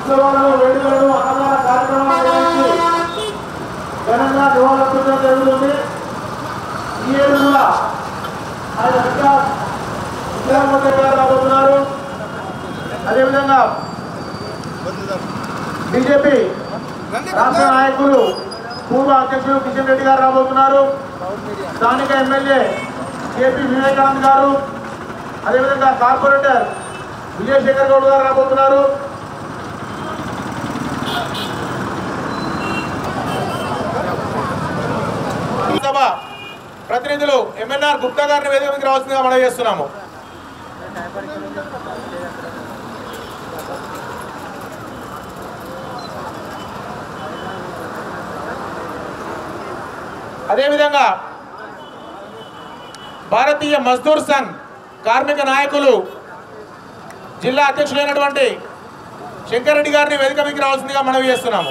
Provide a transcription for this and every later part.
ఉత్సవాలను వేడుకలను అన్నదాన కార్యక్రమాలు నిర్వహించి ఘనంగా నివాళులర్పించడం జరుగుతుంది ఈ ఏడు కూడా ఆయన వికాస్ విక్రమూర్తి గారు రాబోతున్నారు అదేవిధంగా బీజేపీ రాష్ట్ర నాయకులు పూర్వ అధ్యక్షులు కిషన్ రెడ్డి గారు రాబోతున్నారు స్థానిక ఎమ్మెల్యే కేపీ వివేకానంద్ గారు అదేవిధంగా కార్పొరేటర్ విజయశేఖర్ గౌడ్ గారు రాబోతున్నారు సభ ప్రతినిధులు ఎంఎన్ఆర్ గుప్తా గారిని వేదిక మీదకి రావాల్సిందిగా మనం చేస్తున్నాము అదేవిధంగా భారతీయ మజ్దూర్ సంఘ్ కార్మిక నాయకులు జిల్లా అధ్యక్షులైనటువంటి శంకర్ రెడ్డి గారిని వేదిక మీదకి రావాల్సిందిగా మనవి చేస్తున్నాము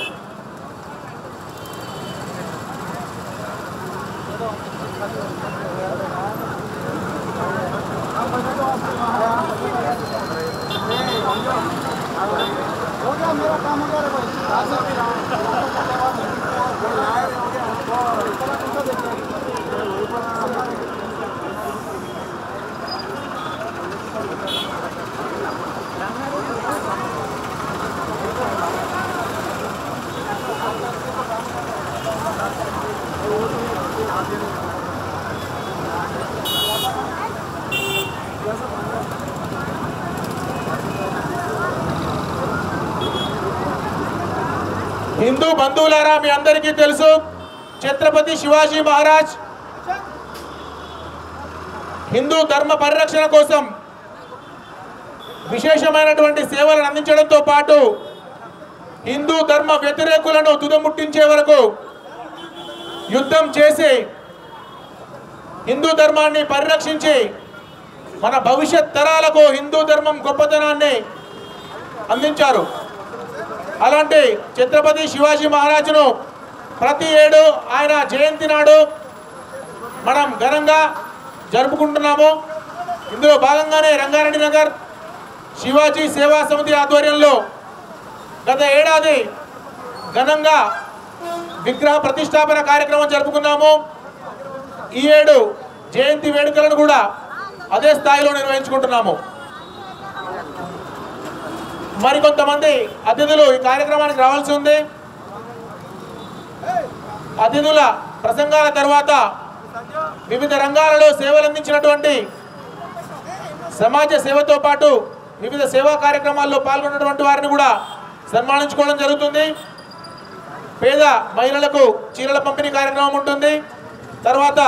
హిందూ బంధువులారా మీ అందరికీ తెలుసు ఛత్రపతి శివాజీ మహారాజ్ హిందూ ధర్మ పరిరక్షణ కోసం విశేషమైనటువంటి సేవలను అందించడంతో పాటు హిందూ ధర్మ వ్యతిరేకులను తుదముట్టించే వరకు యుద్ధం చేసి హిందూ ధర్మాన్ని పరిరక్షించి మన భవిష్యత్ తరాలకు హిందూ ధర్మం గొప్పతనాన్ని అందించారు అలాంటి ఛత్రపతి శివాజీ మహారాజును ప్రతి ఏడు ఆయన జయంతి నాడు మనం ఘనంగా జరుపుకుంటున్నాము ఇందులో భాగంగానే రంగారెడ్డి నగర్ శివాజీ సేవా సమితి ఆధ్వర్యంలో గత ఏడాది ఘనంగా విగ్రహ ప్రతిష్టాపన కార్యక్రమం జరుపుకున్నాము ఈ ఏడు జయంతి వేడుకలను కూడా అదే స్థాయిలో నిర్వహించుకుంటున్నాము మరికొంతమంది అతిథులు ఈ కార్యక్రమానికి రావాల్సి ఉంది అతిథుల ప్రసంగాల తర్వాత వివిధ రంగాలలో సేవలు అందించినటువంటి సమాజ సేవతో పాటు వివిధ సేవా కార్యక్రమాల్లో పాల్గొన్నటువంటి వారిని కూడా సన్మానించుకోవడం జరుగుతుంది పేద మహిళలకు చీరల పంపిణీ కార్యక్రమం ఉంటుంది తర్వాత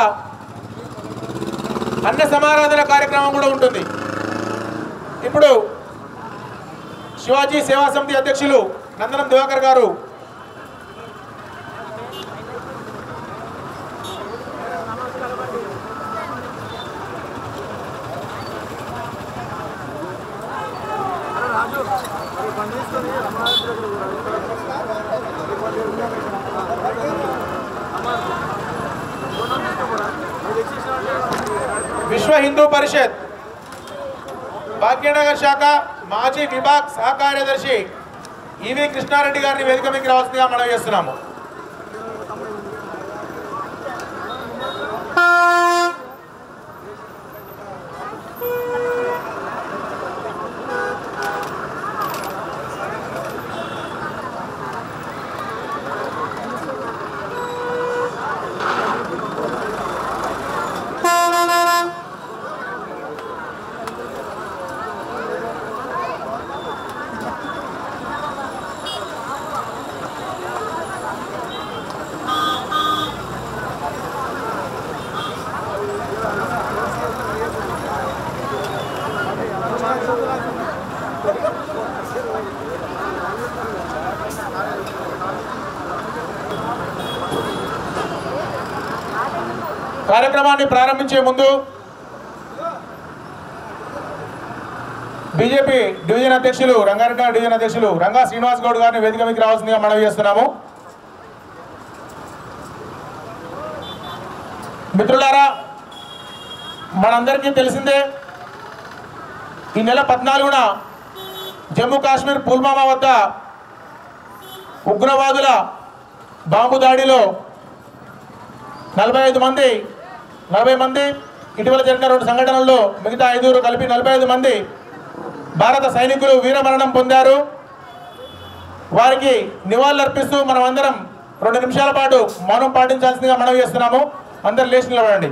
అన్న సమారాధన కార్యక్రమం కూడా ఉంటుంది ఇప్పుడు శివాజీ సేవా సమితి అధ్యక్షులు నందనం దివాకర్ గారు విశ్వ హిందూ పరిషత్ భాగ్యనగర్ శాఖ మాజీ విభాగ్ సహకార్యదర్శి ఈవి కృష్ణారెడ్డి గారిని వేదిక మీకు రావాల్సిందిగా మనం చేస్తున్నాము కార్యక్రమాన్ని ప్రారంభించే ముందు బీజేపీ డివిజన్ అధ్యక్షులు రంగారెడ్డి నగర్ డివిజన్ అధ్యక్షులు రంగా శ్రీనివాస్ గౌడ్ గారిని వేదిక మీకు రావాల్సిందిగా మనవి చేస్తున్నాము మిత్రులారా మనందరికీ తెలిసిందే ఈ నెల పద్నాలుగున జమ్మూ కాశ్మీర్ పుల్వామా వద్ద ఉగ్రవాదుల బాంబు దాడిలో నలభై ఐదు మంది నలభై మంది ఇటీవల జరిగిన రెండు సంఘటనల్లో మిగతా ఐదుగురు కలిపి నలభై ఐదు మంది భారత సైనికులు వీరమరణం పొందారు వారికి నివాళులర్పిస్తూ మనం అందరం రెండు నిమిషాల పాటు మౌనం పాటించాల్సిందిగా మనం చేస్తున్నాము అందరు లేచి నిలబడండి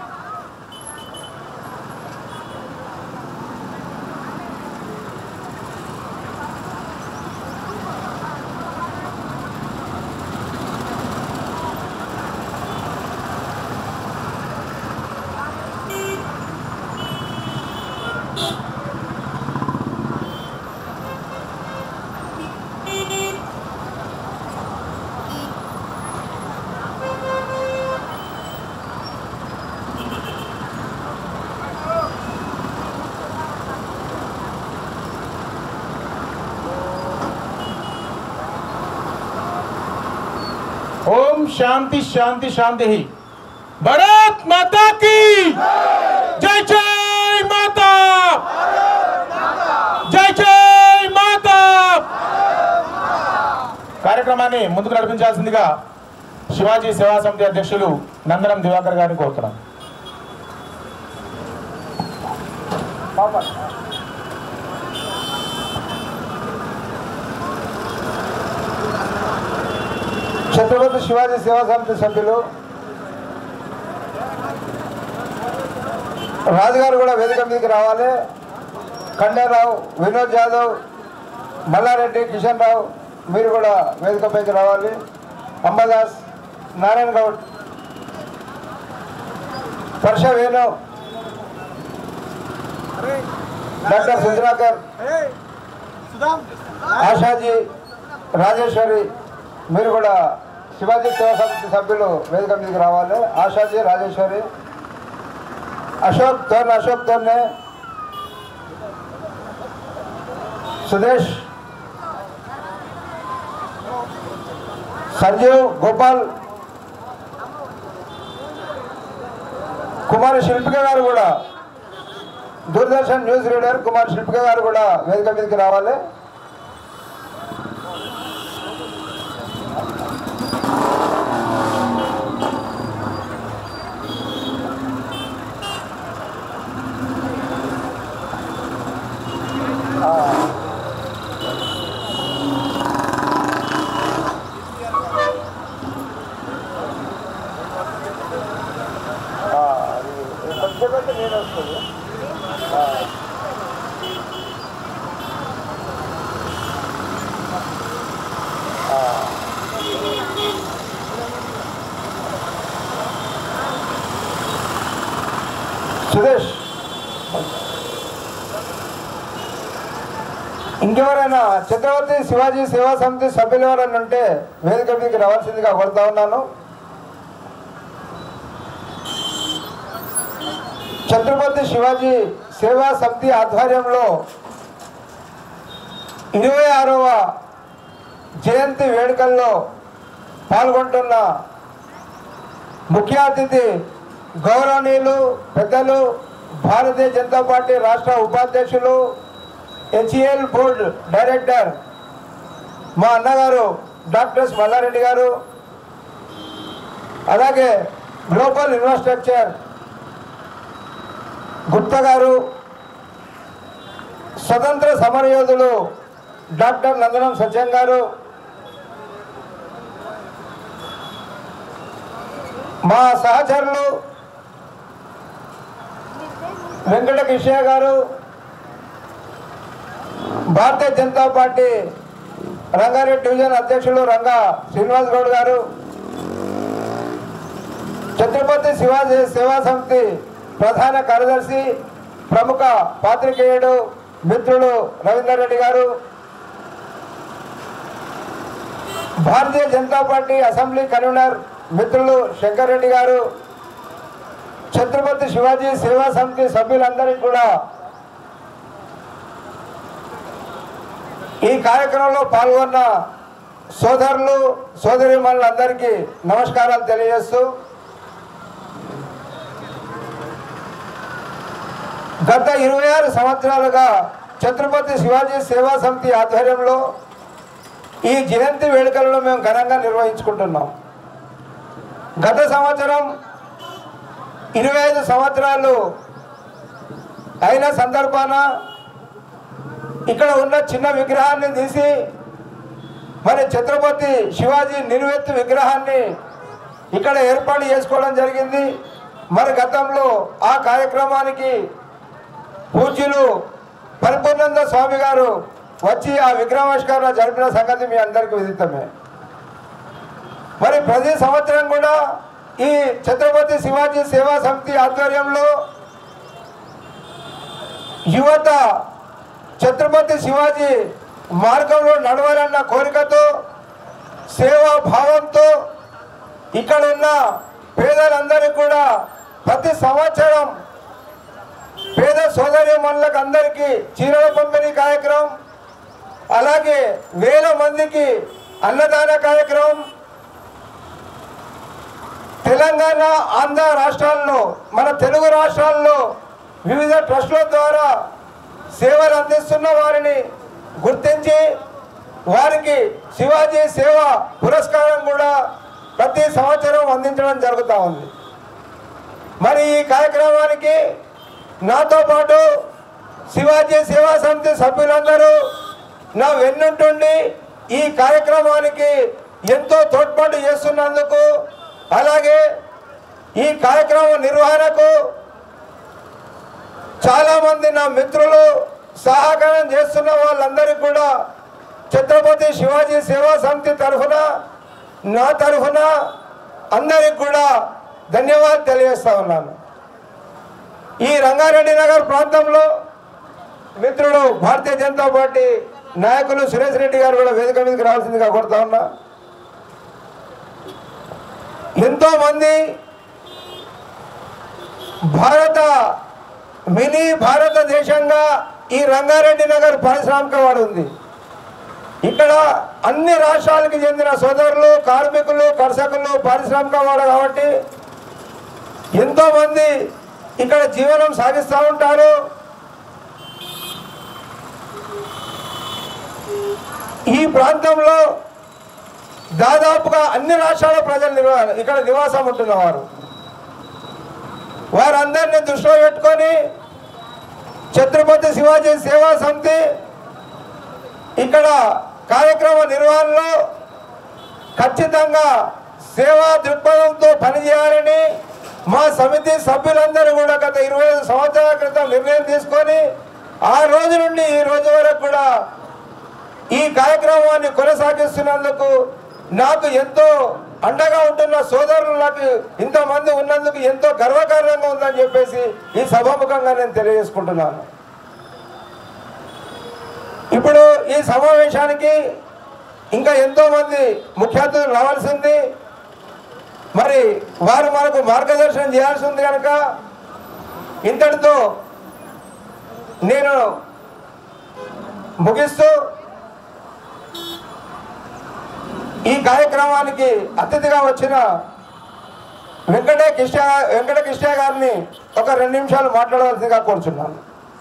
ఓం శాంతి శాంతి శాంతి భరత్ మాతా की జై జై మాతా జై జై మాతా కార్యక్రమాన్ని ముందుకు నడిపించాల్సిందిగా శివాజీ సేవా సమితి అధ్యక్షులు నందనం దివాకర్ గారిని కోరుతున్నాం ఛత్రపతి శివాజీ సేవా సమితి సభ్యులు రాజుగారు కూడా వేదిక మీదకి రావాలి ఖండారావు వినోద్ జాదవ్ మల్లారెడ్డి కిషన్ రావు మీరు కూడా వేదికపైకి రావాలి అంబాదాస్ నారాయణ గౌడ్ పర్ష వేణు డాక్టర్ సుజనాకర్ ఆశాజీ రాజేశ్వరి మీరు కూడా శివాజీ సేవా సమితి సభ్యులు వేదిక మీదకి రావాలి ఆశాజీ రాజేశ్వరి అశోక్ తోర్న అశోక్ తోర్నే సుదేశ్ సంజీవ్ గోపాల్ కుమార్ శిల్పిక గారు కూడా దూరదర్శన్ న్యూస్ రీడర్ కుమార్ శిల్పిక గారు కూడా వేదిక మీదకి రావాలి కొంచెం నేను వస్తుంది సురేష్ ఇంకెవరైనా ఛత్రపతి శివాజీ సేవా సమితి సభ్యులు ఎవరైనా ఉంటే వేదిక మీదకి రావాల్సిందిగా కోరుతా ఉన్నాను ఛత్రపతి శివాజీ సేవా సమితి ఆధ్వర్యంలో ఇరవై ఆరవ జయంతి వేడుకల్లో పాల్గొంటున్న ముఖ్య అతిథి గౌరవనీయులు పెద్దలు భారతీయ జనతా పార్టీ రాష్ట్ర ఉపాధ్యక్షులు హెచ్ఏఎల్ బోర్డు డైరెక్టర్ మా అన్నగారు డాక్టర్ మల్లారెడ్డి గారు అలాగే గ్లోబల్ ఇన్ఫ్రాస్ట్రక్చర్ గుప్తా గారు స్వతంత్ర సమరయోధులు డాక్టర్ నందనం సత్యం గారు మా సహచరులు వెంకట కిషయ్య గారు భారతీయ జనతా పార్టీ రంగారెడ్డి డివిజన్ అధ్యక్షులు రంగా శ్రీనివాస్ గౌడ్ గారు ఛత్రపతి శివాజీ సేవా సమితి ప్రధాన కార్యదర్శి ప్రముఖ పాత్రికేయుడు మిత్రుడు రవీందర్ రెడ్డి గారు Bharatiya Janata party assembly convener మిత్రులు శంకర్ రెడ్డి గారు ఛత్రపతి శివాజీ సేవా సమితి సభ్యులందరికీ కూడా ఈ కార్యక్రమంలో పాల్గొన్న సోదరులు సోదరిమణులందరికీ నమస్కారాలు తెలియజేస్తూ గత ఇరవై ఆరు సంవత్సరాలుగా ఛత్రపతి శివాజీ సేవా సమితి ఆధ్వర్యంలో ఈ జయంతి వేడుకలను మేము ఘనంగా నిర్వహించుకుంటున్నాం గత సంవత్సరం ఇరవై ఐదు సంవత్సరాలు అయిన సందర్భాన ఇక్కడ ఉన్న చిన్న విగ్రహాన్ని తీసి మరి ఛత్రపతి శివాజీ నిలువెత్తు విగ్రహాన్ని ఇక్కడ ఏర్పాటు చేసుకోవడం జరిగింది మరి గతంలో ఆ కార్యక్రమానికి పూజ్యులు పరిపూర్ణంద స్వామి గారు వచ్చి ఆ విగ్రహావిష్కరణ జరిపిన సంగతి మీ అందరికీ విదితమే మరి ప్రతి సంవత్సరం కూడా ఈ ఛత్రపతి శివాజీ సేవా సమితి ఆధ్వర్యంలో యువత ఛత్రపతి శివాజీ మార్గంలో నడవాలన్న కోరికతో సేవా భావంతో ఇక్కడ ఉన్న పేదలందరికీ కూడా ప్రతి సంవత్సరం పేద సోదరి మనులకు అందరికీ చీరల పంపిణీ కార్యక్రమం అలాగే వేల మందికి అన్నదాన కార్యక్రమం తెలంగాణ ఆంధ్ర రాష్ట్రాల్లో మన తెలుగు రాష్ట్రాల్లో వివిధ ట్రస్టుల ద్వారా సేవలు అందిస్తున్న వారిని గుర్తించి వారికి శివాజీ సేవ పురస్కారం కూడా ప్రతి సంవత్సరం అందించడం జరుగుతూ ఉంది మరి ఈ కార్యక్రమానికి నాతో పాటు శివాజీ సేవా సమితి సభ్యులందరూ నా వెన్నుంటుండి ఈ కార్యక్రమానికి ఎంతో తోడ్పాటు చేస్తున్నందుకు అలాగే ఈ కార్యక్రమం నిర్వహణకు చాలామంది నా మిత్రులు సహకారం చేస్తున్న వాళ్ళందరికీ కూడా ఛత్రపతి శివాజీ సేవా సమితి తరఫున నా తరఫున అందరికి కూడా ధన్యవాదాలు తెలియజేస్తా ఉన్నాను ఈ రంగారెడ్డి నగర్ ప్రాంతంలో మిత్రుడు భారతీయ జనతా పార్టీ నాయకులు సురేష్ రెడ్డి గారు కూడా వేదిక మీదకి రావాల్సిందిగా కోరుతా ఉన్నా ఎంతో మంది భారత మినీ భారతదేశంగా ఈ రంగారెడ్డి నగర్ పారిశ్రామికవాడు ఉంది ఇక్కడ అన్ని రాష్ట్రాలకు చెందిన సోదరులు కార్మికులు కర్షకులు పారిశ్రామికవాడు కాబట్టి ఎంతో మంది ఇక్కడ జీవనం సాగిస్తూ ఉంటారు ఈ ప్రాంతంలో దాదాపుగా అన్ని రాష్ట్రాల ప్రజలు నివా ఇక్కడ నివాసం ఉంటున్నవారు వారందరినీ దృష్టిలో పెట్టుకొని ఛత్రపతి శివాజీ సేవా సమితి ఇక్కడ కార్యక్రమ నిర్వహణలో ఖచ్చితంగా సేవా దృక్పథంతో పనిచేయాలని మా సమితి సభ్యులందరూ కూడా గత ఇరవై ఐదు సంవత్సరాల క్రితం నిర్ణయం తీసుకొని ఆ రోజు నుండి ఈ రోజు వరకు కూడా ఈ కార్యక్రమాన్ని కొనసాగిస్తున్నందుకు నాకు ఎంతో అండగా ఉంటున్న సోదరులు నాకు ఇంతమంది ఉన్నందుకు ఎంతో గర్వకారణంగా ఉందని చెప్పేసి ఈ సభాముఖంగా నేను తెలియజేసుకుంటున్నాను ఇప్పుడు ఈ సమావేశానికి ఇంకా ఎంతో మంది ముఖ్య అతిథులు రావాల్సింది మరి వారు మనకు మార్గదర్శనం చేయాల్సి ఉంది కనుక ఇంతటితో నేను ముగిస్తూ ఈ కార్యక్రమానికి అతిథిగా వచ్చిన వెంకట కృష్ణ వెంకట కృష్ణ గారిని ఒక రెండు నిమిషాలు మాట్లాడవలసిందిగా కోరుచున్నాను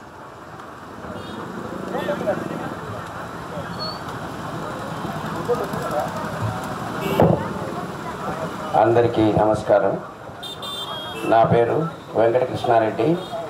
అందరికీ నమస్కారం నా పేరు వెంకట కృష్ణారెడ్డి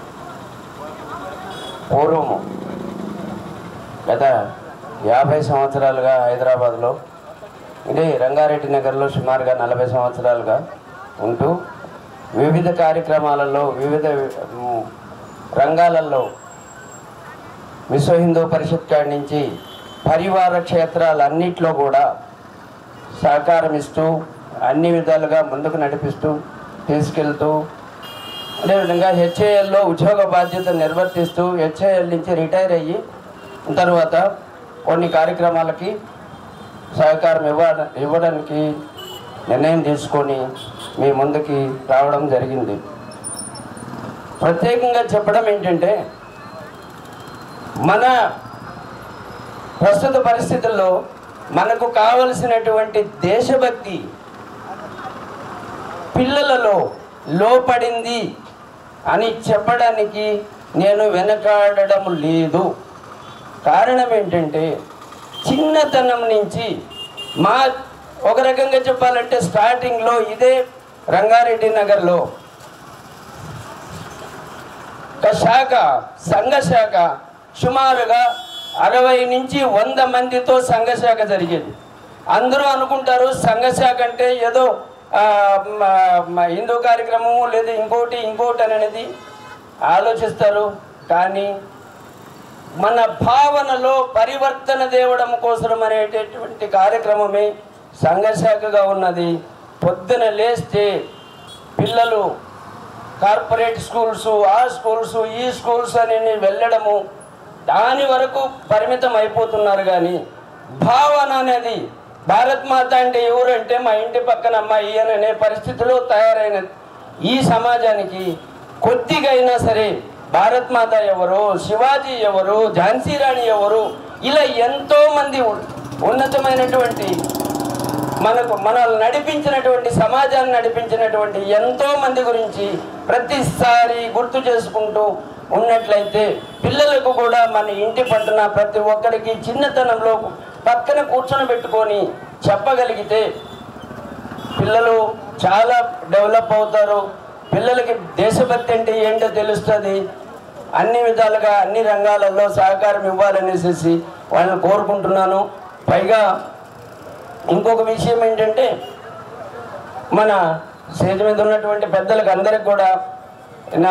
పూర్వము గత యాభై సంవత్సరాలుగా హైదరాబాద్లో ఇదే రంగారెడ్డి నగర్లో సుమారుగా నలభై సంవత్సరాలుగా ఉంటూ వివిధ కార్యక్రమాలలో వివిధ మ్, రంగాలలో విశ్వ హిందూ పరిషత్ కాడి నుంచి పరివార క్షేత్రాలన్నిట్లో కూడా సహకారం ఇస్తూ అన్ని విధాలుగా ముందుకు నడిపిస్తూ తీసుకెళ్తూ అదేవిధంగా హెచ్ఏఎల్లో ఉద్యోగ బాధ్యత నిర్వర్తిస్తూ హెచ్ఏఎల్ నుంచి రిటైర్ అయ్యి తర్వాత కొన్ని కార్యక్రమాలకి సహకారం ఇవ్వ ఇవ్వడానికి నిర్ణయం తీసుకొని మీ ముందుకి రావడం జరిగింది ప్రత్యేకంగా చెప్పడం ఏంటంటే మన ప్రస్తుత పరిస్థితుల్లో మనకు కావలసినటువంటి దేశభక్తి పిల్లలలో లోపడింది అని చెప్పడానికి నేను వెనకాడడం లేదు కారణం ఏంటంటే చిన్నతనం నుంచి మా ఒక రకంగా చెప్పాలంటే స్టార్టింగ్లో ఇదే రంగారెడ్డి నగర్లో ఒక శాఖ సంఘ శాఖ సుమారుగా అరవై నుంచి వంద మందితో సంఘ శాఖ జరిగేది అందరూ అనుకుంటారు సంఘ శాఖ అంటే ఏదో ఆ, మ- మ- హిందూ కార్యక్రమము లేదా ఇంకోటి ఇంకోటి అనేది ఆలోచిస్తారు కానీ మన భావనలో పరివర్తన తేవడం కోసం అనేటటువంటి కార్యక్రమమే సంఘశాఖగా ఉన్నది పొద్దున లేస్తే పిల్లలు కార్పొరేట్ స్కూల్స్ ఆ స్కూల్స్ ఈ స్కూల్స్ అని వెళ్ళడము దాని వరకు పరిమితం అయిపోతున్నారు కానీ భావన అనేది భారత్ మాత అంటే ఎవరు అంటే మా ఇంటి పక్కన అమ్మాయి అని అనే పరిస్థితిలో తయారైన ఈ సమాజానికి కొద్దిగా అయినా సరే భారత్ మాత ఎవరు శివాజీ ఎవరు ఝాన్సీ రాణి ఎవరు ఇలా ఎంతో మంది ఉన్- ఉన్నతమైనటువంటి మనకు మనల్ని నడిపించినటువంటి సమాజాన్ని నడిపించినటువంటి ఎంతో మంది గురించి ప్రతిసారి గుర్తు చేసుకుంటూ ఉన్నట్లయితే పిల్లలకు కూడా మన ఇంటి పట్టున ప్రతి ఒక్కరికి చిన్నతనంలో పక్కన కూర్చొని పెట్టుకొని చెప్పగలిగితే పిల్లలు చాలా డెవలప్ అవుతారు పిల్లలకి దేశభక్తి అంటే ఏంటో తెలుస్తుంది అన్ని విధాలుగా అన్ని రంగాలలో సహకారం ఇవ్వాలనేసి వాళ్ళని కోరుకుంటున్నాను పైగా ఇంకొక విషయం ఏంటంటే మన స్టేజ్ మీద ఉన్నటువంటి పెద్దలకు అందరికి కూడా నా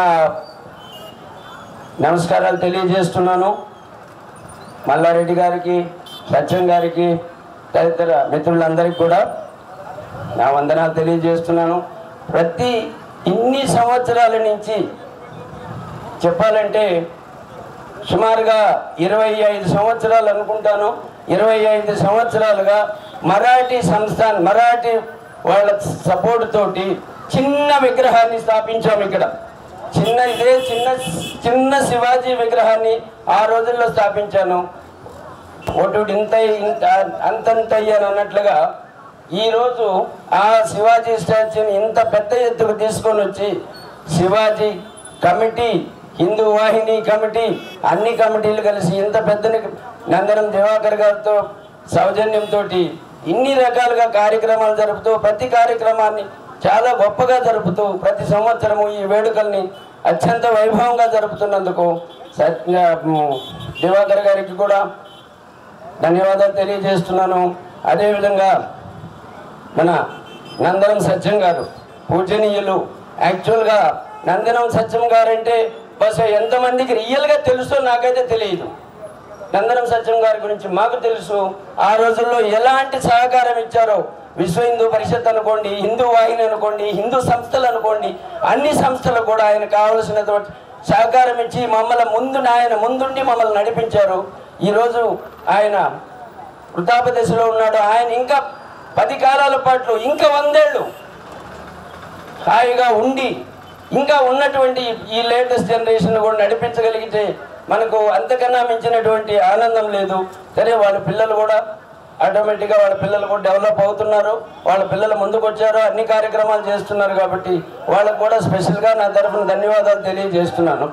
నమస్కారాలు తెలియజేస్తున్నాను మల్లారెడ్డి గారికి సత్యం గారికి తదితర మిత్రులందరికీ కూడా నా వందనాలు తెలియజేస్తున్నాను ప్రతి ఇన్ని సంవత్సరాల నుంచి చెప్పాలంటే సుమారుగా ఇరవై ఐదు సంవత్సరాలు అనుకుంటాను ఇరవై ఐదు సంవత్సరాలుగా మరాఠీ సంస్థాన్ మరాఠీ వాళ్ళ సపోర్ట్ తోటి చిన్న విగ్రహాన్ని స్థాపించాము ఇక్కడ చిన్న ఇదే చిన్న చిన్న శివాజీ విగ్రహాన్ని ఆ రోజుల్లో స్థాపించాను ఒటుడు ఇంత ఇంత అంతంత అని అన్నట్లుగా ఈరోజు ఆ శివాజీ స్టాచ్యూని ఇంత పెద్ద ఎత్తుకు తీసుకొని వచ్చి శివాజీ కమిటీ హిందూ వాహిని కమిటీ అన్ని కమిటీలు కలిసి ఇంత పెద్దని నందనం దివాకర్ గారితో సౌజన్యంతో ఇన్ని రకాలుగా కార్యక్రమాలు జరుపుతూ ప్రతి కార్యక్రమాన్ని చాలా గొప్పగా జరుపుతూ ప్రతి సంవత్సరము ఈ వేడుకల్ని అత్యంత వైభవంగా జరుపుతున్నందుకు సత్య దివాకర్ గారికి కూడా ధన్యవాదాలు తెలియజేస్తున్నాను అదేవిధంగా మన నందనం సత్యం గారు పూజనీయులు యాక్చువల్గా నందనం సత్యం గారు అంటే బస్ ఎంతమందికి రియల్గా తెలుసో నాకైతే తెలియదు నందనం సత్యం గారి గురించి మాకు తెలుసు ఆ రోజుల్లో ఎలాంటి సహకారం ఇచ్చారో విశ్వ హిందూ పరిషత్ అనుకోండి హిందూ వాహిని అనుకోండి హిందూ సంస్థలు అనుకోండి అన్ని సంస్థలు కూడా ఆయన కావలసినటువంటి సహకారం ఇచ్చి మమ్మల్ని ముందు ఆయన ముందుండి మమ్మల్ని నడిపించారు ఈరోజు ఆయన వృద్ధాప దశలో ఉన్నాడు ఆయన ఇంకా పది కాలాల పాటు ఇంకా వందేళ్ళు హాయిగా ఉండి ఇంకా ఉన్నటువంటి ఈ లేటెస్ట్ జనరేషన్ కూడా నడిపించగలిగితే మనకు అంతకన్నా మించినటువంటి ఆనందం లేదు సరే వాళ్ళ పిల్లలు కూడా ఆటోమేటిక్గా వాళ్ళ పిల్లలు కూడా డెవలప్ అవుతున్నారు వాళ్ళ పిల్లలు ముందుకు వచ్చారు అన్ని కార్యక్రమాలు చేస్తున్నారు కాబట్టి వాళ్ళకు కూడా స్పెషల్గా నా తరఫున ధన్యవాదాలు తెలియజేస్తున్నాను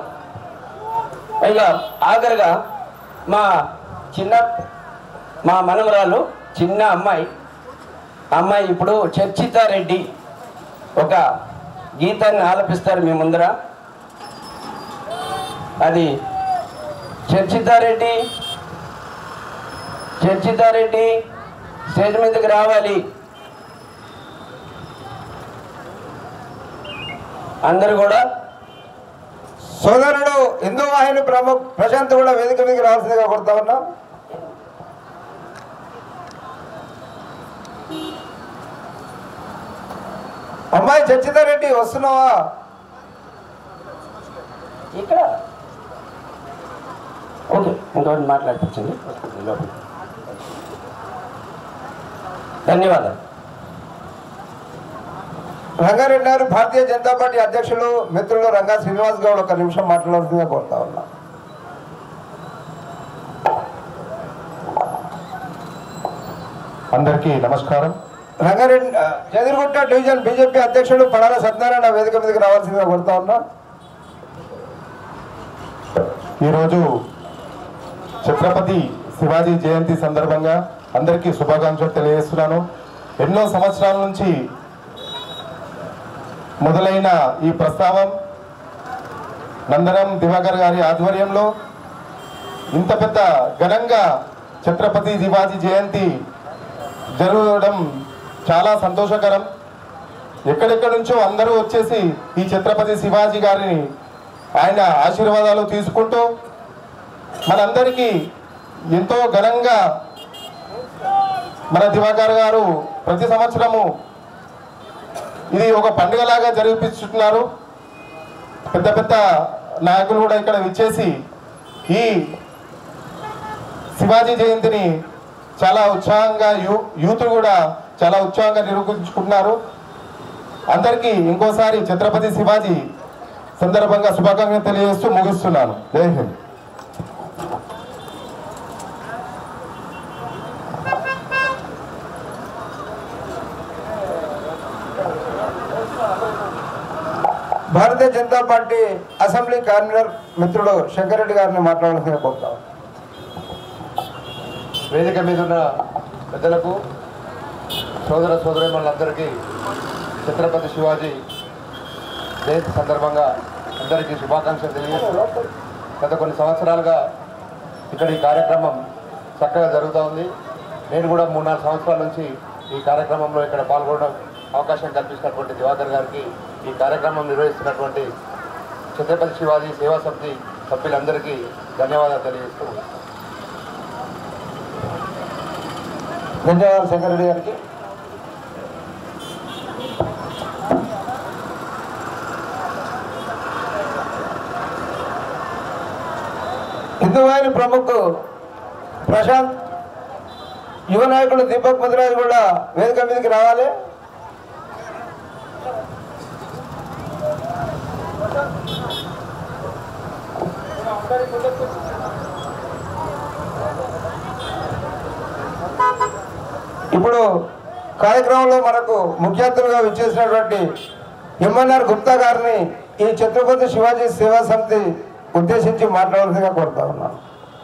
పైగా ఆఖరిగా మా చిన్న మా మనవరాలు చిన్న అమ్మాయి అమ్మాయి ఇప్పుడు చర్చితారెడ్డి ఒక గీతాన్ని ఆలపిస్తారు మీ ముందర అది చర్చితారెడ్డి చర్చితారెడ్డి స్టేజ్ మీదకి రావాలి అందరు కూడా సోదరుడు హిందూ వాహిని ప్రముఖ ప్రశాంత్ కూడా వేదిక మీదకి రావాల్సిందిగా కొడతా ఉన్నాం అమ్మాయి చచ్చితారెడ్డి వస్తున్నావా ఇక్కడ ఓకే ఇంకొకటి మాట్లాడిపించండి ధన్యవాదాలు రంగారెడ్డి గారు భారతీయ జనతా పార్టీ అధ్యక్షులు మిత్రులు రంగా శ్రీనివాస్ గౌడ్ ఒక నిమిషం మాట్లాడాల్సిందిగా కోరుతా ఉన్నా అందరికీ నమస్కారం రంగారెడ్డి ఆ, జగిరిగుట్ట డివిజన్ బీజేపీ అధ్యక్షుడు పడాల సత్యనారాయణ వేదిక మీదకి రావాల్సిందిగా కోరుతా ఉన్నా ఈరోజు ఛత్రపతి శివాజీ జయంతి సందర్భంగా అందరికీ శుభాకాంక్షలు తెలియజేస్తున్నాను ఎన్నో సంవత్సరాల నుంచి మొదలైన ఈ ప్రస్తావం నందనం దివాకర్ గారి ఆధ్వర్యంలో ఇంత పెద్ద ఘనంగా ఛత్రపతి శివాజీ జయంతి జరగడం చాలా సంతోషకరం ఎక్కడెక్కడి నుంచో అందరూ వచ్చేసి ఈ ఛత్రపతి శివాజీ గారిని ఆయన ఆశీర్వాదాలు తీసుకుంటూ మనందరికీ ఎంతో ఘనంగా మన దివాకర్ గారు ప్రతి సంవత్సరము ఇది ఒక పండుగలాగా జరిపిస్తున్నారు పెద్ద పెద్ద నాయకులు కూడా ఇక్కడ విచ్చేసి ఈ శివాజీ జయంతిని చాలా ఉత్సాహంగా యూ యూత్ కూడా చాలా ఉత్సాహంగా నిరూపించుకుంటున్నారు అందరికీ ఇంకోసారి ఛత్రపతి శివాజీ సందర్భంగా శుభాకాంక్షలు తెలియజేస్తూ ముగిస్తున్నాను Jai Hind Bharatiya Janata party assembly convener మిత్రుడు శంకరెడ్డి గారిని మాట్లాడాల్సిందిగా కోరుతాం వేదిక మీద ఉన్న పెద్దలకు సోదర సోదరిమణులందరికీ ఛత్రపతి శివాజీ జయంతి సందర్భంగా అందరికీ శుభాకాంక్షలు తెలియజేస్తూ గత కొన్ని సంవత్సరాలుగా ఇక్కడ ఈ కార్యక్రమం చక్కగా జరుగుతూ ఉంది నేను కూడా మూడు నాలుగు సంవత్సరాల నుంచి ఈ కార్యక్రమంలో ఇక్కడ పాల్గొనడం అవకాశం కల్పించినటువంటి దివాకర్ గారికి ఈ కార్యక్రమం నిర్వహిస్తున్నటువంటి ఛత్రపతి శివాజీ సేవా సమితి సభ్యులందరికీ ధన్యవాదాలు తెలియజేస్తూ ధన్యవాదాలు శంకరెడ్డి గారికి హిందువాహిని ప్రముఖ ప్రశాంత్ యువ నాయకుడు దీపక్ ముదిరాజు కూడా వేదిక మీదకి రావాలి ఇప్పుడు కార్యక్రమంలో మనకు ముఖ్య అతిథులుగా విచ్చేసినటువంటి ఎంఎన్ఆర్ గుప్తా గారిని ఈ ఛత్రపతి శివాజీ సేవా సమితి ఉద్దేశించి మాట్లాడాల్సిందిగా కోరుతా ఉన్నాను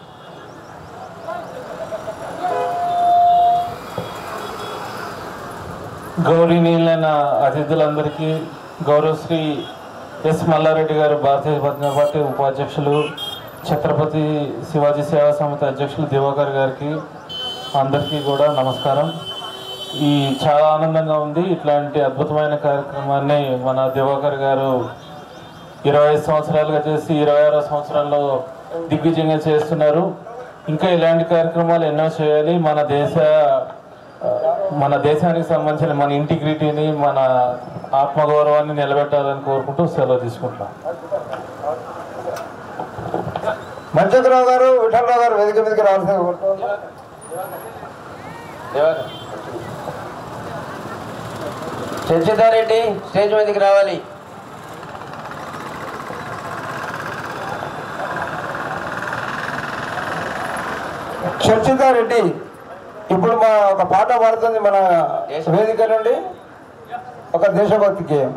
గౌరవనీయులైన అతిథులందరికీ గౌరవశ్రీ ఎస్ మల్లారెడ్డి గారు భారతీయ జనతా పార్టీ ఉపాధ్యక్షులు ఛత్రపతి శివాజీ సేవా సమితి అధ్యక్షులు దివాకర్ గారికి అందరికీ కూడా నమస్కారం ఈ చాలా ఆనందంగా ఉంది ఇట్లాంటి అద్భుతమైన కార్యక్రమాన్ని మన దివాకర్ గారు ఇరవై ఐదు సంవత్సరాలుగా చేసి ఇరవై ఆరో సంవత్సరంలో దిగ్విజయంగా చేస్తున్నారు ఇంకా ఇలాంటి కార్యక్రమాలు ఎన్నో చేయాలి మన దేశ ఆ, మన దేశానికి సంబంధించిన మన ఇంటిగ్రిటీని మన ఆత్మగౌరవాన్ని నిలబెట్టాలని కోరుకుంటూ సెలవు తీసుకుంటాం మంచకరావు గారు విఠలరావు గారు వేదిక మీదకి రావాల్సిందిగా కోరుతా ఉన్నాను. చర్చితారెడ్డి స్టేజ్ మీదకి రావాలి చర్చితారెడ్డి ఇప్పుడు మా ఒక పాట పాడుతుంది మన వేదిక నుండి ఒక దేశభక్తి గేయం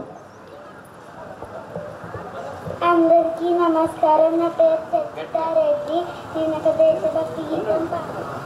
అందరికీ నమస్కారం నా పేరు చచ్చితారెడ్డి నేను ఒక దేశభక్తి గీతం పా-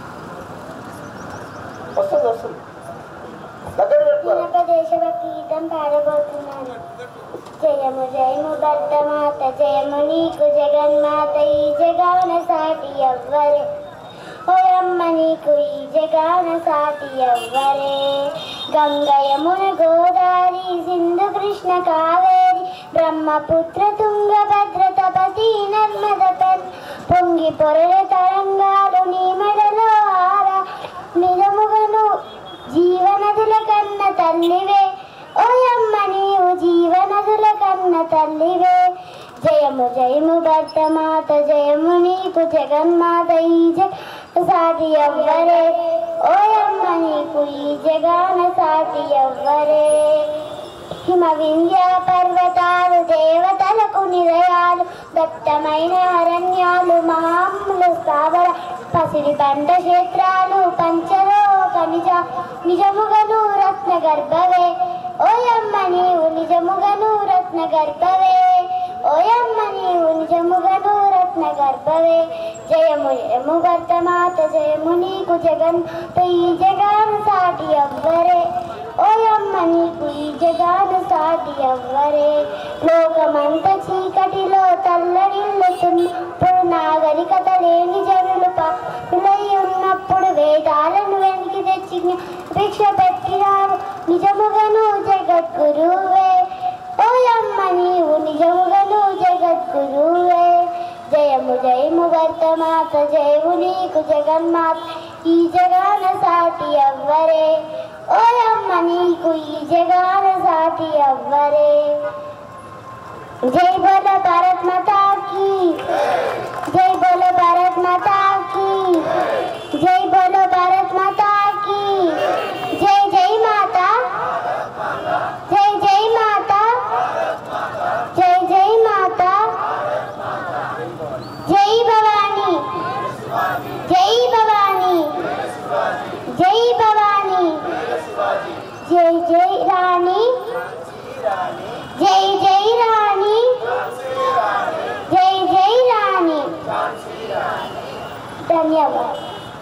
వస్తుంది వస్తుంది దగ్గర పెట్టుకో. నేను ఒక దేశభక్తి గీతం పాడబోతున్నాను జయము జయము భర్తమాత జయము నీకు జగన్మాత ఈ జగాన సాటి ఎవ్వరే ఓయమ్మ నీకు ఈ జగాన సాటి ఎవ్వరే గంగ యమున గోదావరి సింధు కృష్ణ కావేరి బ్రహ్మపుత్ర తుంగభద్ర తపతి నర్మద పెన్ పొంగి పొరల తరంగాలు నీ మెడలో ఆరా నిజముగను జీవనదుల కన్న తల్లివే ఓయమ్మ నీవు జీవనదుల కన్న తల్లివే జయము జయము భర్తమాత జయము నీకు జగన్మాత ఈ జగ సాటి ఎవ్వరే ఓయమ్మ నీకు ఈ జగాన సాటి ఎవ్వరే హిమ వింధ్య పర్వతాలు దేవతలకు నిలయాలు దట్టమైన అరణ్యాలు మహాములు స్థావర పసిడి పంట క్షేత్రాలు పంచలో ఖనిజ నిజముగను రత్న గర్భవే ఓయమ్మ నీవు నిజముగను రత్న గర్భవే ఓయమ్మ నీవు నిజముగను రత్న గర్భవే జయము జయము భర్తమాత జయము నీకు జగన్ ఈ జగాను సాటి అవ్వరే ఓయమ్మ నీకు ఈ జగాను సాటి అవ్వరే లోకమంత చీకటిలో తల్లడిల్లుతున్నప్పుడు నాగరికత లేని జనులు పలై ఉన్నప్పుడు వేదాలను వెనక్కి తెచ్చి భిక్ష పెట్టినావు నిజముగను జగద్గురువే ఓయమ్మ నీవు నిజముగను జగద్గురువే జయము జయము వర్తమాత జయము నీకు జగన్మాత ఈ జగాన సాటి అవ్వరే ఓయమ్మ నీకు ఈ జగాన సాటి అవ్వరే జై బోల భారత్ మాతా की జై బోలో భారత్ మాతా की జై బోలో భారత్ మాతా की జై జై మాతా జై జై మాతా జై జై మాతా జై భవానీ జై భవానీ జై భవానీ జై జై రాణి జై జై రాణి జై జై రాణి ధన్యవాదాలు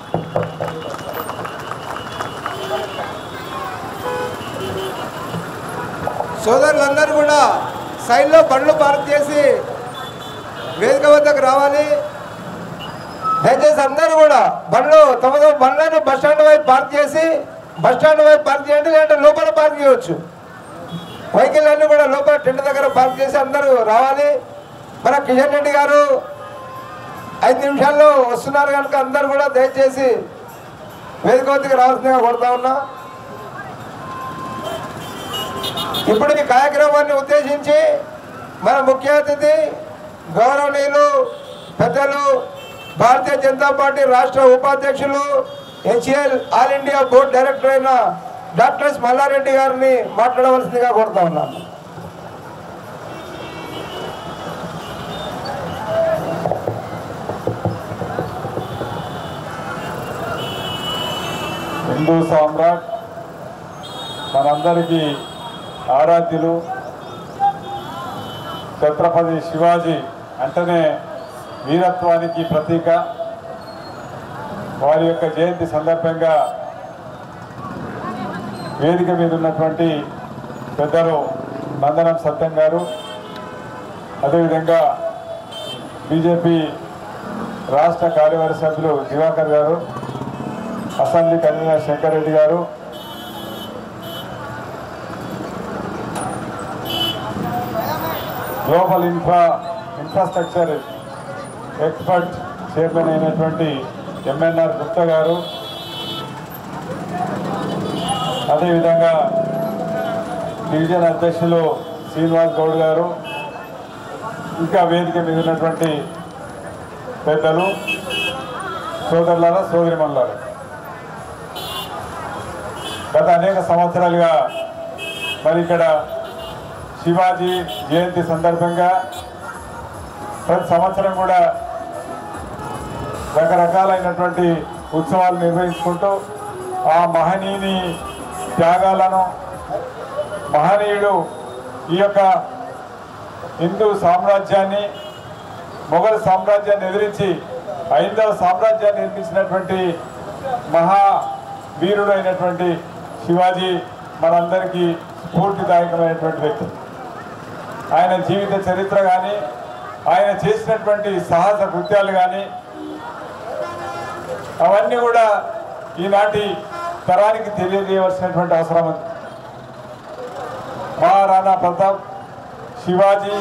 సోదరులందరూ కూడా సైడ్లో బండ్లు పార్క్ చేసి వేదిక వద్దకు రావాలి దయచేసి అందరూ కూడా బండ్లు తమ తమ బండ్లను బస్ స్టాండ్ వైపు పార్క్ చేసి బస్ స్టాండ్ వైపు పార్క్ చేయండి లేదంటే లోపల పార్క్ చేయవచ్చు వెహికల్ అన్ని కూడా లోపల టెంట్ దగ్గర పార్క్ చేసి అందరూ రావాలి మన కిషన్ రెడ్డి గారు ఐదు నిమిషాల్లో వస్తున్నారు కనుక అందరూ కూడా దయచేసి వేదిక వద్దకు రావాల్సిందిగా కొడతా ఉన్నా ఇప్పుడు ఈ కార్యక్రమాన్ని ఉద్దేశించి మన ముఖ్య అతిథి గౌరవనీయులు పెద్దలు భారతీయ జనతా పార్టీ రాష్ట్ర ఉపాధ్యక్షులు HL all India board director అయిన డాక్టర్ ఎస్ మల్లారెడ్డి గారిని మాట్లాడవలసిందిగా కోరుతా ఉన్నాను హిందూ సామ్రాట్ మనందరికీ ఆరాధ్యులు ఛత్రపతి శివాజీ అంటేనే వీరత్వానికి ప్రతీక వారి యొక్క జయంతి సందర్భంగా వేదిక మీద ఉన్నటువంటి పెద్దలు నందనం సత్యం గారు అదేవిధంగా బీజేపీ రాష్ట్ర కార్యవర్గ సభ్యులు దివాకర్ గారు అసెంబ్లీ కన్వీనర్ శంకర్ రెడ్డి గారు global infra infrastructure expert chairman అయినటువంటి ఎంఎన్ఆర్ గుప్తా గారు అదేవిధంగా డివిజన్ అధ్యక్షులు శ్రీనివాస్ గౌడ్ గారు ఇంకా వేదిక మీద ఉన్నటువంటి పెద్దలు సోదరులారా సోదరిమణులారా గత అనేక సంవత్సరాలుగా మరి ఇక్కడ శివాజీ జయంతి సందర్భంగా ప్రతి సంవత్సరం కూడా రకరకాలైనటువంటి ఉత్సవాలు నిర్వహించుకుంటూ ఆ మహనీయుని త్యాగాలను మహనీయుడు ఈ యొక్క హిందూ సామ్రాజ్యాన్ని మొఘల్ సామ్రాజ్యాన్ని ఎదిరించి ఐదవ సామ్రాజ్యాన్ని నిర్మించినటువంటి మహా వీరుడు అయినటువంటి శివాజీ మనందరికీ స్ఫూర్తిదాయకమైనటువంటి వ్యక్తి ఆయన జీవిత చరిత్ర కానీ ఆయన చేసినటువంటి సాహస కృత్యాలు కానీ అవన్నీ కూడా ఈనాటి తరానికి తెలియజేయవలసినటువంటి అవసరం ఉంది మహారాణా ప్రతాప్ శివాజీ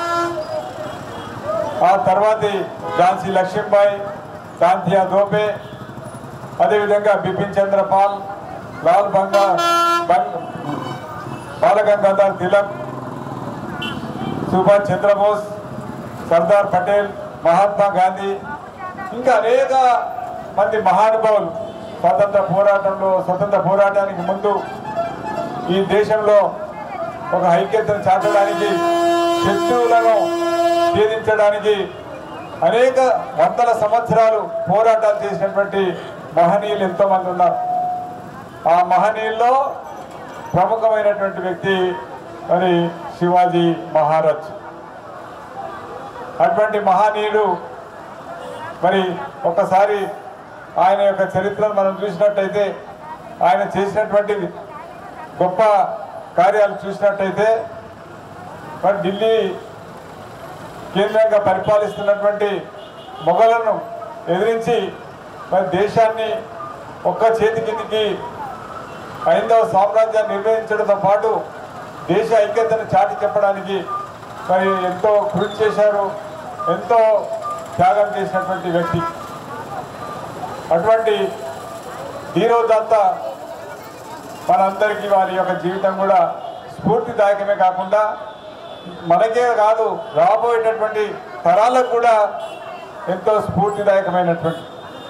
ఆ తర్వాతి ఝాన్సీ లక్ష్మీబాయి కాంతియా దోపే అదేవిధంగా బిపిన్ చంద్ర పాల్ లాల్ బంగా బంగ్ బాలగంగాధర్ తిలక్ సుభాష్ చంద్రబోస్ సర్దార్ పటేల్ మహాత్మా గాంధీ ఇంకా అనేక మంది మహానుభావులు స్వతంత్ర పోరాటంలో స్వతంత్ర పోరాటానికి ముందు ఈ దేశంలో ఒక ఐక్యతను చాటడానికి శత్రువులను ఛేదించడానికి అనేక వందల సంవత్సరాలు పోరాటాలు చేసినటువంటి మహనీయులు ఎంతోమంది ఉన్నారు ఆ మహనీయుల్లో ప్రముఖమైనటువంటి వ్యక్తి మరి శివాజీ మహారాజ్ అటువంటి మహనీయుడు మరి ఒక్కసారి ఆయన యొక్క చరిత్రను మనం చూసినట్టయితే ఆయన చేసినటువంటి గొప్ప కార్యాలు చూసినట్టయితే మరి ఢిల్లీ కేంద్రంగా పరిపాలిస్తున్నటువంటి మొఘలను ఎదిరించి మరి దేశాన్ని ఒక్క చేతి కిందికి ఐదవ సామ్రాజ్యాన్ని నిర్వహించడంతో పాటు దేశ ఐక్యతను చాటి చెప్పడానికి మరి ఎంతో కృషి చేశారు ఎంతో త్యాగం చేసినటువంటి వ్యక్తి అటువంటి ధీరోదత్త మనందరికీ వారి యొక్క జీవితం కూడా స్ఫూర్తిదాయకమే కాకుండా మనకే కాదు రాబోయేటటువంటి తరాలకు కూడా ఎంతో స్ఫూర్తిదాయకమైనటువంటి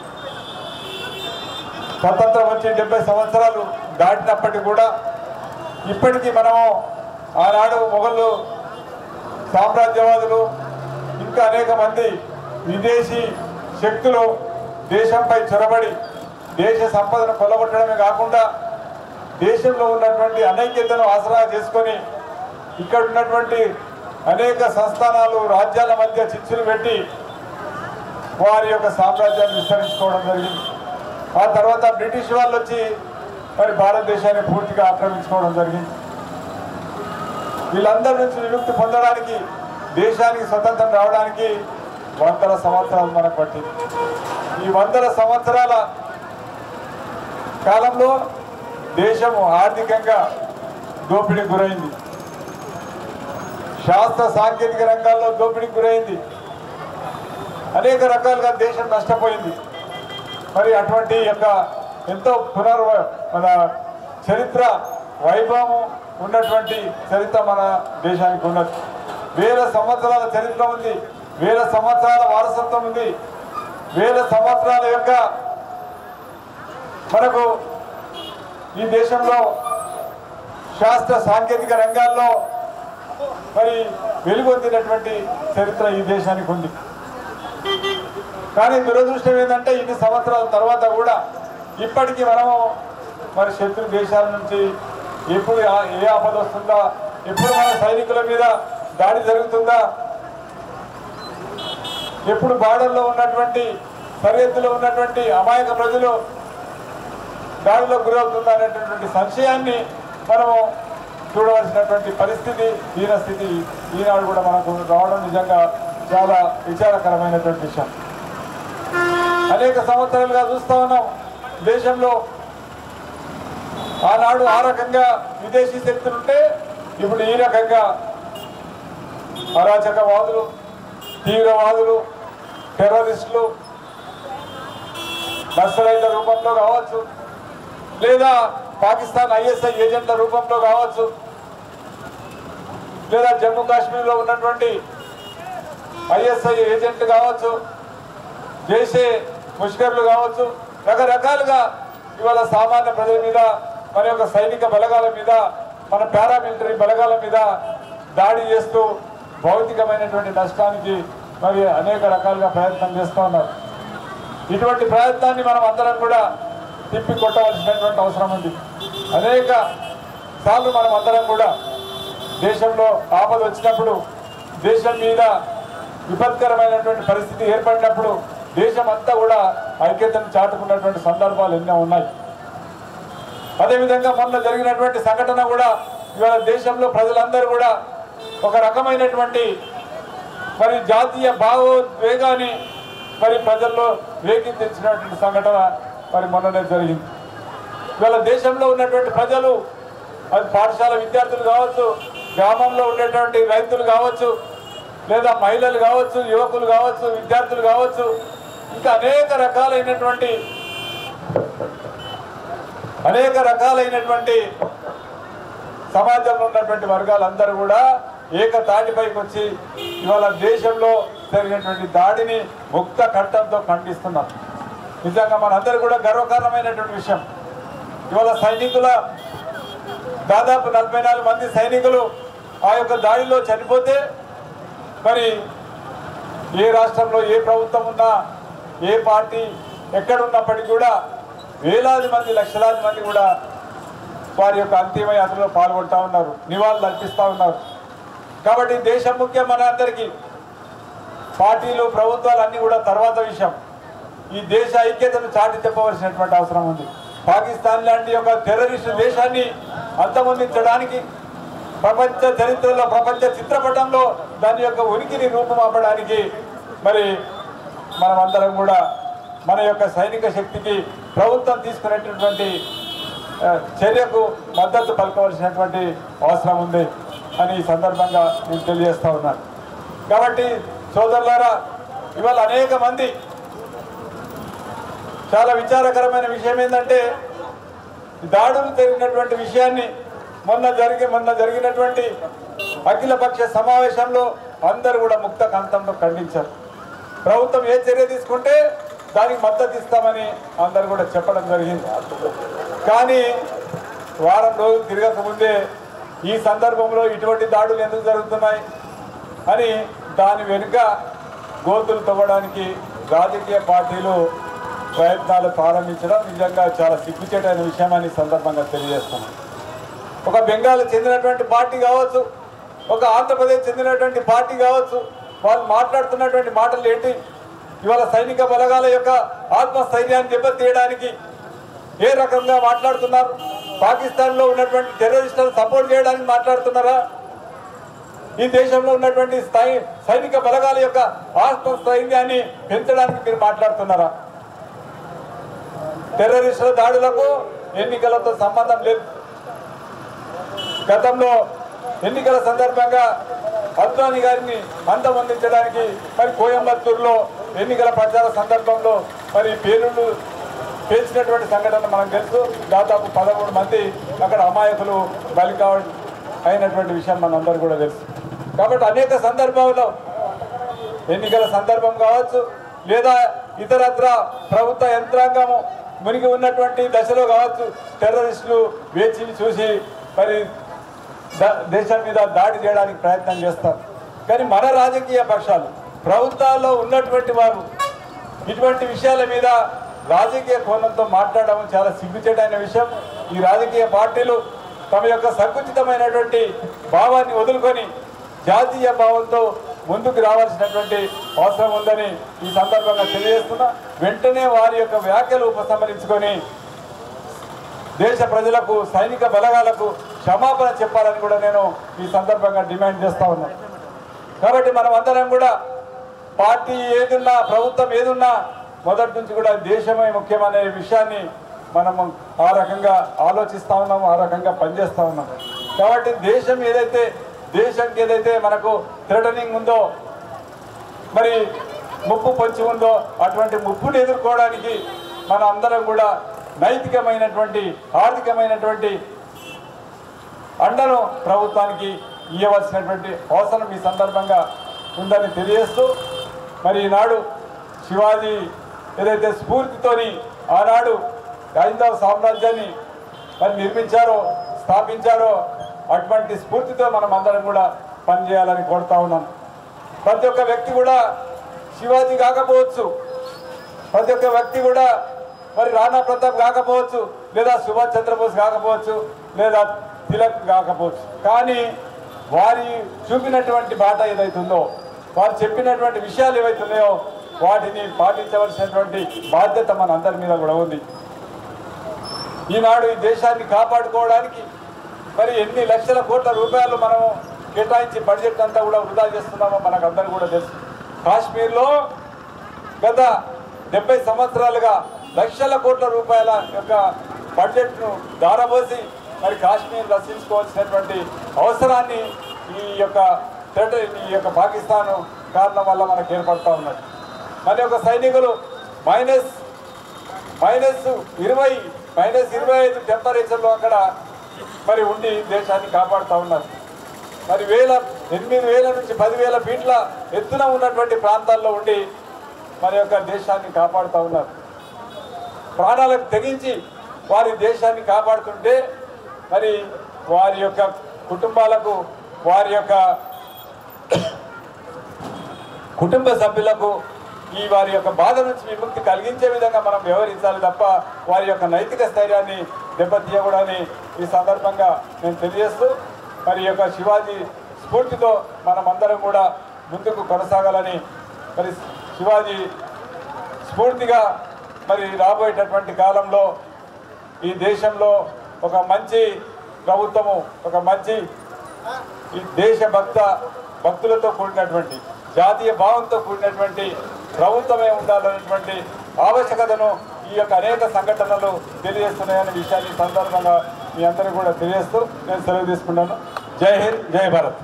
స్వతంత్రం వచ్చి డెబ్బై సంవత్సరాలు దాటినప్పటికీ కూడా ఇప్పటికీ మనము ఆనాడు మొఘలు సామ్రాజ్యవాదులు ఇంకా అనేక మంది విదేశీ శక్తులు దేశంపై చొరబడి దేశ సంపదను కొల్లగొట్టడమే కాకుండా దేశంలో ఉన్నటువంటి అనైక్యతను ఆసరా చేసుకొని ఇక్కడ ఉన్నటువంటి అనేక సంస్థానాలు రాజ్యాల మధ్య చిచ్చులు పెట్టి వారి యొక్క సామ్రాజ్యాన్ని విస్తరించుకోవడం జరిగింది ఆ తర్వాత బ్రిటిష్ వాళ్ళు వచ్చి మరి భారతదేశాన్ని పూర్తిగా ఆక్రమించుకోవడం జరిగింది వీళ్ళందరి నుంచి విముక్తి పొందడానికి దేశానికి స్వతంత్రం రావడానికి వందల సంవత్సరాలు మనకు పట్టింది ఈ వందల సంవత్సరాల కాలంలో దేశము ఆర్థికంగా దోపిడీకి గురైంది శాస్త్ర సాంకేతిక రంగాల్లో దోపిడీకి గురైంది అనేక రకాలుగా దేశం నష్టపోయింది మరి అటువంటి యొక్క ఎంతో పునర్ మన చరిత్ర వైభవం ఉన్నటువంటి చరిత్ర మన దేశానికి ఉన్నది వేల సంవత్సరాల చరిత్ర ఉంది వేల సంవత్సరాల వారసత్వం ఉంది వేల సంవత్సరాల యొక్క మనకు ఈ దేశంలో శాస్త్ర సాంకేతిక రంగాల్లో మరి వెలుగొందినటువంటి చరిత్ర ఈ దేశానికి ఉంది కానీ దురదృష్టం ఏంటంటే ఇన్ని సంవత్సరాల తర్వాత కూడా ఇప్పటికీ మనము మరి శత్రు దేశాల నుంచి ఎప్పుడు ఆ- ఏ ఆపద వస్తుందా ఎప్పుడు మన సైనికుల మీద దాడి జరుగుతుందా ఎప్పుడు బార్డర్లో ఉన్నటువంటి సరిహద్దులో ఉన్నటువంటి అమాయక ప్రజలు దాడిలో గురవుతుందా అనేటటువంటి సంశయాన్ని మనము చూడవలసినటువంటి పరిస్థితి దీన స్థితి ఈనాడు కూడా మనకు రావడం నిజంగా చాలా విచారకరమైనటువంటి విషయం అనేక సంవత్సరాలుగా చూస్తా ఉన్నాం దేశంలో ఆనాడు ఆ రకంగా విదేశీ శక్తులుంటే ఇప్పుడు ఈ రకంగా అరాచకవాదులు తీవ్రవాదులు టెర్రరిస్టులు నక్సలైట్ల రూపంలో కావచ్చు లేదా పాకిస్తాన్ ఐఎస్ఐ ఏజెంట్ల రూపంలో కావచ్చు లేదా జమ్మూ కాశ్మీర్లో ఉన్నటువంటి ఐఎస్ఐ ఏజెంట్లు కావచ్చు జైషే ముష్కర్లు కావచ్చు రకరకాలుగా ఇవాళ సామాన్య ప్రజల మీద మన యొక్క సైనిక బలగాల మీద మన పారామిలిటరీ బలగాల మీద దాడి చేస్తూ భౌతికమైనటువంటి నష్టానికి మరి అనేక రకాలుగా ప్రయత్నం చేస్తూ ఉన్నారు ఇటువంటి ప్రయత్నాన్ని మనం అందరం కూడా తిప్పి కొట్టవలసినటువంటి అవసరం ఉంది అనేక సార్లు మనం అందరం కూడా దేశంలో ఆపద వచ్చినప్పుడు దేశం మీద విపత్కరమైనటువంటి పరిస్థితి ఏర్పడినప్పుడు దేశం అంతా కూడా ఐక్యతను చాటుకున్నటువంటి సందర్భాలు ఎన్నో ఉన్నాయి అదేవిధంగా మొన్న జరిగినటువంటి సంఘటన కూడా ఇవాళ దేశంలో ప్రజలందరూ కూడా ఒక రకమైనటువంటి మరి జాతీయ భావోద్వేగాన్ని మరి ప్రజల్లో రేకెత్తించినటువంటి సంఘటన మరి మొన్ననే జరిగింది ఇవాళ దేశంలో ఉన్నటువంటి ప్రజలు అది పాఠశాల విద్యార్థులు కావచ్చు గ్రామంలో ఉండేటువంటి రైతులు కావచ్చు లేదా మహిళలు కావచ్చు యువకులు కావచ్చు విద్యార్థులు కావచ్చు ఇంకా అనేక రకాలైనటువంటి అనేక రకాలైనటువంటి సమాజంలో ఉన్నటువంటి వర్గాలందరూ కూడా ఏకతాటిపైకి వచ్చి ఇవాళ దేశంలో జరిగినటువంటి దాడిని ముక్త కట్టంతో ఖండిస్తున్నారు నిజంగా మనందరూ కూడా గర్వకారణమైనటువంటి విషయం ఇవాళ సైనికుల దాదాపు నలభై నాలుగు మంది సైనికులు ఆ యొక్క దాడిలో చనిపోతే మరి ఏ రాష్ట్రంలో ఏ ప్రభుత్వం ఉన్నా ఏ పార్టీ ఎక్కడున్నప్పటికీ కూడా వేలాది మంది లక్షలాది మంది కూడా వారి యొక్క అంతిమ యాత్రలో పాల్గొంటా ఉన్నారు నివాళులు అర్పిస్తూ ఉన్నారు కాబట్టి దేశం ముఖ్యం మన అందరికీ పార్టీలు ప్రభుత్వాలు అన్నీ కూడా తర్వాత విషయం ఈ దేశ ఐక్యతను చాటి చెప్పవలసినటువంటి అవసరం ఉంది పాకిస్తాన్ లాంటి ఒక టెర్రరిస్ట్ దేశాన్ని అంతమొందించడానికి ప్రపంచ చరిత్రలో ప్రపంచ చిత్రపటంలో దాని యొక్క ఉనికిని రూపుమాపడానికి మరి మనమందరం కూడా మన యొక్క సైనిక శక్తికి ప్రభుత్వం తీసుకునేటటువంటి ఆ, చర్యకు మద్దతు పలకవలసినటువంటి అవసరం ఉంది అని ఈ సందర్భంగా నేను తెలియజేస్తా ఉన్నాను కాబట్టి సోదరులారా ఇవాళ అనేక మంది చాలా విచారకరమైన విషయం ఏంటంటే దాడులు జరిగినటువంటి విషయాన్ని మొన్న జరిగి మొన్న జరిగినటువంటి అఖిలపక్ష సమావేశంలో అందరూ కూడా ముక్త కంతంలో ఖండించారు ప్రభుత్వం ఏ చర్య తీసుకుంటే దానికి మద్దతు ఇస్తామని అందరు కూడా చెప్పడం జరిగింది కానీ వారం రోజులు తిరగక ముందే ఈ సందర్భంలో ఇటువంటి దాడులు ఎందుకు జరుగుతున్నాయి అని దాని వెనుక గోతులు తవ్వడానికి రాజకీయ పార్టీలు ప్రయత్నాలు ప్రారంభించడం నిజంగా చాలా సిగ్గుచేటైన విషయం అని ఈ సందర్భంగా తెలియజేస్తున్నాను ఒక బెంగాల్ చెందినటువంటి పార్టీ కావచ్చు ఒక ఆంధ్రప్రదేశ్ చెందినటువంటి పార్టీ కావచ్చు వాళ్ళు మాట్లాడుతున్నటువంటి మాటలు ఏంటి ఇవాళ సైనిక బలగాల యొక్క ఆత్మస్థైర్యాన్ని దెబ్బతీయడానికి ఏ రకంగా మాట్లాడుతున్నారు పాకిస్తాన్లో ఉన్నటువంటి టెర్రరిస్టులను సపోర్ట్ చేయడానికి మాట్లాడుతున్నారా ఈ దేశంలో ఉన్నటువంటి స్థాయి సైనిక బలగాల యొక్క ఆత్మస్థైర్యాన్ని పెంచడానికి మీరు మాట్లాడుతున్నారా టెర్రరిస్టుల దాడులకు ఎన్నికలతో సంబంధం లేదు గతంలో ఎన్నికల సందర్భంగా అద్వానీ గారిని అంతమొందించడానికి మరి కోయంబత్తూరులో ఎన్నికల ప్రచార సందర్భంలో మరి పేలుళ్ళు పేల్చినటువంటి సంఘటన మనకు తెలుసు దాదాపు పదమూడు మంది అక్కడ అమాయకులు బలి కావడం అయినటువంటి విషయం మనందరూ కూడా తెలుసు కాబట్టి అనేక సందర్భాల్లో ఎన్నికల సందర్భం కావచ్చు లేదా ఇతరత్ర ప్రభుత్వ యంత్రాంగము మునిగి ఉన్నటువంటి దశలో కావచ్చు టెర్రరిస్టులు వేచి చూసి మరి ద- దేశం మీద దాడి చేయడానికి ప్రయత్నం చేస్తారు కానీ మన రాజకీయ పక్షాలు ప్రభుత్వాల్లో ఉన్నటువంటి వారు ఇటువంటి విషయాల మీద రాజకీయ కోణంతో మాట్లాడడం చాలా సిగ్గుచేటైన విషయం ఈ రాజకీయ పార్టీలు తమ యొక్క సంకుచితమైనటువంటి భావాన్ని వదులుకొని జాతీయ భావంతో ముందుకు రావాల్సినటువంటి అవసరం ఉందని ఈ సందర్భంగా తెలియజేస్తున్నా వెంటనే వారి యొక్క వ్యాఖ్యలు ఉపసంహరించుకొని దేశ ప్రజలకు సైనిక బలగాలకు క్షమాపణ చెప్పాలని కూడా నేను ఈ సందర్భంగా డిమాండ్ చేస్తా ఉన్నాను కాబట్టి మనం అందరం కూడా పార్టీ ఏదున్నా ప్రభుత్వం ఏదున్నా మొదటి నుంచి కూడా దేశమే ముఖ్యమనే విషయాన్ని మనము ఆ రకంగా ఆలోచిస్తా ఉన్నాము ఆ రకంగా పనిచేస్తా ఉన్నాము కాబట్టి దేశం ఏదైతే దేశంకి ఏదైతే మనకు థ్రెటనింగ్ ఉందో మరి ముప్పు పొంచి ఉందో అటువంటి ముప్పుని ఎదుర్కోవడానికి మన అందరం కూడా నైతికమైనటువంటి ఆర్థికమైనటువంటి అండను ప్రభుత్వానికి ఇవ్వవలసినటువంటి అవసరం ఈ సందర్భంగా ఉందని తెలియజేస్తూ మరి ఈనాడు శివాజీ ఏదైతే స్ఫూర్తితోని ఆనాడు హైందవ సామ్రాజ్యాన్ని మరి నిర్మించారో స్థాపించారో అటువంటి స్ఫూర్తితో మనం అందరం కూడా పనిచేయాలని కోరుతా ఉన్నాం ప్రతి ఒక్క వ్యక్తి కూడా శివాజీ కాకపోవచ్చు ప్రతి ఒక్క వ్యక్తి కూడా మరి రాణా ప్రతాప్ కాకపోవచ్చు లేదా సుభాష్ చంద్రబోస్ కాకపోవచ్చు లేదా తిలక్ కాకపోవచ్చు కానీ వారి చూపినటువంటి బాట ఏదైతుందో వారు చెప్పినటువంటి విషయాలు ఏవైతున్నాయో వాటిని పాటించవలసినటువంటి బాధ్యత మన అందరి మీద కూడా ఉంది ఈనాడు ఈ దేశాన్ని కాపాడుకోవడానికి మరి ఎన్ని లక్షల కోట్ల రూపాయలు మనం కేటాయించి బడ్జెట్ అంతా కూడా వృధా చేస్తున్నామో మనకు అందరూ కూడా తెలుసు కాశ్మీర్లో గత డెబ్బై సంవత్సరాలుగా లక్షల కోట్ల రూపాయల యొక్క బడ్జెట్ను దారబోసి మరి కాశ్మీర్ రక్షించుకోవాల్సినటువంటి అవసరాన్ని ఈ యొక్క threat- ఈ యొక్క పాకిస్తాన్ కారణం వల్ల మనకు ఏర్పడతా ఉన్నది మన యొక్క సైనికులు మైనస్ మైనస్ ఇరవై మైనస్ ఇరవై ఐదు టెంపరేచర్లో అక్కడ మరి ఉండి దేశాన్ని కాపాడుతూ ఉన్నారు మరి వేల ఎనిమిది వేల నుంచి పదివేల ఫీట్ల ఎత్తున ఉన్నటువంటి ప్రాంతాల్లో ఉండి మన యొక్క దేశాన్ని కాపాడుతూ ఉన్నారు ప్రాణాలకు తెగించి వారి దేశాన్ని కాపాడుతుంటే మరి వారి యొక్క కుటుంబాలకు వారి యొక్క కుటుంబ సభ్యులకు ఈ వారి యొక్క బాధ నుంచి విముక్తి కలిగించే విధంగా మనం వ్యవహరించాలి తప్ప వారి యొక్క నైతిక స్థైర్యాన్ని దెబ్బతీయకూడదని ఈ సందర్భంగా నేను తెలియజేస్తూ మరి ఈ యొక్క శివాజీ స్ఫూర్తితో మనమందరం కూడా ముందుకు కొనసాగాలని మరి శివాజీ స్ఫూర్తిగా మరి రాబోయేటటువంటి కాలంలో ఈ దేశంలో ఒక మంచి ప్రభుత్వము ఒక మంచి ఈ దేశభక్త భక్తులతో కూడినటువంటి జాతీయ భావంతో కూడినటువంటి ప్రభుత్వమే ఉండాలనేటువంటి ఆవశ్యకతను ఈ యొక్క అనేక సంఘటనలు తెలియజేస్తున్నాయనే విషయాన్ని ఈ సందర్భంగా మీ అందరూ కూడా తెలియజేస్తూ నేను సెలవు తీసుకున్నాను జై హింద్ జై భారత్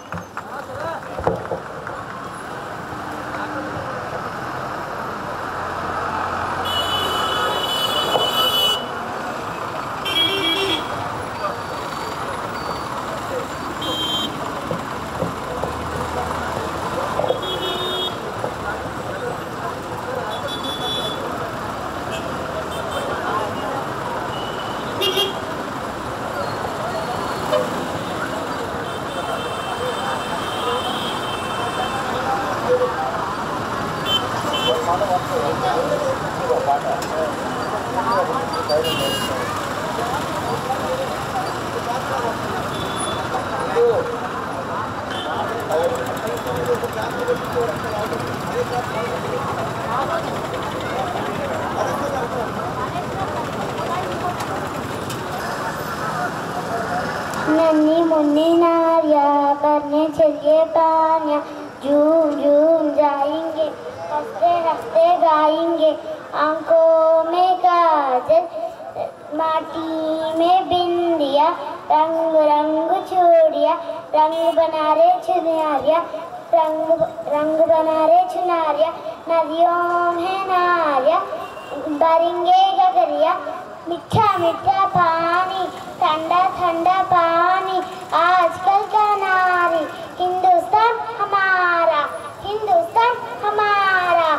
नन्ही मुन्नी नारिया करने चलिए पानिया झूम झूम जाएंगे हंसते हंसते गाएंगे आंखों में काजल माटी में बिंदिया रंग रंग चूड़िया रंग बना रे चुनारिया रंग रंग बना रे चुनारिया नदियों में नारिया भरेंगे गगरिया मीठा मीठा पानी ठंडा ठंडा पानी आजकल का नारी हिंदुस्तान हमारा हिंदुस्तान हमारा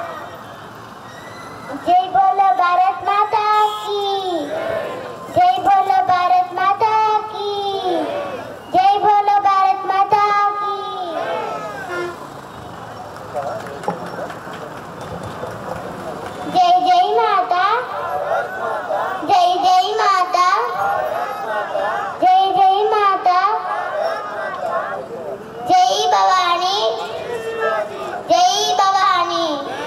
जय बोलो भारत माता की जय बोलो भारत माता की जय बोलो भारत माता की जय जय माता जय जय माता जय जय माता जय भवानी जय भवानी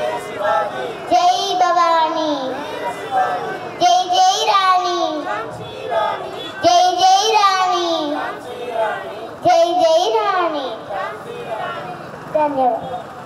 जय भवानी जय जय रानी जय जय रानी जय जय रानी धन्यवाद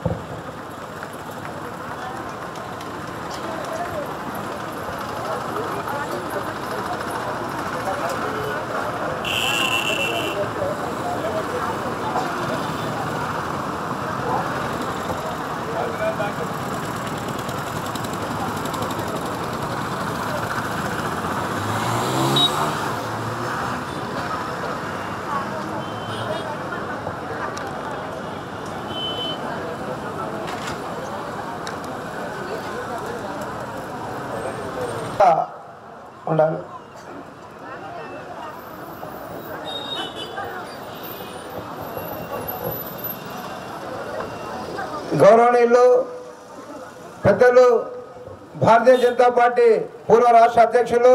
ఉండాలి గౌరవనీయులు పెద్దలు భారతీయ జనతా పార్టీ పూర్వ రాష్ట్ర అధ్యక్షులు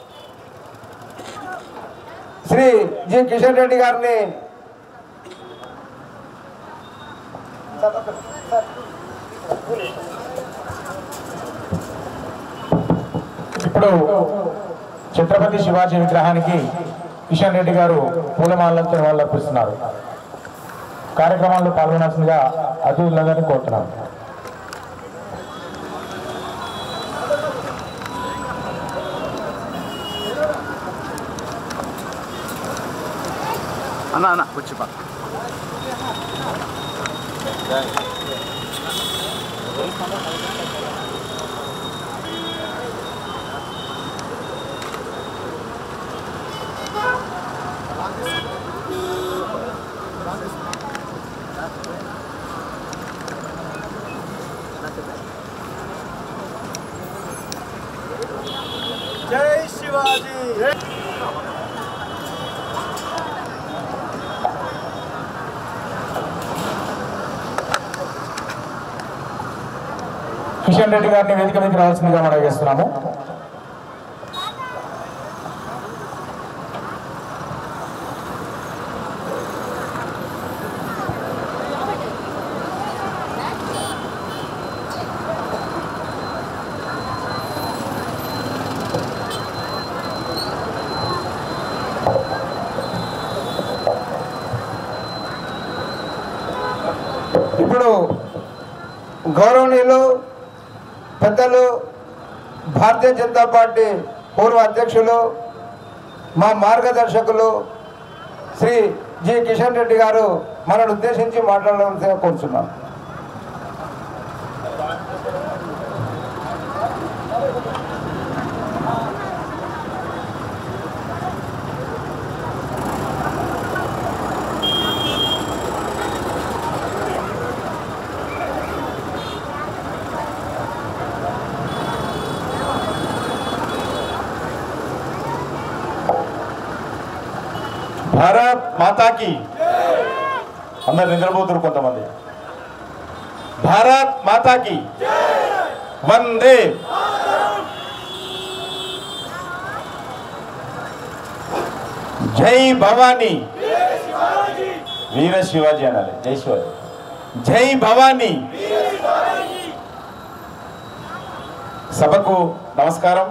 శ్రీ జి కిషన్ రెడ్డి గారిని ఇప్పుడు ఛత్రపతి శివాజీ విగ్రహానికి కిషన్ రెడ్డి గారు పూలమాలతో వాళ్ళు అర్పిస్తున్నారు కార్యక్రమాల్లో పాల్గొనాల్సిందిగా అతిథులందరినీ కోరుతున్నాను అన్న అన్న వచ్చి పక్క జై శివాజీ కిషన్ రెడ్డి గారిని వేదిక మీదకి రావాల్సిందిగా మనం చేస్తున్నాము గౌరవనీయులు పెద్దలు భారతీయ జనతా పార్టీ పూర్వ అధ్యక్షులు మా మార్గదర్శకులు శ్రీ జి కిషన్ రెడ్డి గారు మనను ఉద్దేశించి మాట్లాడవలసిందిగా కోరుతున్నాను భారత్ మాతాకి అందరు నిద్రపోతున్నారు కొంతమంది భారత్ మాతాకి వందే జై భవానీ వీర శివాజీ అనాలి జై శివాజీ జై భవానీ సభకు నమస్కారం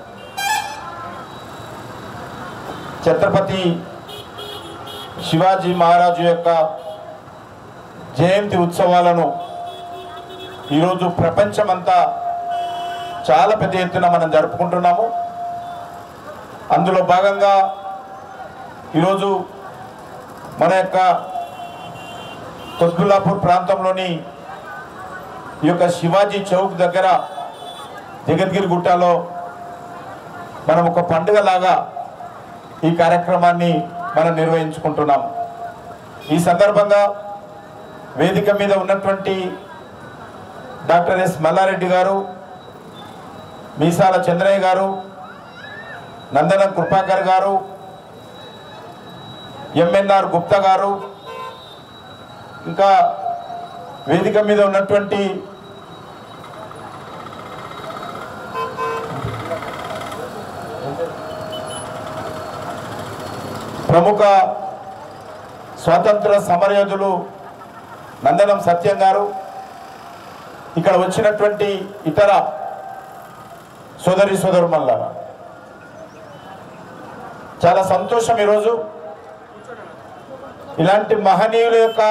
ఛత్రపతి శివాజీ మహారాజు యొక్క జయంతి ఉత్సవాలను ఈరోజు ప్రపంచమంతా చాలా పెద్ద ఎత్తున మనం జరుపుకుంటున్నాము అందులో భాగంగా ఈరోజు మన యొక్క కొత్బుల్లాపూర్ ప్రాంతంలోని ఈ యొక్క శివాజీ చౌక్ దగ్గర జగద్గిరి గుట్టలో మనం ఒక పండుగలాగా ఈ కార్యక్రమాన్ని మనం నిర్వహించుకుంటున్నాం ఈ సందర్భంగా వేదిక మీద ఉన్నటువంటి డాక్టర్ ఎస్ మల్లారెడ్డి గారు మీసాల చంద్రయ్య గారు నందన కృపాకర్ గారు ఎంఎన్ఆర్ గుప్తా గారు ఇంకా వేదిక మీద ఉన్నటువంటి ప్రముఖ స్వాతంత్ర సమరయోధులు నందనం సత్యం గారు ఇక్కడ వచ్చినటువంటి ఇతర సోదరి సోదరుమల్ల చాలా సంతోషం ఈరోజు ఇలాంటి మహనీయుల యొక్క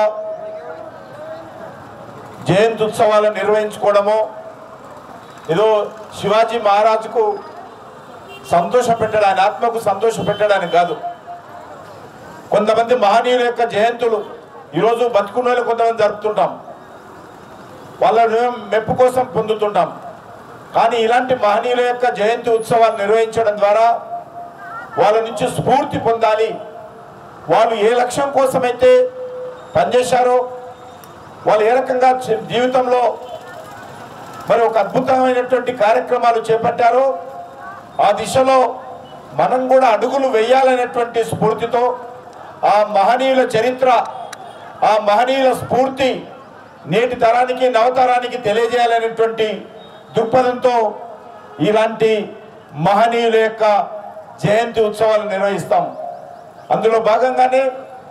జయంతి ఉత్సవాలను నిర్వహించుకోవడము ఏదో శివాజీ మహారాజుకు సంతోష పెట్టడం ఆయన ఆత్మకు సంతోష పెట్టడానికి కాదు కొంతమంది మహనీయుల యొక్క జయంతులు ఈరోజు బతుకున్న వాళ్ళు కొంతమంది జరుపుతుంటాం వాళ్ళను మెప్పు కోసం పొందుతుంటాం కానీ ఇలాంటి మహనీయుల యొక్క జయంతి ఉత్సవాలు నిర్వహించడం ద్వారా వాళ్ళ నుంచి స్ఫూర్తి పొందాలి వాళ్ళు ఏ లక్ష్యం కోసమైతే పనిచేశారో వాళ్ళు ఏ రకంగా జీ- జీవితంలో మరి ఒక అద్భుతమైనటువంటి కార్యక్రమాలు చేపట్టారో ఆ దిశలో మనం కూడా అడుగులు వేయాలనేటువంటి స్ఫూర్తితో ఆ మహనీయుల చరిత్ర ఆ మహనీయుల స్ఫూర్తి నేటి తరానికి నవతరానికి తెలియజేయాలనేటువంటి దృక్పథంతో ఇలాంటి మహనీయుల యొక్క జయంతి ఉత్సవాలు నిర్వహిస్తాం అందులో భాగంగానే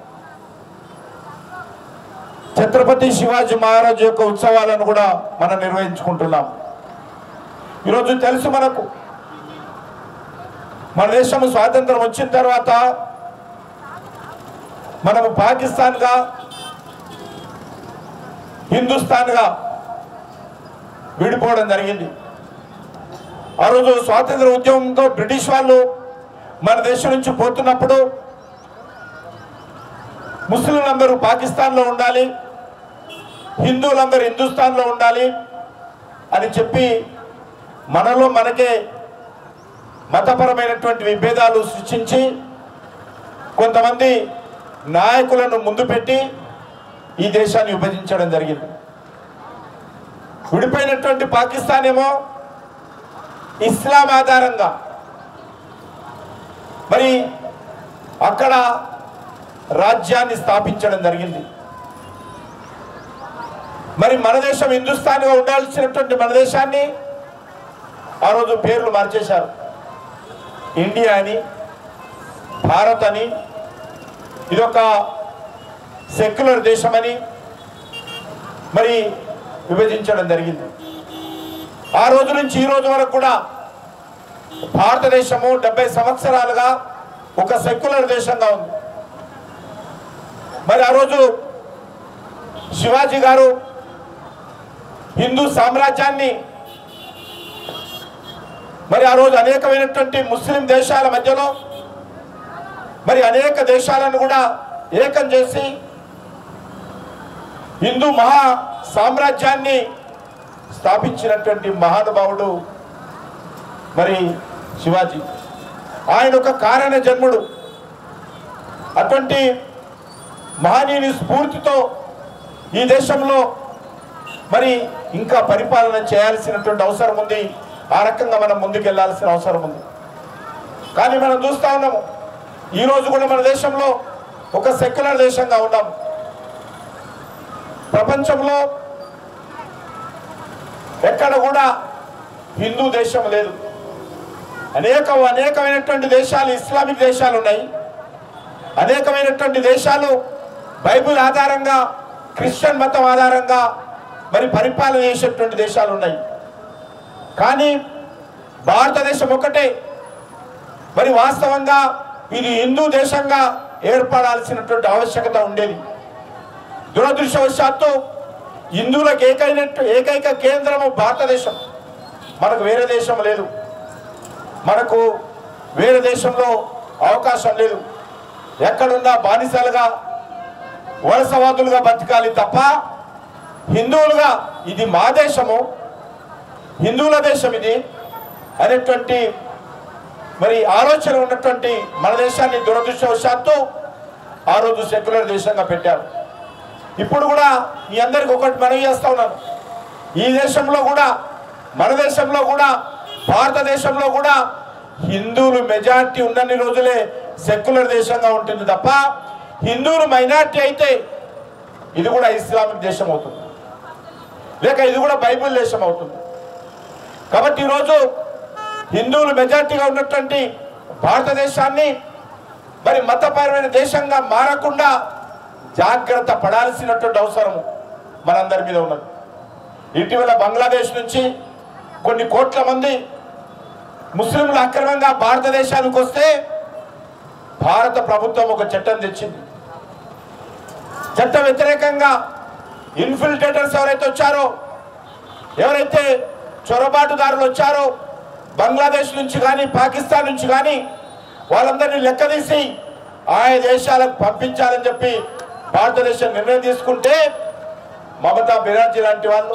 ఛత్రపతి శివాజీ మహారాజు యొక్క ఉత్సవాలను కూడా మనం నిర్వహించుకుంటున్నాం ఈరోజు తెలుసు మనకు మన దేశం స్వాతంత్రం వచ్చిన తర్వాత మనము పాకిస్తాన్గా హిందుస్థాన్గా విడిపోవడం జరిగింది ఆ రోజు స్వాతంత్ర ఉద్యమంతో బ్రిటిష్ వాళ్ళు మన దేశం నుంచి పోతున్నప్పుడు ముస్లింలందరూ పాకిస్తాన్లో ఉండాలి హిందువులందరూ హిందుస్థాన్లో ఉండాలి అని చెప్పి మనలో మనకే మతపరమైనటువంటి విభేదాలు సృష్టించి కొంతమంది నాయకులను ముందు పెట్టి ఈ దేశాన్ని విభజించడం జరిగింది విడిపోయినటువంటి పాకిస్తాన్ ఏమో ఇస్లాం ఆధారంగా మరి అక్కడ రాజ్యాన్ని స్థాపించడం జరిగింది మరి మన దేశం హిందుస్థాన్గా ఉండాల్సినటువంటి మన దేశాన్ని ఆ రోజు పేర్లు మార్చేశారు ఇండియా అని భారత్ అని ఇదొక సెక్యులర్ దేశమని మరి విభజించడం జరిగింది ఆ రోజు నుంచి ఈ రోజు వరకు కూడా భారతదేశము డెబ్బై సంవత్సరాలుగా ఒక సెక్యులర్ దేశంగా ఉంది మరి ఆ రోజు శివాజీ గారు హిందూ సామ్రాజ్యాన్ని మరి ఆ రోజు అనేకమైనటువంటి ముస్లిం దేశాల మధ్యలో మరి అనేక దేశాలను కూడా ఏకం చేసి హిందూ మహా సామ్రాజ్యాన్ని స్థాపించినటువంటి మహానుభావుడు మరి శివాజీ ఆయన ఒక కారణ జన్ముడు అటువంటి మహనీయుని స్ఫూర్తితో ఈ దేశంలో మరి ఇంకా పరిపాలన చేయాల్సినటువంటి అవసరం ఉంది ఆ రకంగా మనం ముందుకెళ్లాల్సిన అవసరం ఉంది కానీ మనం చూస్తా ఉన్నాము ఈ రోజు కూడా మన దేశంలో ఒక సెక్యులర్ దేశంగా ఉన్నాం ప్రపంచంలో ఎక్కడ కూడా హిందూ దేశం లేదు అనేక అనేకమైనటువంటి దేశాలు ఇస్లామిక్ దేశాలు ఉన్నాయి అనేకమైనటువంటి దేశాలు బైబిల్ ఆధారంగా క్రిస్టియన్ మతం ఆధారంగా మరి పరిపాలన చేసేటువంటి దేశాలు ఉన్నాయి కానీ భారతదేశం ఒకటే మరి వాస్తవంగా ఇది హిందూ దేశంగా ఏర్పడాల్సినటువంటి ఆవశ్యకత ఉండేది దురదృష్టవశాత్తు హిందువులకు ఏకైన ఏకైక కేంద్రము భారతదేశం మనకు వేరే దేశం లేదు మనకు వేరే దేశంలో అవకాశం లేదు ఎక్కడున్నా బానిసలుగా వలసవాదులుగా బతకాలి తప్ప హిందువులుగా ఇది మా దేశము హిందువుల దేశం ఇది అనేటువంటి మరి ఆలోచన ఉన్నటువంటి మన దేశాన్ని దురదృష్టవశాత్తు ఆ రోజు సెక్యులర్ దేశంగా పెట్టారు ఇప్పుడు కూడా మీ అందరికి ఒకటి మనవి చేస్తా ఉన్నాను ఈ దేశంలో కూడా మన దేశంలో కూడా భారతదేశంలో కూడా హిందువులు మెజారిటీ ఉన్నన్ని రోజులే సెక్యులర్ దేశంగా ఉంటుంది తప్ప హిందువులు మైనారిటీ అయితే ఇది కూడా ఇస్లామిక్ దేశం అవుతుంది లేక ఇది కూడా బైబిల్ దేశం అవుతుంది కాబట్టి ఈరోజు హిందువులు మెజార్టీగా ఉన్నటువంటి భారతదేశాన్ని మరి మతపరమైన దేశంగా మారకుండా జాగ్రత్త పడాల్సినటువంటి అవసరం మనందరి మీద ఉన్నది ఇటీవల బంగ్లాదేశ్ నుంచి కొన్ని కోట్ల మంది ముస్లింలు అక్రమంగా భారతదేశానికి వస్తే భారత ప్రభుత్వం ఒక చట్టం తెచ్చింది చట్ట వ్యతిరేకంగా ఇన్ఫిల్ట్రేటర్స్ ఎవరైతే వచ్చారో ఎవరైతే చొరబాటుదారులు వచ్చారో బంగ్లాదేశ్ నుంచి కానీ పాకిస్తాన్ నుంచి కానీ వాళ్ళందరినీ లెక్కదీసి ఆయా దేశాలకు పంపించాలని చెప్పి భారతదేశం నిర్ణయం తీసుకుంటే మమతా బెనర్జీ లాంటి వాళ్ళు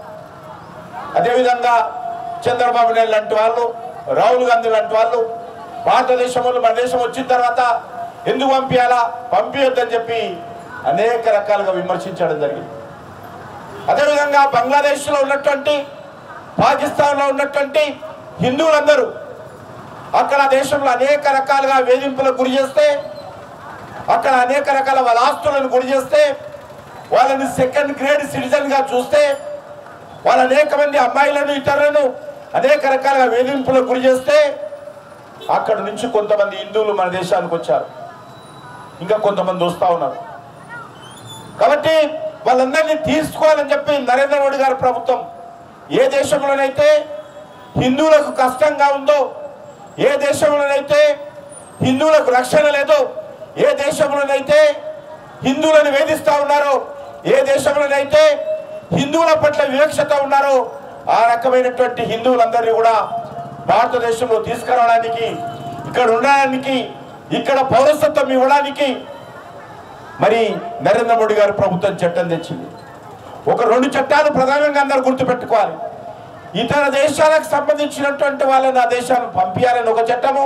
అదేవిధంగా చంద్రబాబు నాయుడు లాంటి వాళ్ళు రాహుల్ గాంధీ లాంటి వాళ్ళు భారతదేశంలో మన దేశం వచ్చిన తర్వాత ఎందుకు పంపించాలా పంపించొద్దని చెప్పి అనేక రకాలుగా విమర్శించడం జరిగింది అదేవిధంగా బంగ్లాదేశ్లో ఉన్నటువంటి పాకిస్తాన్లో ఉన్నటువంటి హిందువులందరూ అక్కడ ఆ దేశంలో అనేక రకాలుగా వేధింపులకు గురి చేస్తే అక్కడ అనేక రకాల వాళ్ళ ఆస్తులను గురి చేస్తే వాళ్ళని సెకండ్ గ్రేడ్ సిటిజన్గా చూస్తే వాళ్ళ అనేక మంది అమ్మాయిలను ఇతరులను అనేక రకాలుగా వేధింపులకు గురి చేస్తే అక్కడ నుంచి కొంతమంది హిందువులు మన దేశానికి వచ్చారు ఇంకా కొంతమంది వస్తూ ఉన్నారు కాబట్టి వాళ్ళందరినీ తీసుకోవాలని చెప్పి నరేంద్ర మోడీ గారి ప్రభుత్వం ఏ దేశంలోనైతే హిందువులకు కష్టంగా ఉందో ఏ దేశంలోనైతే హిందువులకు రక్షణ లేదో ఏ దేశంలోనైతే హిందువులను వేధిస్తా ఉన్నారో ఏ దేశంలోనైతే హిందువుల పట్ల వివక్షత ఉన్నారో ఆ రకమైనటువంటి హిందువులందరినీ కూడా భారతదేశంలో తీసుకురావడానికి ఇక్కడ ఉండడానికి ఇక్కడ పౌరసత్వం ఇవ్వడానికి మరి నరేంద్ర మోడీ గారు ప్రభుత్వం చట్టం తెచ్చింది ఒక రెండు చట్టాలు ప్రధానంగా అందరూ గుర్తుపెట్టుకోవాలి ఇతర దేశాలకు సంబంధించినటువంటి వాళ్ళని ఆ దేశాలను పంపించాలని ఒక చట్టము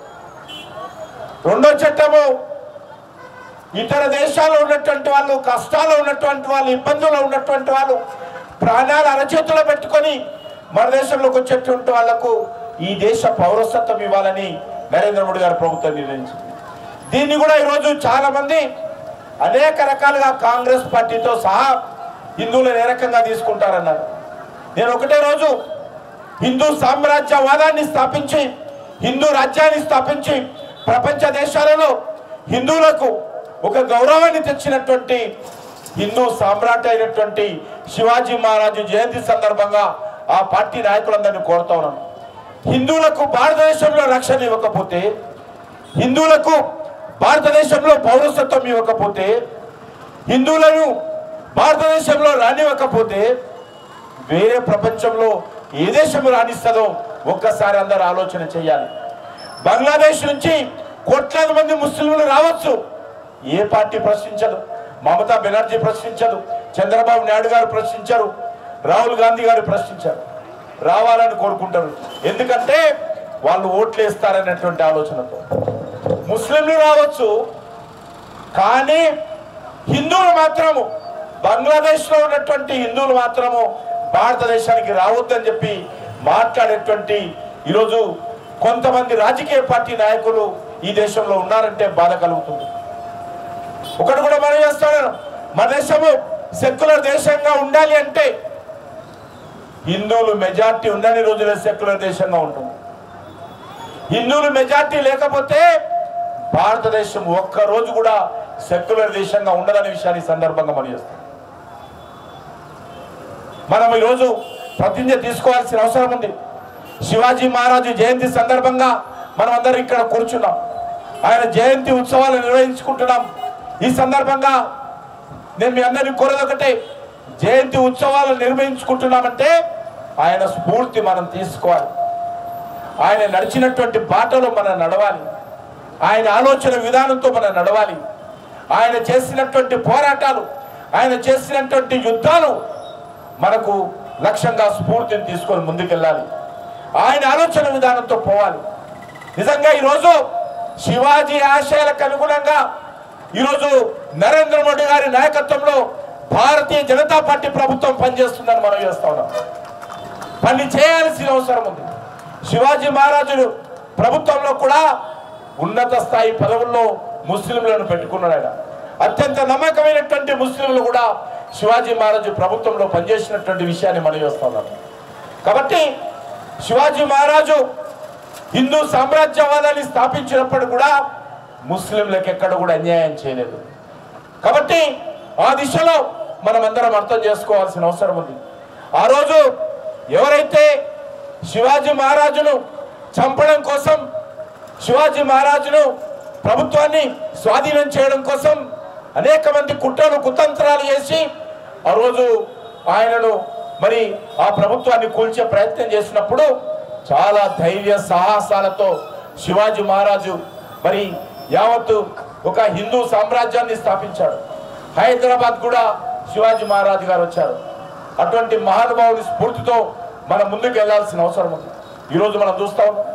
రెండో చట్టము ఇతర దేశాల్లో ఉన్నటువంటి వాళ్ళు కష్టాల్లో ఉన్నటువంటి వాళ్ళు ఇబ్బందుల్లో ఉన్నటువంటి వాళ్ళు ప్రాణాలు అరచేతిలో పెట్టుకొని మన దేశంలోకి వచ్చేటువంటి వాళ్లకు ఈ దేశ పౌరసత్వం ఇవ్వాలని నరేంద్ర మోడీ గారి ప్రభుత్వం నిర్ణయించింది దీన్ని కూడా ఈరోజు చాలా మంది అనేక రకాలుగా కాంగ్రెస్ పార్టీతో సహా హిందువులను ఏ రకంగా తీసుకుంటారన్నారు నేను ఒకటే రోజు హిందూ సామ్రాజ్యవాదాన్ని స్థాపించి హిందూ రాజ్యాన్ని స్థాపించి ప్రపంచ దేశాలలో హిందువులకు ఒక గౌరవాన్ని తెచ్చినటువంటి హిందూ సామ్రాట్ అయినటువంటి శివాజీ మహారాజు జయంతి సందర్భంగా ఆ పార్టీ నాయకులందరినీ కోరుతా ఉన్నాను హిందువులకు భారతదేశంలో రక్షణ ఇవ్వకపోతే హిందువులకు భారతదేశంలో పౌరసత్వం ఇవ్వకపోతే హిందువులను భారతదేశంలో రానివ్వకపోతే వేరే ప్రపంచంలో ఏ దేశం రాణిస్తుందో ఒక్కసారి అందరు ఆలోచన చేయాలి బంగ్లాదేశ్ నుంచి కోట్లాది మంది ముస్లింలు రావచ్చు ఏ పార్టీ ప్రశ్నించదు మమతా బెనర్జీ ప్రశ్నించదు చంద్రబాబు నాయుడు గారు ప్రశ్నించరు రాహుల్ గాంధీ గారు ప్రశ్నించారు రావాలని కోరుకుంటారు ఎందుకంటే వాళ్ళు ఓట్లు వేస్తారనేటువంటి ఆలోచనతో ముస్లింలు రావచ్చు కానీ హిందువులు మాత్రము బంగ్లాదేశ్లో ఉన్నటువంటి హిందువులు మాత్రము భారతదేశానికి రావద్దని చెప్పి మాట్లాడేటువంటి ఈరోజు కొంతమంది రాజకీయ పార్టీ నాయకులు ఈ దేశంలో ఉన్నారంటే బాధ కలుగుతుంది ఒకటి కూడా మనం చేస్తాను మన దేశము సెక్యులర్ దేశంగా ఉండాలి అంటే హిందువులు మెజార్టీ ఉండని రోజులే సెక్యులర్ దేశంగా ఉంటుంది హిందువులు మెజార్టీ లేకపోతే భారతదేశం ఒక్క రోజు కూడా సెక్యులర్ దేశంగా ఉండదనే విషయాన్ని ఈ సందర్భంగా మనం చేస్తాం మనం ఈరోజు ప్రతిజ్ఞ తీసుకోవాల్సిన అవసరం ఉంది శివాజీ మహారాజు జయంతి సందర్భంగా మనం అందరం ఇక్కడ కూర్చున్నాం ఆయన జయంతి ఉత్సవాలు నిర్వహించుకుంటున్నాం ఈ సందర్భంగా నేను మీ అందరినీ కోరేది ఒకటే జయంతి ఉత్సవాలు నిర్వహించుకుంటున్నామంటే ఆయన స్ఫూర్తి మనం తీసుకోవాలి ఆయన నడిచినటువంటి బాటలో మనం నడవాలి ఆయన ఆలోచన విధానంతో మనం నడవాలి ఆయన చేసినటువంటి పోరాటాలు ఆయన చేసినటువంటి యుద్ధాలు మనకు లక్ష్యంగా స్ఫూర్తిని తీసుకొని ముందుకెళ్ళాలి ఆయన ఆలోచన విధానంతో పోవాలి నిజంగా ఈరోజు శివాజీ ఆశయాలకు అనుగుణంగా ఈరోజు నరేంద్ర మోడీ గారి నాయకత్వంలో భారతీయ జనతా పార్టీ ప్రభుత్వం పనిచేస్తుందని మనం చేస్తా ఉన్నాం పని చేయాల్సిన అవసరం ఉంది శివాజీ మహారాజులు ప్రభుత్వంలో కూడా ఉన్నత స్థాయి పదవుల్లో ముస్లింలను పెట్టుకున్నాడు ఆయన అత్యంత నమ్మకమైనటువంటి ముస్లింలు కూడా శివాజీ మహారాజు ప్రభుత్వంలో పనిచేసినటువంటి విషయాన్ని మనం చేస్తున్నాం కాబట్టి శివాజీ మహారాజు హిందూ సామ్రాజ్యవాదాన్ని స్థాపించినప్పుడు కూడా ముస్లింలకు ఎక్కడ కూడా అన్యాయం చేయలేదు కాబట్టి ఆ దిశలో మనం అందరం అర్థం చేసుకోవాల్సిన అవసరం ఉంది ఆ రోజు ఎవరైతే శివాజీ మహారాజును చంపడం కోసం శివాజీ మహారాజును ప్రభుత్వాన్ని స్వాధీనం చేయడం కోసం అనేక మంది కుట్రలు కుతంత్రాలు చేసి ఆ రోజు ఆయనను మరి ఆ ప్రభుత్వాన్ని కూల్చే ప్రయత్నం చేసినప్పుడు చాలా ధైర్య సాహసాలతో శివాజీ మహారాజు మరి యావత్తు ఒక హిందూ సామ్రాజ్యాన్ని స్థాపించాడు హైదరాబాద్ కూడా శివాజీ మహారాజు గారు వచ్చారు అటువంటి మహానుభావుడి స్ఫూర్తితో మనం ముందుకు వెళ్లాల్సిన అవసరం ఉంది ఈరోజు మనం చూస్తా ఉన్నాం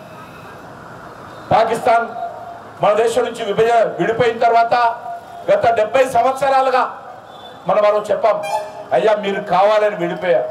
పాకిస్తాన్ మన దేశం నుంచి విభజ విడిపోయిన తర్వాత గత డెబ్బై సంవత్సరాలుగా మనం మనం చెప్పాం అయ్యా మీరు కావాలని విడిపోయారు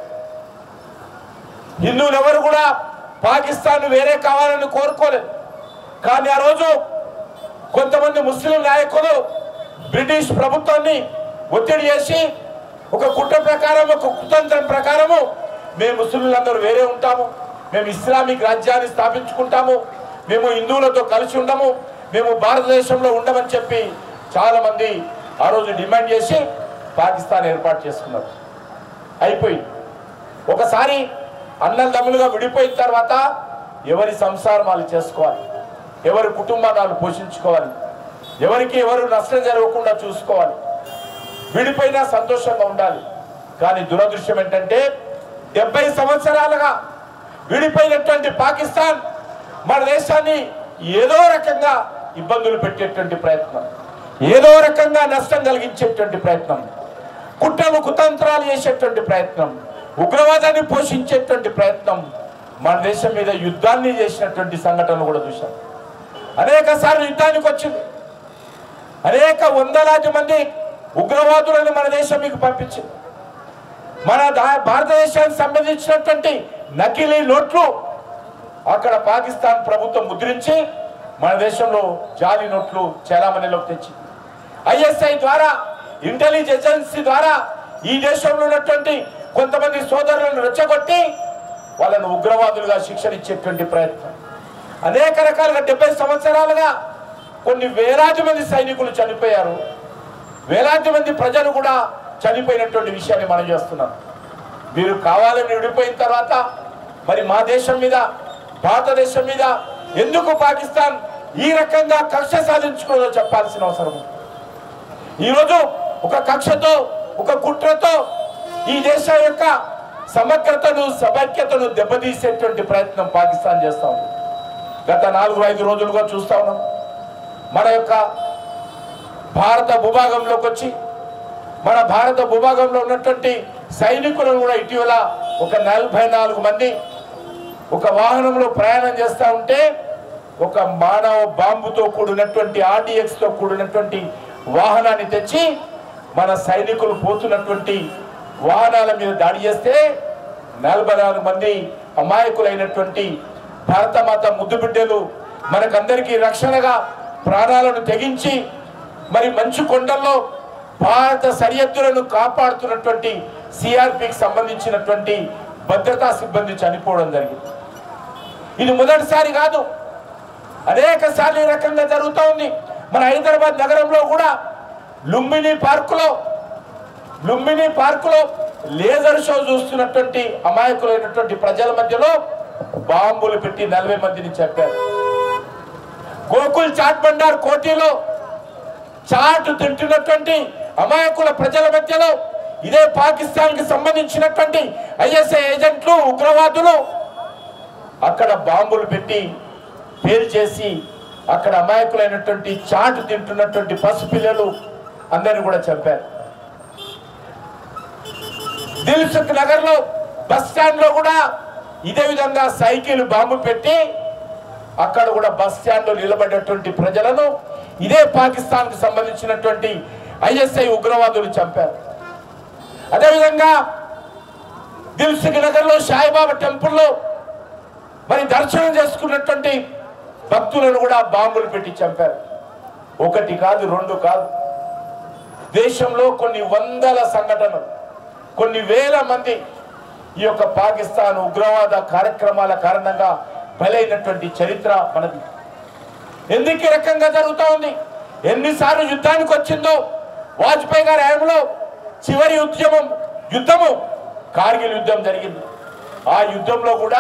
హిందువులు ఎవరు కూడా పాకిస్తాన్ వేరే కావాలని కోరుకోలేదు కానీ ఆ రోజు కొంతమంది ముస్లిం నాయకులు బ్రిటిష్ ప్రభుత్వాన్ని ఒత్తిడి చేసి ఒక కుట్ర ప్రకారం ఒక కుతంత్రం ప్రకారము మేము ముస్లింలందరూ వేరే ఉంటాము మేము ఇస్లామిక్ రాజ్యాన్ని స్థాపించుకుంటాము మేము హిందువులతో కలిసి ఉండము మేము భారతదేశంలో ఉండమని చెప్పి చాలా మంది ఆ రోజు డిమాండ్ చేసి పాకిస్తాన్ ఏర్పాటు చేసుకున్నారు అయిపోయింది ఒకసారి అన్నదమ్ములుగా విడిపోయిన తర్వాత ఎవరి సంసారం వాళ్ళు చేసుకోవాలి ఎవరి కుటుంబాన్ని వాళ్ళు పోషించుకోవాలి ఎవరికి ఎవరు నష్టం జరగకుండా చూసుకోవాలి విడిపోయినా సంతోషంగా ఉండాలి కానీ దురదృష్టం ఏంటంటే డెబ్బై సంవత్సరాలుగా విడిపోయినటువంటి పాకిస్తాన్ మన దేశాన్ని ఏదో రకంగా ఇబ్బందులు పెట్టేటువంటి ప్రయత్నం ఏదో రకంగా నష్టం కలిగించేటువంటి ప్రయత్నం కుట్రలు కుతంత్రాలు చేసేటువంటి ప్రయత్నం ఉగ్రవాదాన్ని పోషించేటువంటి ప్రయత్నం మన దేశం మీద యుద్ధాన్ని చేసినటువంటి సంఘటనలు కూడా చూశాం అనేక సార్లు యుద్ధానికి వచ్చింది అనేక వందలాది మంది ఉగ్రవాదులను మన దేశం మీకు పంపించింది మన దా- భారతదేశానికి సంబంధించినటువంటి నకిలీ నోట్లు అక్కడ పాకిస్తాన్ ప్రభుత్వం ముద్రించి మన దేశంలో జాలి నోట్లు చలామణిలోకి తెచ్చింది ఐఎస్ఐ ద్వారా ఇంటెలిజెన్స్ ఏజెన్సీ ద్వారా ఈ దేశంలో ఉన్నటువంటి కొంతమంది సోదరులను రెచ్చగొట్టి వాళ్ళను ఉగ్రవాదులుగా శిక్షణ ఇచ్చేటువంటి ప్రయత్నం అనేక రకాలుగా డెబ్బై సంవత్సరాలుగా కొన్ని వేలాది మంది సైనికులు చనిపోయారు వేలాది మంది ప్రజలు కూడా చనిపోయినటువంటి విషయాన్ని మనం చేస్తున్నాం మీరు కావాలని విడిపోయిన తర్వాత మరి మా దేశం మీద భారతదేశం మీద ఎందుకు పాకిస్తాన్ ఈ రకంగా కక్ష సాధించుకోదో చెప్పాల్సిన అవసరం ఉంది ఈరోజు ఒక కక్షతో ఒక కుట్రతో ఈ దేశం యొక్క సమగ్రతను సమైక్యతను దెబ్బతీసేటువంటి ప్రయత్నం పాకిస్తాన్ చేస్తా ఉంది గత నాలుగు ఐదు రోజులుగా చూస్తా ఉన్నాం మన యొక్క భారత భూభాగంలోకి వచ్చి మన భారత భూభాగంలో ఉన్నటువంటి సైనికులను కూడా ఇటీవల ఒక నలభై నాలుగు మంది ఒక వాహనంలో ప్రయాణం చేస్తూ ఉంటే ఒక మానవ బాంబుతో కూడినటువంటి ఆర్డిఎక్స్ తో కూడినటువంటి వాహనాన్ని తెచ్చి మన సైనికులు పోతున్నటువంటి వాహనాల మీద దాడి చేస్తే నలభై నాలుగు మంది అమాయకులైనటువంటి భారతమాత ముద్దు బిడ్డలు మనకందరికీ రక్షణగా ప్రాణాలను తెగించి మరి మంచు కొండల్లో భారత సరిహద్దులను కాపాడుతున్నటువంటి సిఆర్పికి సంబంధించినటువంటి భద్రతా సిబ్బంది చనిపోవడం జరిగింది ఇది మొదటిసారి కాదు అనేక సార్లు ఈ రకంగా జరుగుతూ ఉంది మన హైదరాబాద్ నగరంలో కూడా లుంబిని పార్కులో లుంబిని పార్కులో లేజర్ షో చూస్తున్నటువంటి అమాయకులైనటువంటి ప్రజల మధ్యలో బాంబులు పెట్టి నలభై మందిని చెప్పారు గోకుల్ చాట్ బండార్ కోటిలో చాటు తింటున్నటువంటి అమాయకుల ప్రజల మధ్యలో ఇదే పాకిస్తాన్ కి సంబంధించినటువంటి ఐఎస్ఐ ఏజెంట్లు ఉగ్రవాదులు అక్కడ బాంబులు పెట్టి పేరు చేసి అక్కడ అమాయకులైనటువంటి చాటు తింటున్నటువంటి పసిపిల్లలు అందరిని కూడా చంపారు దిల్సుఖ్ నగర్ లో బస్ స్టాండ్ లో కూడా ఇదే విధంగా సైకిల్ బాంబు పెట్టి అక్కడ కూడా బస్ స్టాండ్ లో నిలబడినటువంటి ప్రజలను ఇదే పాకిస్తాన్ కు సంబంధించినటువంటి ఐఎస్ఐ ఉగ్రవాదులు చంపారు అదేవిధంగా దిల్సుఖ్ నగర్ లో సాయిబాబా టెంపుల్లో మరి దర్శనం చేసుకున్నటువంటి భక్తులను కూడా బాంబులు పెట్టి చంపారు ఒకటి కాదు రెండు కాదు దేశంలో కొన్ని వందల సంఘటనలు కొన్ని వేల మంది ఈ యొక్క పాకిస్తాన్ ఉగ్రవాద కార్యక్రమాల కారణంగా బలైనటువంటి చరిత్ర మనది ఎందుకు ఈ రకంగా జరుగుతూ ఉంది ఎన్నిసార్లు యుద్ధానికి వచ్చిందో వాజ్పేయి గారి హయాంలో చివరి ఉద్యమం యుద్ధము కార్గిల్ యుద్ధం జరిగింది ఆ యుద్ధంలో కూడా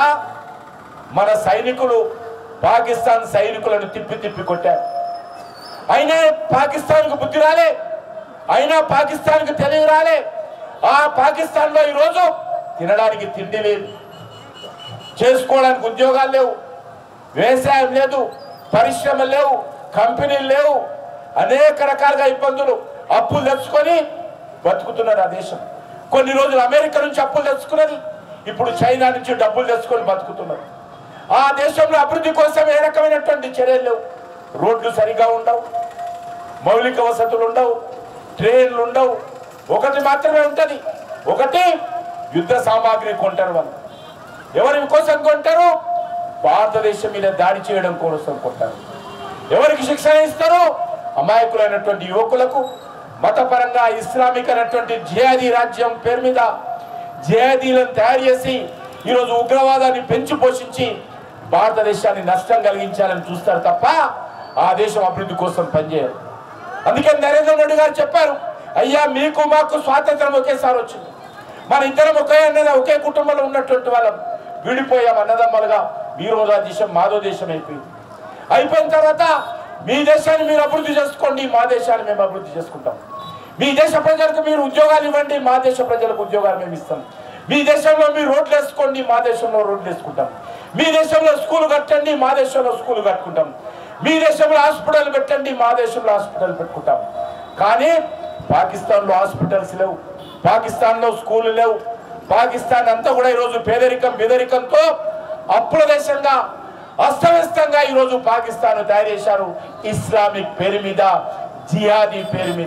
మన సైనికులు పాకిస్తాన్ సైనికులను తిప్పి తిప్పి కొట్టారు అయినా పాకిస్తాన్కు బుద్ధి రాలే అయినా పాకిస్తాన్కు తెలివి రాలే ఆ పాకిస్తాన్లో ఈరోజు తినడానికి తిండి లేదు చేసుకోవడానికి ఉద్యోగాలు లేవు వ్యవసాయం లేదు పరిశ్రమలు లేవు కంపెనీలు లేవు అనేక రకాలుగా ఇబ్బందులు అప్పులు తెచ్చుకొని బతుకుతున్నారు ఆ దేశం కొన్ని రోజులు అమెరికా నుంచి అప్పులు తెచ్చుకున్నది ఇప్పుడు చైనా నుంచి డబ్బులు తెచ్చుకొని బతుకుతున్నారు ఆ దేశంలో అభివృద్ధి కోసం ఏ రకమైనటువంటి చర్యలు లేవు రోడ్లు సరిగా ఉండవు మౌలిక వసతులు ఉండవు ట్రైన్లు ఉండవు ఒకటి మాత్రమే ఉంటది ఒకటి యుద్ధ సామాగ్రి కొంటారు వాళ్ళు ఎవరి కోసం కొంటారు భారతదేశం మీద దాడి చేయడం కోసం కొంటారు ఎవరికి శిక్షణ ఇస్తారు అమాయకులైనటువంటి యువకులకు మతపరంగా ఇస్లామిక్ అయినటువంటి జిహాదీ రాజ్యం పేరు మీద జిహాదీలను తయారు చేసి ఈరోజు ఉగ్రవాదాన్ని పెంచి పోషించి భారతదేశాన్ని నష్టం కలిగించాలని చూస్తారు తప్ప ఆ దేశం అభివృద్ధి కోసం పనిచేయరు అందుకే నరేంద్ర మోడీ గారు చెప్పారు అయ్యా మీకు మాకు స్వాతంత్రం ఒకేసారి వచ్చింది మన ఇద్దరం ఒకే అన్నది ఒకే కుటుంబంలో ఉన్నటువంటి వాళ్ళం విడిపోయాం అన్నదమ్మలుగా మీరు ఆ దేశం మాదో దేశం అయిపోయింది అయిపోయిన తర్వాత మీ దేశాన్ని మీరు అభివృద్ధి చేసుకోండి మా దేశాన్ని మేము అభివృద్ధి చేసుకుంటాం మీ దేశ ప్రజలకు మీరు ఉద్యోగాలు ఇవ్వండి మా దేశ ప్రజలకు ఉద్యోగాలు మేము ఇస్తాం మీ దేశంలో మీరు రోడ్లు వేసుకోండి మా దేశంలో రోడ్లు వేసుకుంటాం మీ దేశంలో స్కూల్ కట్టండి మా దేశంలో స్కూల్ కట్టుకుంటాం మీ దేశంలో హాస్పిటల్ పెట్టండి మా దేశంలో హాస్పిటల్ పెట్టుకుంటాం కానీ పాకిస్తాన్లో హాస్పిటల్స్ లేవు పాకిస్తాన్లో స్కూల్ లేవు పాకిస్తాన్ అంతా కూడా ఈరోజు పేదరికం బెదరికంతో అప్పుల దేశంగా అస్తవ్యస్తంగా ఈరోజు పాకిస్తాన్ తయారు చేశారు ఇస్లామిక్ పేరు మీద జిహాదీ పేరు మీద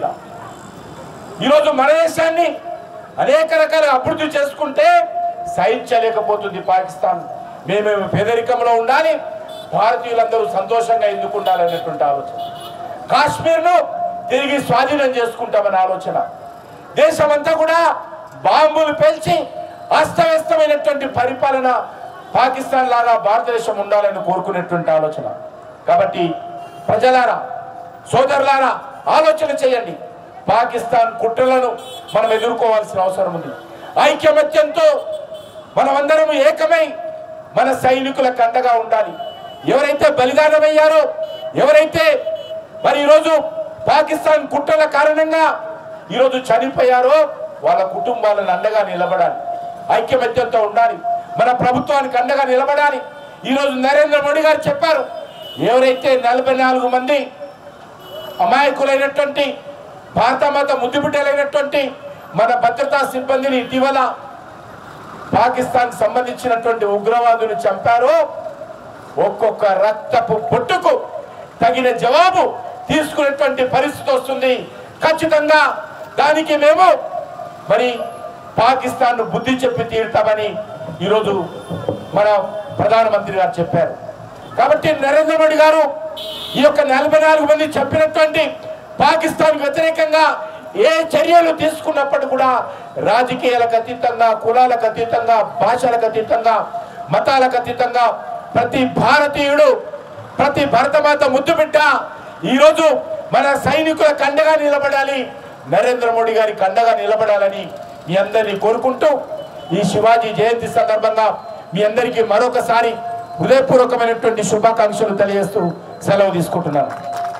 ఈరోజు మన దేశాన్ని అనేక రకాల అభివృద్ధి చేసుకుంటే సహించలేకపోతుంది పాకిస్తాన్ మేమేమి పేదరికంలో ఉండాలి భారతీయులందరూ సంతోషంగా ఎందుకు ఉండాలనేటువంటి ఆలోచన కాశ్మీర్ను తిరిగి స్వాధీనం చేసుకుంటామనే ఆలోచన దేశమంతా కూడా బాంబులు పేల్చి అస్తవ్యస్తమైనటువంటి పరిపాలన పాకిస్తాన్ లాగా భారతదేశం ఉండాలని కోరుకునేటువంటి ఆలోచన కాబట్టి ప్రజలారా సోదరులారా ఆలోచన చేయండి పాకిస్తాన్ కుట్రలను మనం ఎదుర్కోవాల్సిన అవసరం ఉంది ఐక్యమత్యంతో మనమందరం ఏకమై మన సైనికులకు అండగా ఉండాలి ఎవరైతే బలిదానమయ్యారో ఎవరైతే మరి ఈరోజు పాకిస్తాన్ కుట్రల కారణంగా ఈరోజు చనిపోయారో వాళ్ళ కుటుంబాలను అండగా నిలబడాలి ఐక్యమత్యంతో ఉండాలి మన ప్రభుత్వానికి అండగా నిలబడాలి ఈరోజు నరేంద్ర మోడీ గారు చెప్పారు ఎవరైతే నలభై నాలుగు మంది అమాయకులైనటువంటి భారతమాత ముద్దుబిడ్డలైనటువంటి మన భద్రతా సిబ్బందిని ఇటీవల పాకిస్తాన్ సంబంధించినటువంటి ఉగ్రవాదులు చంపారో ఒక్కొక్క రక్తపు పొట్టుకు తగిన జవాబు తీసుకునేటువంటి పరిస్థితి వస్తుంది ఖచ్చితంగా దానికి మేము మరి పాకిస్తాన్ బుద్ధి చెప్పి తీరుతామని ఈరోజు మన ప్రధానమంత్రి గారు చెప్పారు కాబట్టి నరేంద్ర మోడీ గారు ఈ యొక్క నలభై నాలుగు మంది చెప్పినటువంటి పాకిస్తాన్ వ్యతిరేకంగా ఏ చర్యలు తీసుకున్నప్పటికీ కూడా రాజకీయాలకు అతీతంగా కులాలకు అతీతంగా భాషలకు అతీతంగా మతాలకు అతీతంగా ప్రతి భారతీయుడు ప్రతి భరతమాత ముద్దు బిడ్డ ఈరోజు మన సైనికులకు అండగా నిలబడాలి నరేంద్ర మోడీ గారికి అండగా నిలబడాలని మీ అందరినీ కోరుకుంటూ ఈ శివాజీ జయంతి సందర్భంగా మీ అందరికీ మరొకసారి హృదయపూర్వకమైనటువంటి శుభాకాంక్షలు తెలియజేస్తూ సెలవు తీసుకుంటున్నాను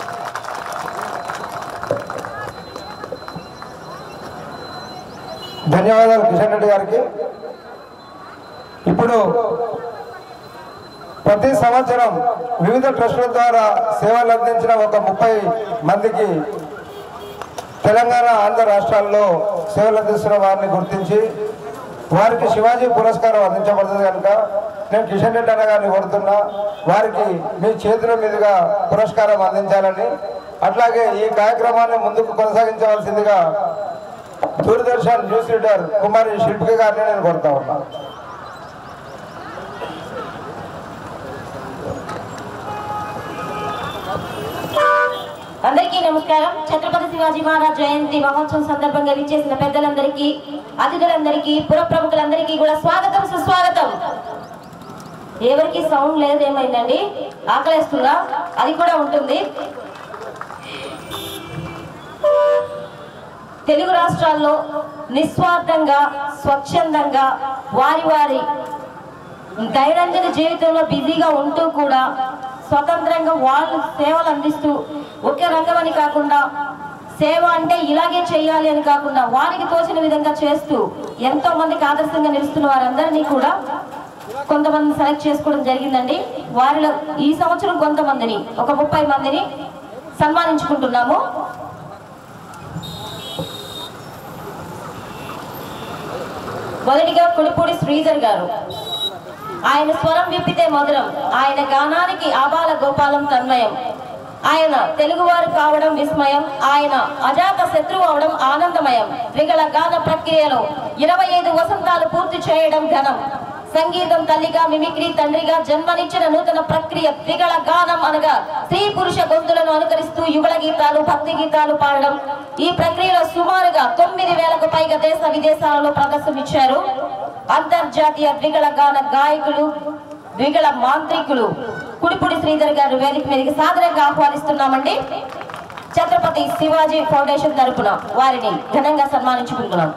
ధన్యవాదాలు కిషన్ రెడ్డి గారికి ఇప్పుడు ప్రతి సంవత్సరం వివిధ ట్రస్టుల ద్వారా సేవలు అందించిన ఒక ముప్పై మందికి తెలంగాణ ఆంధ్ర రాష్ట్రాల్లో సేవలు అందిస్తున్న వారిని గుర్తించి వారికి శివాజీ పురస్కారం అందించబడుతుంది కనుక నేను కిషన్ రెడ్డి అన్న గారిని కోరుతున్నా వారికి మీ చేతుల మీదుగా పురస్కారం అందించాలని అట్లాగే ఈ కార్యక్రమాన్ని ముందుకు కొనసాగించవలసిందిగా దూరదర్శన్ న్యూస్ రీడర్ కుమారి శిల్పిక గారిని నేను కోరుతా ఉన్నా అందరికీ నమస్కారం ఛత్రపతి శివాజీ మహారాజ్ జయంతి మహోత్సవం సందర్భంగా విచ్చేసిన పెద్దలందరికీ అతిథులందరికీ పుర ప్రముఖులందరికీ కూడా స్వాగతం సుస్వాగతం ఎవరికి సౌండ్ లేదు ఏమైందండి ఆకలేస్తుందా అది కూడా ఉంటుంది తెలుగు రాష్ట్రాల్లో నిస్వార్థంగా స్వచ్ఛందంగా వారి వారి దైనందిన జీవితంలో బిజీగా ఉంటూ కూడా స్వతంత్రంగా వాళ్ళు సేవలు అందిస్తూ ఒకే రంగం అని కాకుండా సేవ అంటే ఇలాగే చేయాలి అని కాకుండా వారికి తోచిన విధంగా చేస్తూ ఎంతో మందికి ఆదర్శంగా నిలుస్తున్న వారందరినీ కూడా కొంతమంది సెలెక్ట్ చేసుకోవడం జరిగిందండి వారిలో ఈ సంవత్సరం కొంతమందిని ఒక ముప్పై మందిని సన్మానించుకుంటున్నాము మొదటిగా కుడిపూడి శ్రీధర్ గారు ఆయన స్వరం విప్పితే మధురం ఆయన గానానికి ఆబాల గోపాలం తన్మయం ఆయన తెలుగువారు కావడం విస్మయం ఆయన అజాత శత్రువు అవడం ఆనందమయం ద్విగళ గాన ప్రక్రియలో ఇరవై ఐదు వసంతాలు పూర్తి చేయడం ఘనం సంగీతం తల్లిగా మిమిక్రీ తండ్రిగా జన్మనిచ్చిన నూతన ప్రక్రియ ద్విగళ గానం అనగా స్త్రీ పురుష గొంతులను అనుకరిస్తూ యుగళ గీతాలు భక్తి గీతాలు పాడడం ఈ ప్రక్రియలో సుమారుగా తొమ్మిది వేలకు పైగా దేశ విదేశాలలో ప్రదర్శనమిచ్చారు అంతర్జాతీయ ద్విగళ గాన గాయకులు ద్విగళ మాంత్రికులు కుడిపుడి శ్రీధర్ గారు వేదిక మీదకి సాదరంగా ఆహ్వానిస్తున్నామండి ఛత్రపతి శివాజీ ఫౌండేషన్ తరపున వారిని ఘనంగా సన్మానించుకుంటున్నాం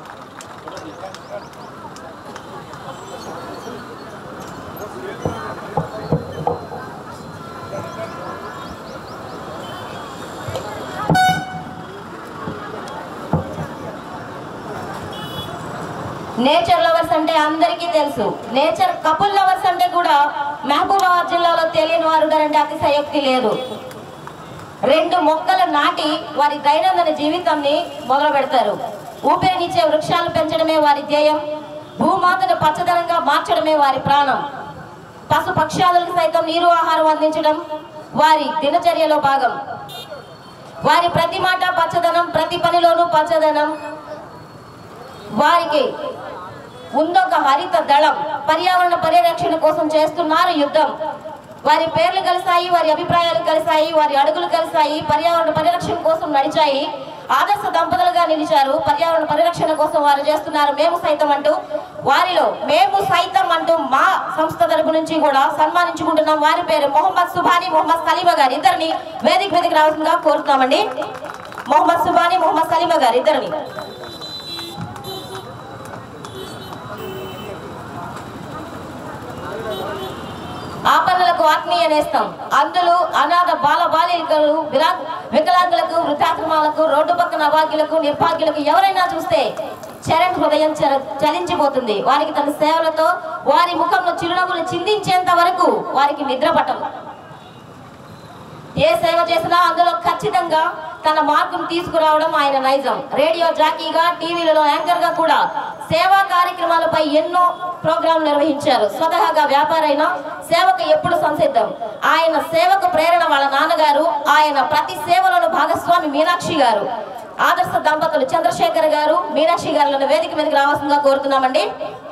నేచర్ లవర్స్ అంటే అందరికీ తెలుసు నేచర్ కపుల్ లవర్స్ అంటే కూడా మహబూబాబాద్ జిల్లాలో తెలియని వారు ఉన్నారంటే అతిశయోక్తి లేదు రెండు మొక్కలు నాటి వారి దైనందిన జీవితాన్ని మొదలు పెడతారు ఊపిరినిచ్చే వృక్షాలు పెంచడమే వారి ధ్యేయం భూమాతను పచ్చదనంగా మార్చడమే వారి ప్రాణం పశు పక్షాదులకు సైతం నీరు ఆహారం అందించడం వారి దినచర్యలో భాగం వారి ప్రతి మాట పచ్చదనం ప్రతి పనిలోనూ పచ్చదనం వారికి ఉందొక హరిత దళం పర్యావరణ పరిరక్షణ కోసం చేస్తున్నారు యుద్ధం వారి పేర్లు కలిసాయి వారి అభిప్రాయాలు కలిసాయి వారి అడుగులు కలిసాయి పర్యావరణ పరిరక్షణ కోసం నడిచాయి ఆదర్శ దంపతులుగా నిలిచారు పర్యావరణ పరిరక్షణ కోసం వారు చేస్తున్నారు మేము సైతం అంటూ వారిలో మేము సైతం అంటూ మా సంస్థ తరపు నుంచి కూడా సన్మానించుకుంటున్నాం వారి పేరు మొహమ్మద్ సుబాని మొహమ్మద్ సలీమా గారు ఇద్దరిని వేదిక మీదకి రావాల్సిందిగా కోరుతున్నామండి మొహమ్మద్ సుబాని మొహమ్మద్ సలీమా గారు ఇద్దరిని ఆపన్నులకు ఆత్మీయ నేస్తం అందులో అనాథ బాల బాలికలు విరా- వికలాంగులకు వృద్ధాశ్రమాలకు రోడ్డు పక్కన అభాగ్యులకు నిర్భాగ్యులకు ఎవరైనా చూస్తే చరణ్ హృదయం చర చలించిపోతుంది వారికి తన సేవలతో వారి ముఖంలో చిరునవ్వులు చిందించేంత వరకు వారికి నిద్ర పట్టదు ఏ సేవ చేసినా అందులో ఖచ్చితంగా తన మార్కును తీసుకురావడం ఆయన నైజం రేడియో జాకీగా టీవీలలో యాంకర్ గా కూడా సేవా కార్యక్రమాలపై ఎన్నో ప్రోగ్రాంలు నిర్వహించారు స్వతహాగా వ్యాపారైన సేవకు ఎప్పుడు సంసిద్ధం ఆయన సేవకు ప్రేరణ వాళ్ళ నాన్నగారు ఆయన ప్రతి సేవలోను భాగస్వామి మీనాక్షి గారు ఆదర్శ దంపతులు చంద్రశేఖర్ గారు మీనాక్షి గారులను వేదిక మీదకి రావాల్సిందిగా కోరుతున్నామండి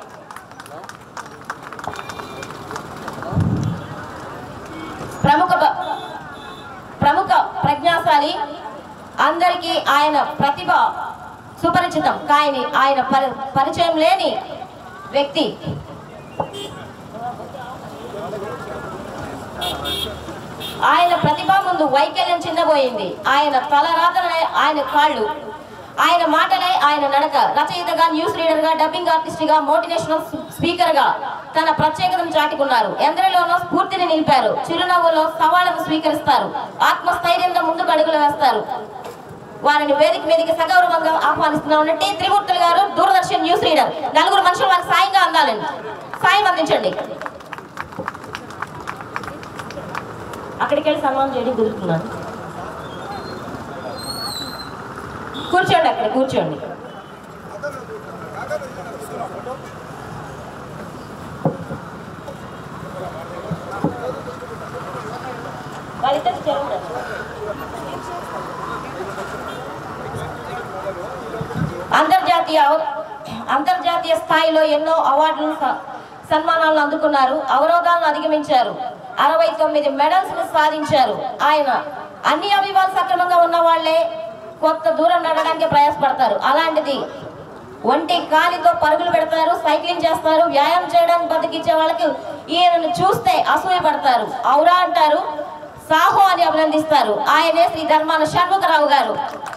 ప్రముఖ బ- ప్రముఖ ప్రజ్ఞాశాలి అందరికీ ఆయన ప్రతిభ సుపరిచితం కాయని ఆయన పరి- పరిచయం లేని వ్యక్తి ఆయన ప్రతిభ ముందు వైకల్యం చిన్నబోయింది ఆయన తలరాతలే ఆయన కాళ్ళు ఆయన మాటలే ఆయన నడక రచయితగా న్యూస్ రీడర్ గా డబ్బింగ్ ఆర్టిస్ట్ గా మోటివేషనల్ స్పీకర్ గా తన ప్రత్యేకతను చాటుకున్నారు ఎందరిలోనూ స్ఫూర్తిని నిలిపారు చిరునవ్వులో సవాళ్లను స్వీకరిస్తారు ఆత్మస్థైర్యంతో ముందుకు అడుగులు వేస్తారు వారిని వేదిక మీదకి సగౌరవంగా ఆహ్వానిస్తున్నాం టి త్రిమూర్తులు గారు దూరదర్శన్ న్యూస్ రీడర్ నలుగురు మనుషులు వారికి సాయంగా అందాలండి సాయం అందించండి అక్కడికి వెళ్ళి సన్మానం చేయడం కుదురుతున్నాను కూర్చోండి అక్కడ కూర్చోండి వాళ్ళిద్దరికి చెరువు అంతర్జాతీయ అవ- అంతర్జాతీయ స్థాయిలో ఎన్నో అవార్డులను స- సన్మానాలను అందుకున్నారు అవరోధాలను అధిగమించారు అరవై తొమ్మిది మెడల్స్ ని సాధించారు ఆయన అన్ని అభివాలు సక్రమంగా ఉన్న వాళ్ళే కొత్త దూరం నడవడానికి ప్రయాసపడతారు అలాంటిది ఒంటి కాలితో పరుగులు పెడతారు సైక్లింగ్ చేస్తారు వ్యాయామం చేయడానికి బతికించే వాళ్ళకి ఈయనను చూస్తే అసూయ పడతారు ఔరా అంటారు సాహో అని అభినందిస్తారు ఆయనే శ్రీ ధర్మాన షణ్ముఖరావు గారు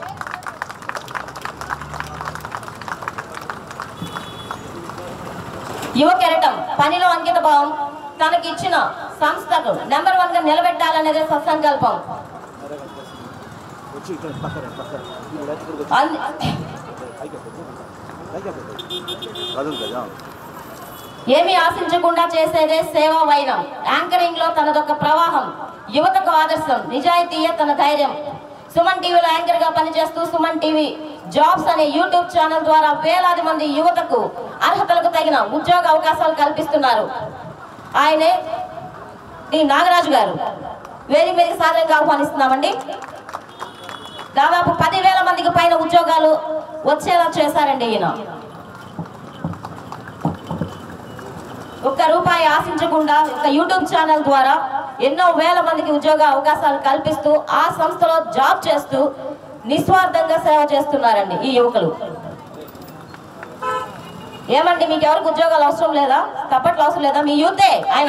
యువ కెరటం పనిలో అంకిత భావం తనకి ఇచ్చిన సంస్థకు నెంబర్ వన్ గా నిలబెట్టాలనేదే సత్సంకల్పం అన్- ఏమీ ఆశించకుండా చేసేదే సేవా వైనం యాంకరింగ్ లో తనదొక ప్రవాహం యువతకు ఆదర్శం నిజాయితీయే తన ధైర్యం సుమన్ టీవీలో యాంకర్ గా పనిచేస్తూ సుమన్ టీవీ జాబ్స్ అనే యూట్యూబ్ ఛానల్ ద్వారా వేలాది మంది యువతకు అర్హతలకు తగిన ఉద్యోగ అవకాశాలు కల్పిస్తున్నారు ఆయనే డి నాగరాజు గారు వేదిక మీదకి సాధారణంగా ఆహ్వానిస్తున్నామండి దాదాపు పదివేల మందికి పైన ఉద్యోగాలు వచ్చేలా చేశారండి ఈయన ఒక్క రూపాయి ఆశించకుండా ఒక యూట్యూబ్ ఛానల్ ద్వారా ఎన్నో వేల మందికి ఉద్యోగ అవకాశాలు కల్పిస్తూ ఆ సంస్థలో జాబ్ చేస్తూ నిస్వార్థంగా సేవ చేస్తున్నారండి ఈ యువకులు ఏమండి మీకు ఎవరికి ఉద్యోగాలు అవసరం లేదా తప్పట్లు అవసరం లేదా మీ యూతే ఆయన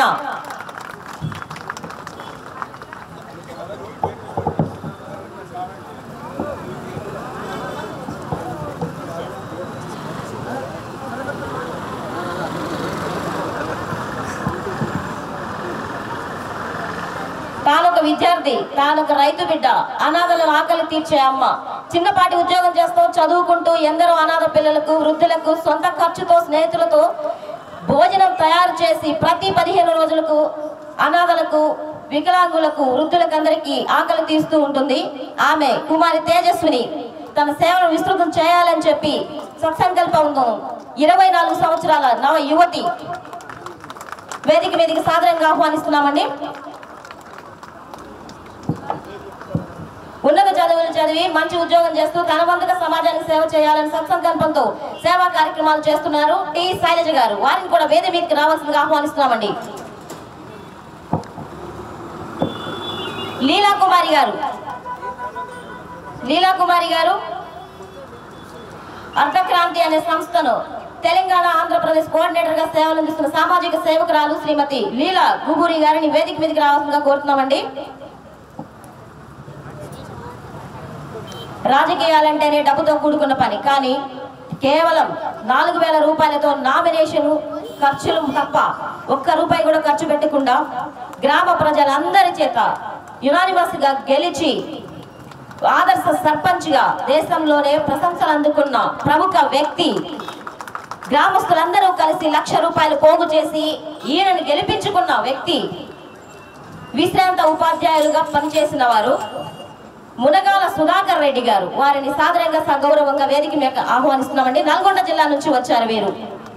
తానొక విద్యార్థి తానొక రైతు బిడ్డ అనాథల ఆకలి తీర్చే అమ్మ చిన్నపాటి ఉద్యోగం చేస్తూ చదువుకుంటూ ఎందరో అనాథ పిల్లలకు వృద్ధులకు సొంత ఖర్చుతో స్నేహితులతో భోజనం తయారు చేసి ప్రతి పదిహేను రోజులకు అనాథలకు వికలాంగులకు వృద్ధులకు అందరికీ ఆకలి తీస్తూ ఉంటుంది ఆమె కుమారి తేజస్విని తన సేవను విస్తృతం చేయాలని చెప్పి సత్సంకల్పంతో ఇరవై నాలుగు సంవత్సరాల నవ యువతి వేదిక వేదిక సాదరంగా ఆహ్వానిస్తున్నామండి ఉన్నత చదువులు చదివి మంచి ఉద్యోగం చేస్తూ తన వంతుగా సమాజానికి సేవ చేయాలని సత్సంకల్పంతో సేవా కార్యక్రమాలు చేస్తున్నారు టి శైలజ గారు వారిని కూడా వేదిక మీదకి రావాల్సిందిగా ఆహ్వానిస్తున్నామండి లీలా కుమారి గారు లీలా కుమారి గారు అర్ధక్రాంతి అనే సంస్థను తెలంగాణ ఆంధ్రప్రదేశ్ కోఆర్డినేటర్ గా సేవలు అందిస్తున్న సామాజిక సేవకురాలు శ్రీమతి లీలా గుబూరి గారిని వేదిక మీదకి రావాల్సిందిగా కోరుతున్నామండి రాజకీయాలంటేనే డబ్బుతో కూడుకున్న పని కానీ కేవలం నాలుగు వేల రూపాయలతో నామినేషన్ ఖర్చులు తప్ప ఒక్క రూపాయి కూడా ఖర్చు పెట్టకుండా గ్రామ ప్రజలందరి చేత యునానిమస్ గా గెలిచి ఆదర్శ సర్పంచ్గా దేశంలోనే ప్రశంసలు అందుకున్న ప్రముఖ వ్యక్తి గ్రామస్తులందరూ కలిసి లక్ష రూపాయలు పోగు చేసి ఈయనను గెలిపించుకున్న వ్యక్తి విశ్రాంత ఉపాధ్యాయులుగా పనిచేసిన వారు మునగాల సుధాకర్ రెడ్డి గారు వారిని సాదరంగా సగౌరవంగా వేదిక మీద ఆహ్వానిస్తున్నామండి నల్గొండ జిల్లా నుంచి వచ్చారు వీరు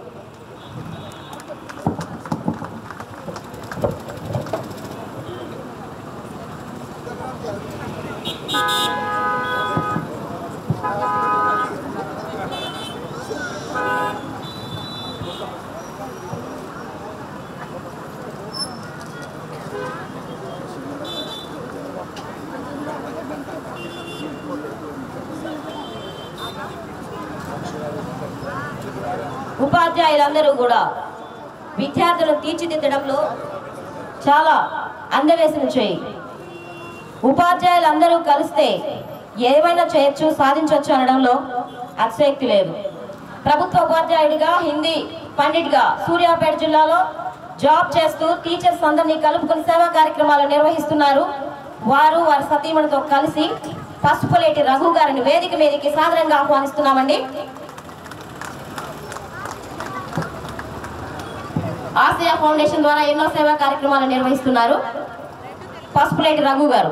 ఉపాధ్యాయులందరూ కూడా విద్యార్థులను తీర్చిదిద్దడంలో చాలా అందవేసిన చేయి ఉపాధ్యాయులందరూ కలిస్తే ఏమైనా చేయొచ్చు సాధించవచ్చు అనడంలో అతిశయక్తి లేదు ప్రభుత్వ ఉపాధ్యాయుడిగా హిందీ పండిట్గా సూర్యాపేట జిల్లాలో జాబ్ చేస్తూ టీచర్స్ అందరినీ కలుపుకుని సేవా కార్యక్రమాలు నిర్వహిస్తున్నారు వారు వారి సతీమణితో కలిసి పసుపులేటి రఘు గారిని వేదిక మీదకి సాదరంగా ఆహ్వానిస్తున్నామండి ఆసియా ఫౌండేషన్ ద్వారా ఎన్నో సేవా కార్యక్రమాలు నిర్వహిస్తున్నారు పసుపులేటి రఘు గారు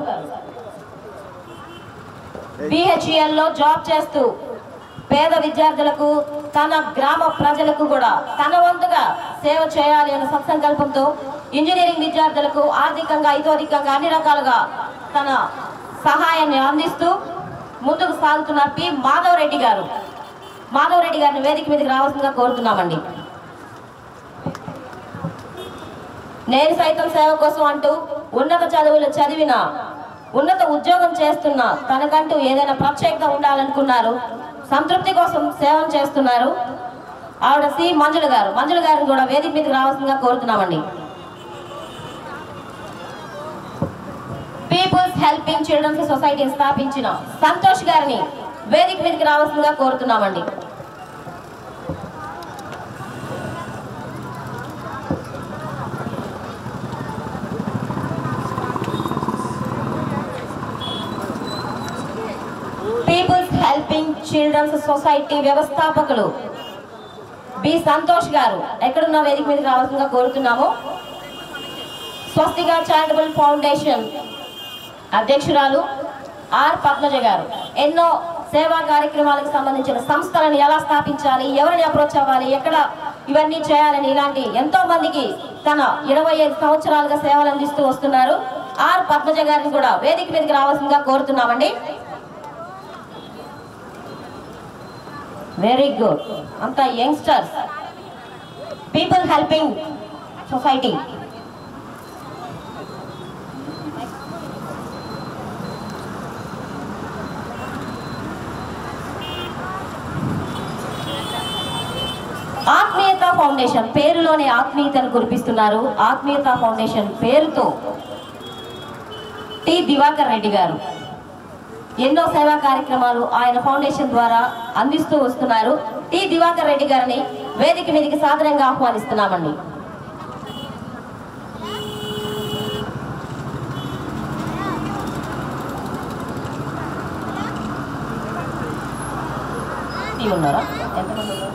BHEL లో జాబ్ చేస్తూ పేద విద్యార్థులకు తన గ్రామ ప్రజలకు కూడా తన వంతుగా సేవ చేయాలి అనే సత్సంకల్పంతో ఇంజనీరింగ్ విద్యార్థులకు ఆర్థికంగా ఇతోధికంగా అన్ని రకాలుగా తన సహాయాన్ని అందిస్తూ ముందుకు సాగుతున్న పి మాధవ్ రెడ్డి గారు మాధవ్ రెడ్డి గారిని వేదిక మీదకి రావాల్సిందిగా కోరుతున్నామండి నేను సైతం సేవ కోసం అంటూ ఉన్నత చదువులు చదివిన ఉన్నత ఉద్యోగం చేస్తున్న తనకంటూ ఏదైనా ప్రత్యేకత ఉండాలనుకున్నారు సంతృప్తి కోసం సేవ చేస్తున్నారు ఆవిడ సి మంజుల గారు మంజుల గారిని కూడా వేదిక మీదకి రావాల్సిందిగా కోరుతున్నామండి పీపుల్స్ హెల్పింగ్ చిల్డ్రన్స్ సొసైటీ స్థాపించిన సంతోష్ గారిని వేదిక మీదకి రావాల్సిందిగా కోరుతున్నామండి పీపుల్స్ హెల్పింగ్ చిల్డ్రన్స్ సొసైటీ వ్యవస్థాపకులు బి సంతోష్ గారు ఎక్కడున్న వేదిక మీదకి రావాల్సిందిగా కోరుతున్నాము స్వస్తిగా చారిటబుల్ ఫౌండేషన్ అధ్యక్షురాలు ఆర్ పద్మజ గారు ఎన్నో సేవా కార్యక్రమాలకు సంబంధించిన సంస్థలను ఎలా స్థాపించాలి ఎవరిని అప్రోచ్ అవ్వాలి ఎక్కడ ఇవన్నీ చేయాలని ఇలాంటి ఎంతో మందికి తన ఇరవై ఐదు సంవత్సరాలుగా సేవలు అందిస్తూ వస్తున్నారు ఆర్ పద్మజ గారిని కూడా వేదిక మీదకి రావాల్సిందిగా కోరుతున్నామండి వెరీ గుడ్ అంతా youngsters people helping society Atmiyata foundation పేరులోనే ఆత్మీయతను కురిపిస్తున్నారు ఆత్మీయత ఫౌండేషన్ పేరుతో టి దివాకర్ రెడ్డి గారు ఎన్నో సేవా కార్యక్రమాలు ఆయన ఫౌండేషన్ ద్వారా అందిస్తూ వస్తున్నారు టి దివాకర్ రెడ్డి గారిని వేదిక మీదకి సాదరంగా ఆహ్వానిస్తున్నామండి టీ ఉన్నారా ఎంతమంది ఉన్నారు?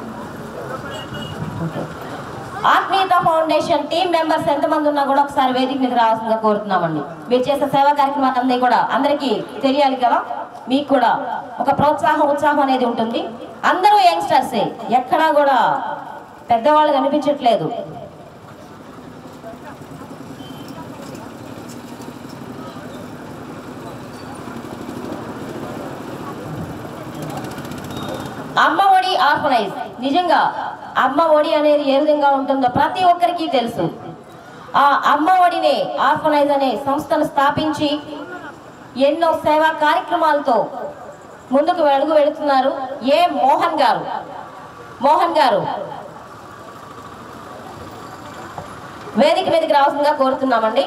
ఓకే. ఆత్మీయత ఫౌండేషన్ టీం మెంబర్స్ ఎంతమంది ఉన్నా కూడా ఒకసారి వేదిక మీద రావాల్సిందిగా కోరుతున్నామండి మీరు చేసే సేవా కార్యక్రమాలు అన్నీ కూడా అందరికీ తెలియాలి కదా మీకు కూడా ఒక ప్రోత్సాహం ఉత్సాహం అనేది ఉంటుంది అందరూ యంగ్స్టర్సే ఎక్కడా కూడా పెద్దవాళ్ళు కనిపించట్లేదు అమ్మ ఒడి ఆర్ఫనైజ్ నిజంగా అమ్మ ఒడి అనేది ఏ విధంగా ఉంటుందో ప్రతి ఒక్కరికి తెలుసు ఆ అమ్మ ఒడిని ఆర్ఫనైజ్ అనే సంస్థను స్థాపించి ఎన్నో సేవా కార్యక్రమాలతో ముందుకు అడుగు వెళుతున్నారు ఏ మోహన్ గారు మోహన్ గారు వేదిక మీదకి రావాల్సిందిగా కోరుతున్నామండి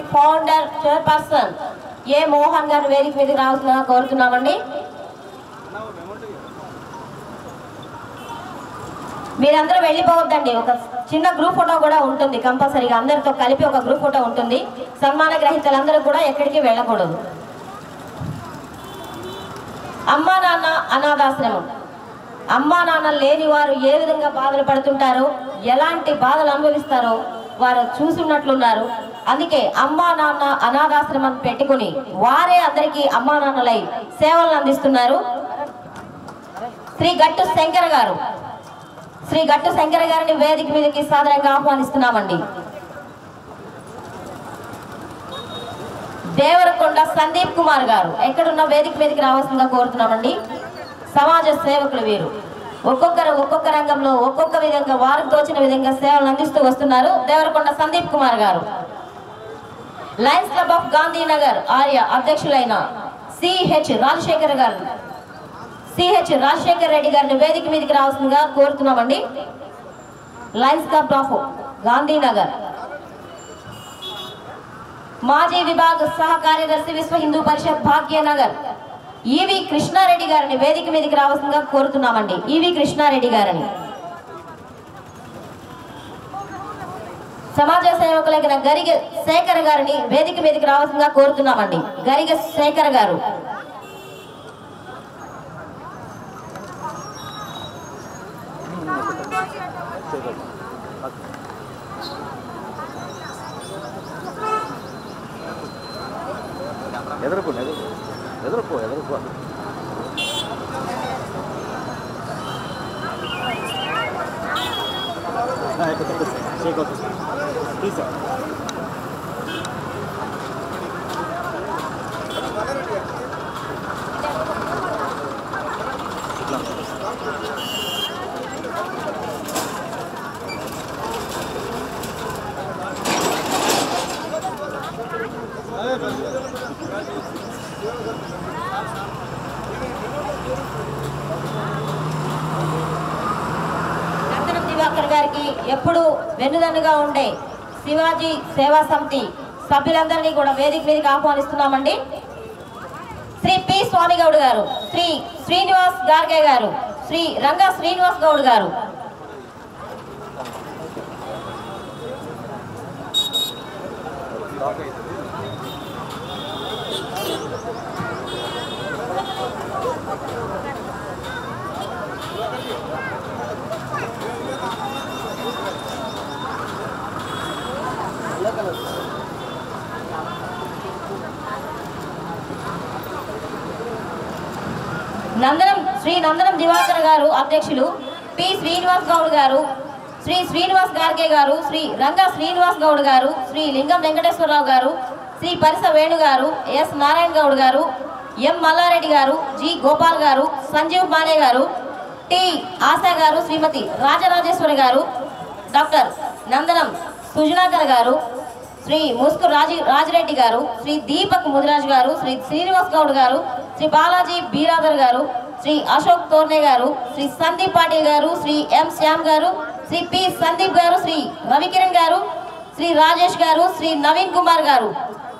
ఫౌండర్ చైర్పర్సన్ ఏ మోహన్ గారు వేదిక మీదకి రావాల్సిందిగా కోరుతున్నామండి మీరందరూ వెళ్ళిపోవద్దండి ఒక చిన్న గ్రూప్ ఫోటో కూడా ఉంటుంది కంపల్సరీగా అందరితో కలిపి ఒక గ్రూప్ ఫోటో ఉంటుంది సన్మాన గ్రహీతలందరూ కూడా ఎక్కడికి వెళ్ళకూడదు అమ్మా నాన్న అనాథాశ్రమం అమ్మా నాన్న లేని వారు ఏ విధంగా బాధలు పడుతుంటారో ఎలాంటి బాధలు అనుభవిస్తారో వారు చూసినట్లున్నారు అందుకే అమ్మా నాన్న అనాథాశ్రమం పెట్టుకుని వారే అందరికీ అమ్మా నాన్నలై సేవలను అందిస్తున్నారు శ్రీ గట్టు శంకర్ గారు శ్రీ గట్టు శంకర్ గారిని వేదిక మీదకి సాదరంగా ఆహ్వానిస్తున్నామండి దేవరకొండ సందీప్ కుమార్ గారు ఎక్కడున్న వేదిక మీదకి రావాల్సిందిగా కోరుతున్నామండి సమాజ సేవకులు వీరు ఒక్కొక్కరు ఒక్కొక్క రంగంలో ఒక్కొక్క విధంగా వారికి తోచిన విధంగా సేవలు అందిస్తూ వస్తున్నారు దేవరకొండ సందీప్ కుమార్ గారు lions club of Gandhinagar Arya అధ్యక్షులైన సిహెచ్ రాజశేఖర్ గారు సిహెచ్ రాజశేఖర్ రెడ్డి గారిని వేదిక మీదకి రావాల్సిందిగా కోరుతున్నామండి లయన్స్ క్లబ్ ఆఫ్ గాంధీనగర్ మాజీ విభాగ సహ కార్యదర్శి విశ్వ హిందూ పరిషత్ భాగ్యనగర్ ఈవి కృష్ణారెడ్డి గారిని వేదిక మీదకి రావాల్సిందిగా కోరుతున్నామండి ఈవి కృష్ణారెడ్డి గారిని సమాజ సేవకులైన గరిగ శేఖర్ గారిని వేదిక మీదకి రావాల్సిందిగా కోరుతున్నామండి గరిగ శేఖర్ గారు ఎదురుకో ఎదురుకో ఎదురుకో ఎదురుకో నందనం దివాకర్ గారికి ఎప్పుడు వెన్నుదన్నుగా ఉండే శివాజీ సేవా సమితి సభ్యులందరినీ కూడా వేదిక మీదకి ఆహ్వానిస్తున్నామండి శ్రీ పి స్వామి గౌడ్ గారు శ్రీ శ్రీనివాస్ గార్గే గారు శ్రీ రంగా శ్రీనివాస్ గౌడ్ గారు నందనం శ్రీ నందనం దివాకర్ గారు అధ్యక్షులు పి శ్రీనివాస్ గౌడ్ గారు శ్రీ శ్రీనివాస్ గార్గే గారు శ్రీ రంగా శ్రీనివాస్ గౌడ్ గారు శ్రీ లింగం వెంకటేశ్వరరావు గారు శ్రీ పరిస వేణు గారు ఎస్ నారాయణ గౌడ్ గారు ఎం మల్లారెడ్డి గారు జి గోపాల్ గారు సంజీవ్ బానే గారు టి ఆశా గారు శ్రీమతి రాజరాజేశ్వరి గారు డాక్టర్ నందనం సుజనాకర్ గారు శ్రీ ముస్కు రాజి రాజిరెడ్డి గారు శ్రీ దీపక్ ముదిరాజ్ గారు శ్రీ శ్రీనివాస్ గౌడ్ గారు శ్రీ బాలాజీ బీరాదర్ గారు శ్రీ అశోక్ తోర్నే గారు శ్రీ సందీప్ పాటిల్ గారు శ్రీ ఎం శ్యామ్ గారు శ్రీ పి సందీప్ గారు శ్రీ రవికిరణ్ గారు శ్రీ రాజేష్ గారు శ్రీ నవీన్ కుమార్ గారు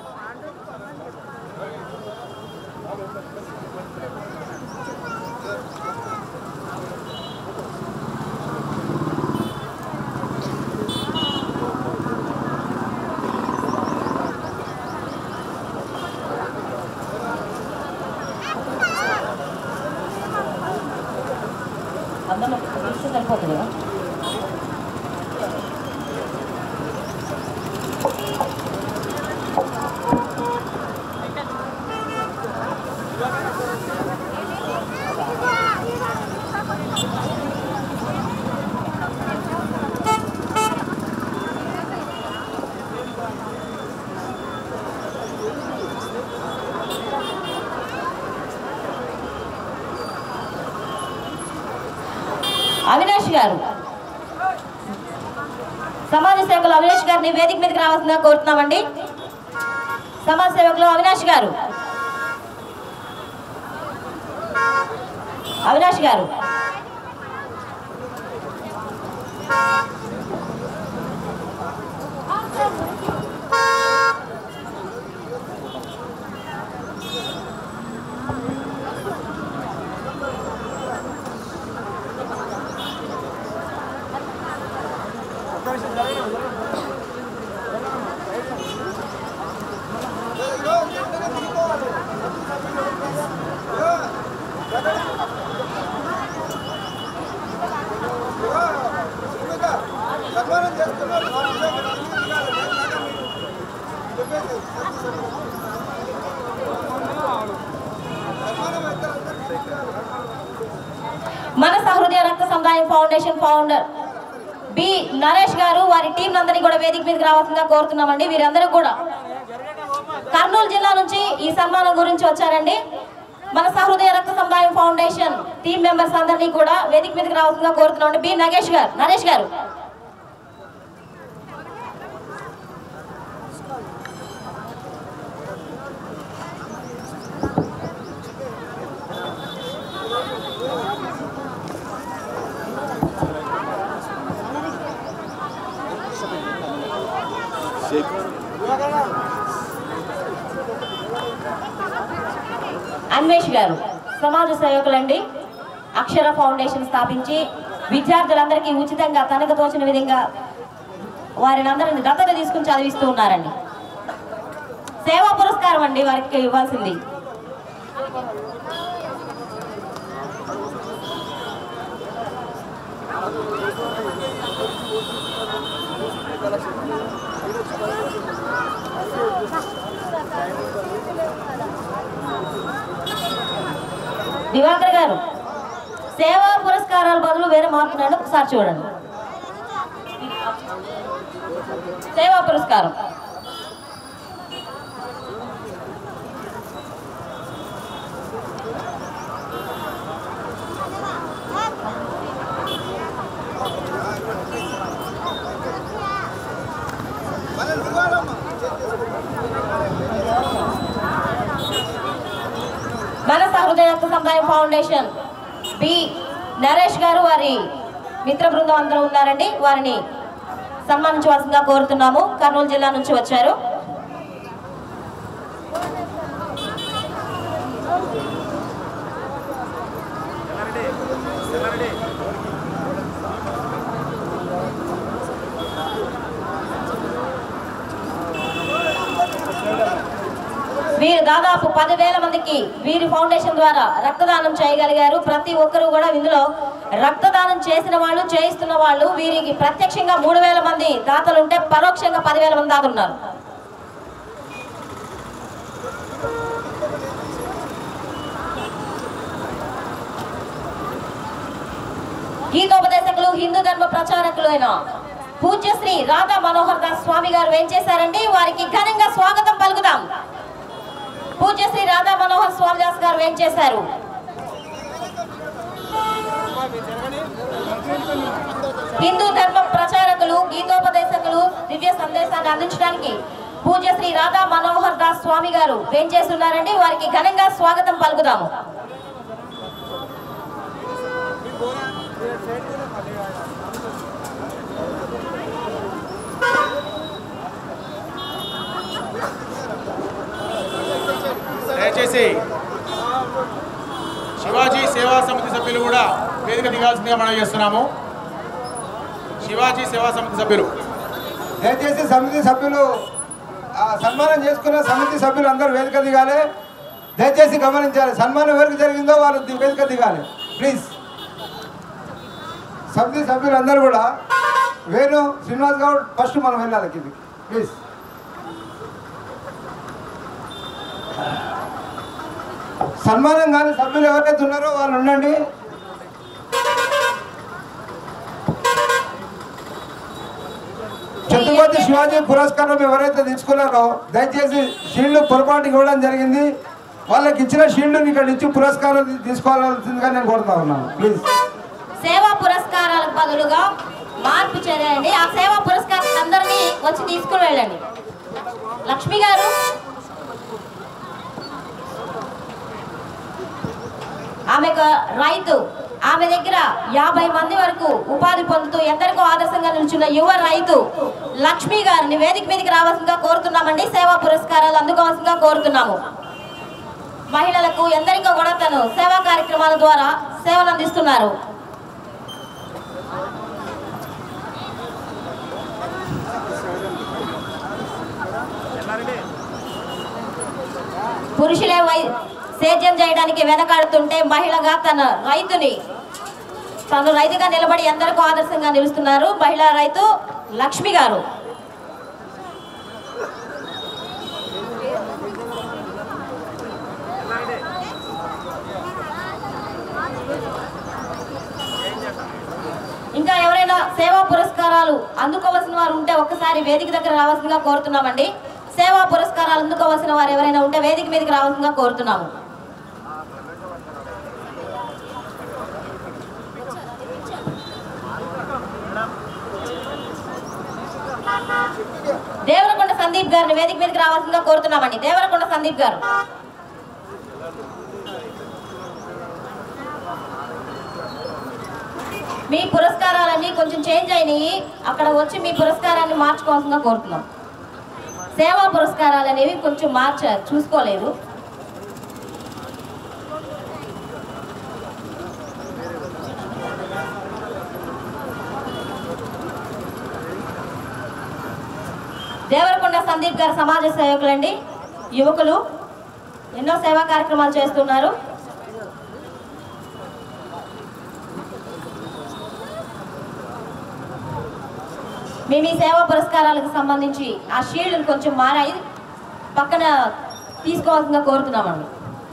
అందరం కలిసి సరిపోతుంది కదా? అవినాష్ గారు సమాజ సేవకులు అవినాష్ గారిని వేదిక మీదకి రావాల్సిందిగా కోరుతున్నామండి సమాజ సేవకులు అవినాష్ గారు అవినాష్ గారు సముదాయం ఫౌండేషన్ ఫౌండర్ బి నరేష్ గారు వారి టీం అందరినీ కూడా వేదిక మీదకి రావాల్సిందిగా కోరుతున్నామండి వీరందరూ కూడా కర్నూలు జిల్లా నుంచి ఈ సన్మానం గురించి వచ్చారండి మన సహృదయ రక్త సముదాయం ఫౌండేషన్ టీం మెంబర్స్ అందరినీ కూడా వేదిక మీదకి రావాల్సిందిగా కోరుతున్నామండి బి నగేష్ గారు నరేష్ గారు అన్వేష్ గారు సమాజ సేవకులండి అక్షర ఫౌండేషన్ స్థాపించి విద్యార్థులందరికీ ఉచితంగా తనకు తోచిన విధంగా వారిని అందరిని దత్తత తీసుకుని చదివిస్తూ ఉన్నారండి సేవా పురస్కారం అండి వారికి ఇవ్వాల్సింది దివాకర్ గారు సేవా పురస్కారాల బదులు వేరే మార్పున్నాడు ఒకసారి చూడండి సేవా పురస్కారం మన సహృదయ రక్త సముదాయం ఫౌండేషన్ బి నరేష్ గారు వారి మిత్ర బృందం అందరూ ఉన్నారండి వారిని సన్మానించవలసిందిగా కోరుతున్నాము కర్నూలు జిల్లా నుంచి వచ్చారు వీరు దాదాపు పదివేల మందికి వీరి ఫౌండేషన్ ద్వారా రక్తదానం చేయగలిగారు ప్రతి ఒక్కరూ కూడా ఇందులో రక్తదానం చేసిన వాళ్ళు చేయిస్తున్న వాళ్ళు వీరికి ప్రత్యక్షంగా మూడు వేల మంది దాతలు ఉంటే పరోక్షంగా పదివేల మంది దాతలు ఉన్నారు గీతోపదేశకులు హిందూ ధర్మ ప్రచారకులు అయిన పూజ్య శ్రీ రాధా మనోహర్ దాస్ స్వామి గారు ఏం చేశారండి వారికి ఘనంగా స్వాగతం పలుకుదాం పూజ్య శ్రీ రాధా మనోహర్ స్వామి దాస్ గారు ఏం చేశారు హిందూ ధర్మ ప్రచారకులు గీతోపదేశకులు దివ్య సందేశాన్ని అందించడానికి పూజ్య శ్రీ రాధా మనోహర్ దాస్ స్వామి గారు ఏం చేస్తున్నారండి వారికి ఘనంగా స్వాగతం పలుకుదాము దయచేసి శివాజీ సేవా సమితి సభ్యులు కూడా వేదిక దిగాల్సిందిగా మనం చేస్తున్నాము శివాజీ సేవా సమితి సభ్యులు దయచేసి సమితి సభ్యులు ఆ, సన్మానం చేసుకున్న సమితి సభ్యులు అందరూ వేదిక దిగాలి దయచేసి గమనించాలి సన్మానం ఎవరికి జరిగిందో వాళ్ళు ది- వేదిక దిగాలి ప్లీజ్ సమితి సభ్యులు అందరూ కూడా వేణు శ్రీనివాస్ గౌడ్ ఫస్ట్ మనం వెళ్ళాలి కిందికి ప్లీజ్ సన్మానం కానీ సభ్యులు ఎవరైతే ఉన్నారో వాళ్ళు ఉండండి ఛత్రపతి శివాజీ పురస్కారం ఎవరైతే తీసుకున్నారో దయచేసి షీల్డ్ పొరపాటు ఇవ్వడం జరిగింది వాళ్ళకి ఇచ్చిన షీల్డ్ని ఇక్కడ ఇచ్చి పురస్కారం తీ- తీసుకోవాల్సిందిగా నేను కోరుతా ఉన్నాను ప్లీజ్ సేవా పురస్కారాలకు బదులుగా మార్పు చేయండి ఆ సేవా పురస్కారం అందరినీ వచ్చి తీసుకుని వెళ్ళండి లక్ష్మి గారు ఆమె ఒక రైతు ఆమె దగ్గర యాభై మంది వరకు ఉపాధి పొందుతూ ఎందరికో ఆదర్శంగా నిల్చున్న యువ రైతు లక్ష్మి గారిని వేదిక మీదకి రావాల్సిందిగా కోరుతున్నామండి సేవా పురస్కారాలు అందుకోవాల్సిందిగా కోరుతున్నాము మహిళలకు ఎందరికో కూడా తను సేవా కార్యక్రమాల ద్వారా సేవలు అందిస్తున్నారు పురుషులే వై సేద్యం చేయడానికి వెనకాడుతుంటే మహిళగా తన రైతుని తను రైతుగా నిలబడి ఎందరికో ఆదర్శంగా నిలుస్తున్నారు మహిళా రైతు లక్ష్మి గారు సేవా పురస్కారాలు అందుకోవాల్సిన వారు ఉంటే ఒక్కసారి వేదిక దగ్గర రావాల్సిందిగా కోరుతున్నామండి సేవా పురస్కారాలు అందుకోవాల్సిన వారు ఎవరైనా ఉంటే వేదిక మీదకి రావాల్సిందిగా కోరుతున్నాము దేవరకొండ సందీప్ గారిని వేదిక మీదకి రావాల్సిందిగా కోరుతున్నామండి దేవరకొండ సందీప్ గారు మీ పురస్కారాలన్నీ కొంచెం చేంజ్ అయినాయి అక్కడ వచ్చి మీ పురస్కారాన్ని మార్చుకోవాల్సిందిగా కోరుతున్నాం సేవా పురస్కారాలు అనేవి కొంచెం మార్చారు చూసుకోలేదు దేవరకొండ సందీప్ గారు సమాజ సేవకులండి యువకులు ఎన్నో సేవా కార్యక్రమాలు చేస్తున్నారు మేము ఈ సేవా పురస్కారాలకు సంబంధించి ఆ షీల్డ్లు కొంచెం మారాయి పక్కన తీసుకోవాల్సిందిగా కోరుతున్నామండి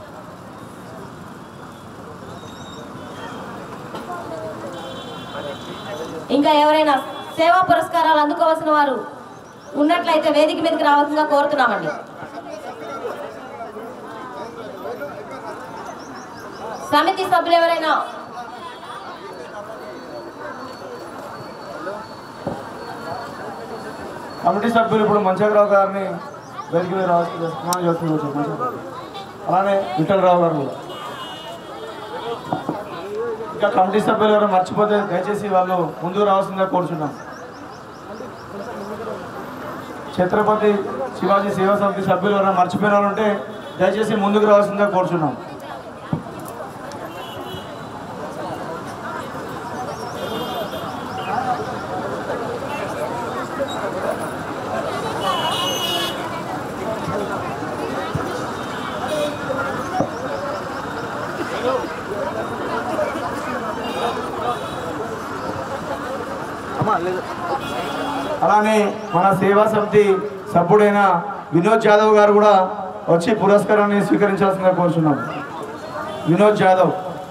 ఇంకా ఎవరైనా సేవా పురస్కారాలు అందుకోవాల్సిన వారు ఉన్నట్లయితే వేదిక మీదకి రావాల్సిందిగా కోరుతున్నామండి సమితి సభ్యులు ఎవరైనా కమిటీ సభ్యులు ఇప్పుడు మంచగరావు గారిని వేదిక మీద రావాల్సింది స్నానం చేస్తున్నారు మంచిగా అలానే విఠలరావు గారు కూడా ఇంకా కమిటీ సభ్యులు ఎవరు మర్చిపోతే దయచేసి వాళ్ళు ముందుకు రావాల్సిందిగా కోరుచున్నాం ఛత్రపతి శివాజీ సేవా సమితి సభ్యులు ఎవరైనా మర్చిపోయిన వాళ్ళు ఉంటే దయచేసి ముందుకు రావాల్సిందిగా కోరుచున్నాం అలానే మన సేవా సమితి సభ్యుడైన వినోద్ జాదవ్ గారు కూడా వచ్చి పురస్కారాన్ని స్వీకరించాల్సిందిగా కోరుచున్నాం వినోద్ జాదవ్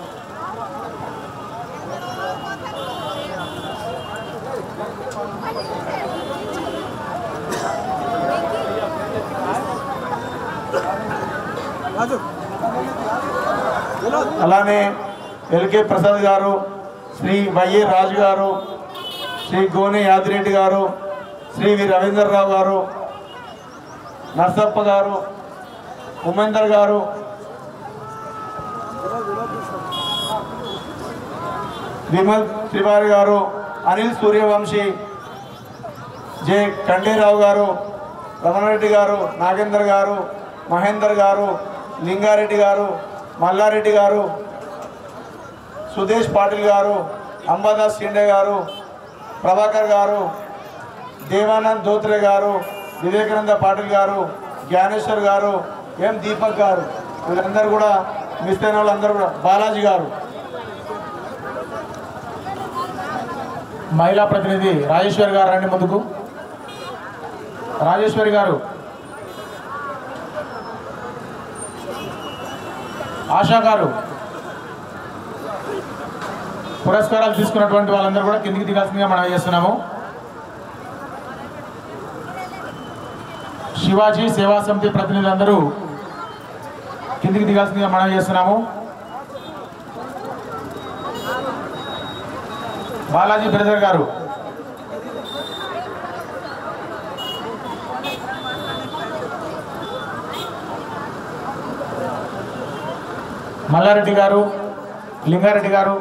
అలానే ఎల్కే ప్రసాద్ గారు శ్రీ వైఏ రాజు గారు శ్రీ గోనె యాదిరెడ్డి గారు శ్రీ వి రవీంద్రరావు గారు నర్సప్ప గారు ఉమేందర్ గారు విమల్ త్రివారి గారు అనిల్ సూర్యవంశీ జె కండేరావు గారు రమణారెడ్డి గారు నాగేందర్ గారు మహేందర్ గారు లింగారెడ్డి గారు మల్లారెడ్డి గారు సుదేశ్ పాటిల్ గారు అంబాదాస్ షిండే గారు ప్రభాకర్ గారు దేవానంద్ ధోత్రే గారు వివేకానంద పాటిల్ గారు జ్ఞానేశ్వర్ గారు ఎం దీపక్ గారు వీళ్ళందరూ కూడా మిస్ అయిన వాళ్ళందరూ కూడా బాలాజీ గారు మహిళా ప్రతినిధి రాజేశ్వరి గారు రండి ముందుకు రాజేశ్వరి గారు ఆశా గారు పురస్కారాలు తీసుకున్నటువంటి వాళ్ళందరూ కూడా కిందికి దిగాల్సిందిగా మనం చేస్తున్నాము శివాజీ సేవా సమితి ప్రతినిధులందరూ కిందికి దిగాల్సిందిగా మనం చేస్తున్నాము బాలాజీ బ్రదర్ గారు మల్లారెడ్డి గారు లింగారెడ్డి గారు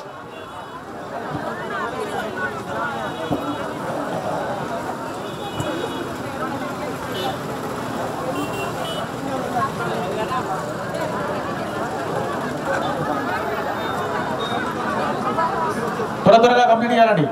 త్వర త్వరగా కంప్లీట్ చేయాలండి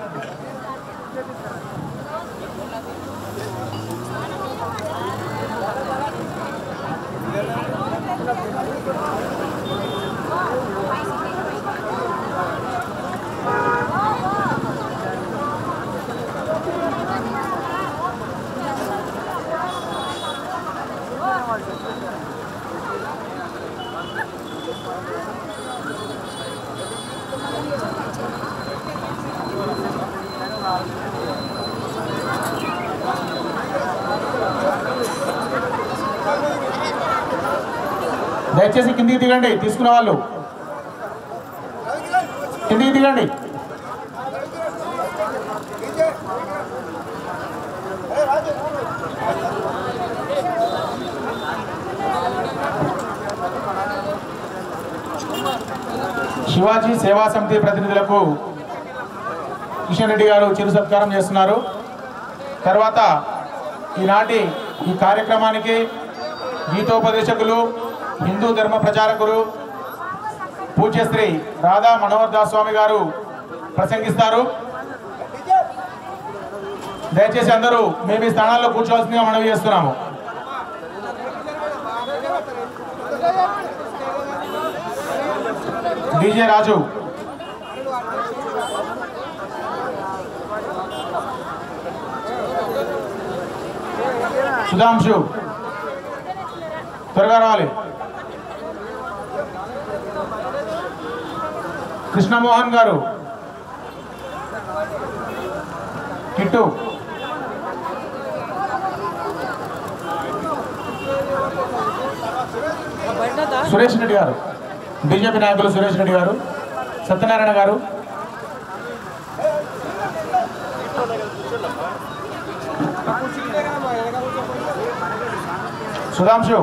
దయచేసి కిందికి దిగండి తీసుకునే వాళ్ళు కిందికి దిగండి శివాజీ సేవా సమితి ప్రతినిధులకు కిషన్ రెడ్డి గారు చిరు సత్కారం చేస్తున్నారు తర్వాత ఈనాటి ఈ కార్యక్రమానికి గీతోపదేశకులు హిందూ ధర్మ ప్రచారకులు పూజ్యశ్రీ రాధా మనోహర్ దాస్ స్వామి గారు ప్రసంగిస్తారు దయచేసి అందరూ మేము ఈ స్థానాల్లో కూర్చోవాల్సిందిగా మనవి చేస్తున్నాము డీజే రాజు సుధాంశు త్వరగా రావాలి కృష్ణమోహన్ గారు కిట్టు సురేష్ రెడ్డి గారు బీజేపీ నాయకులు సురేష్ రెడ్డి గారు సత్యనారాయణ గారు సుధాంశు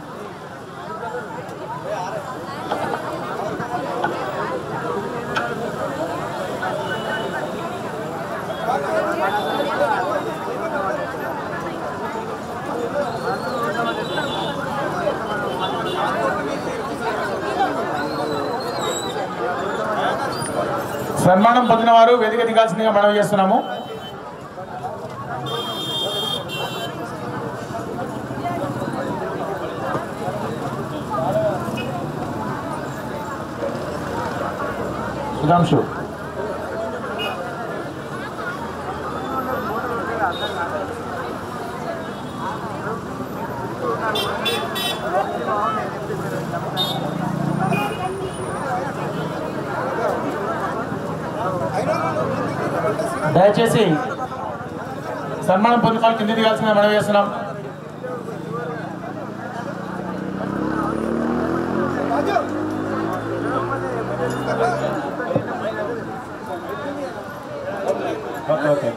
సన్మానం పొందిన వారు వేదిక దిగాల్సిందిగా మనవి చేస్తున్నాము సుధాంశు దయచేసి సన్మానం పొందిన వాళ్ళు కింది దిగాల్సిందిగా మనవి చేస్తున్నాం okay okay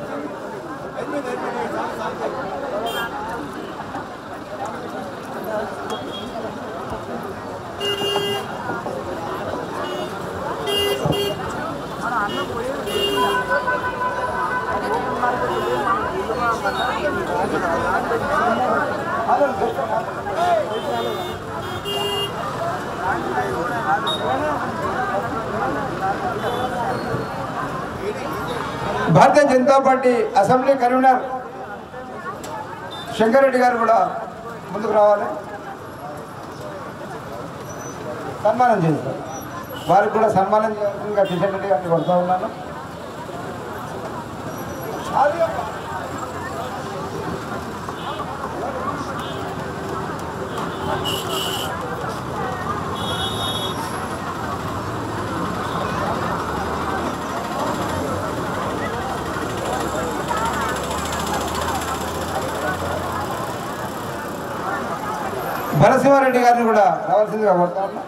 Bharatiya Janata party assembly convener Shankar Reddy గారు కూడా ముందుకు రావాలి సన్మానం చేస్తారు వారికి కూడా సన్మానం చేయాల్సిందిగా కిషన్ రెడ్డి గారిని కొడుతూ ఉన్నాను భరసింహారెడ్డి గారిని కూడా రావాల్సిందిగా కోరుతా ఉన్నా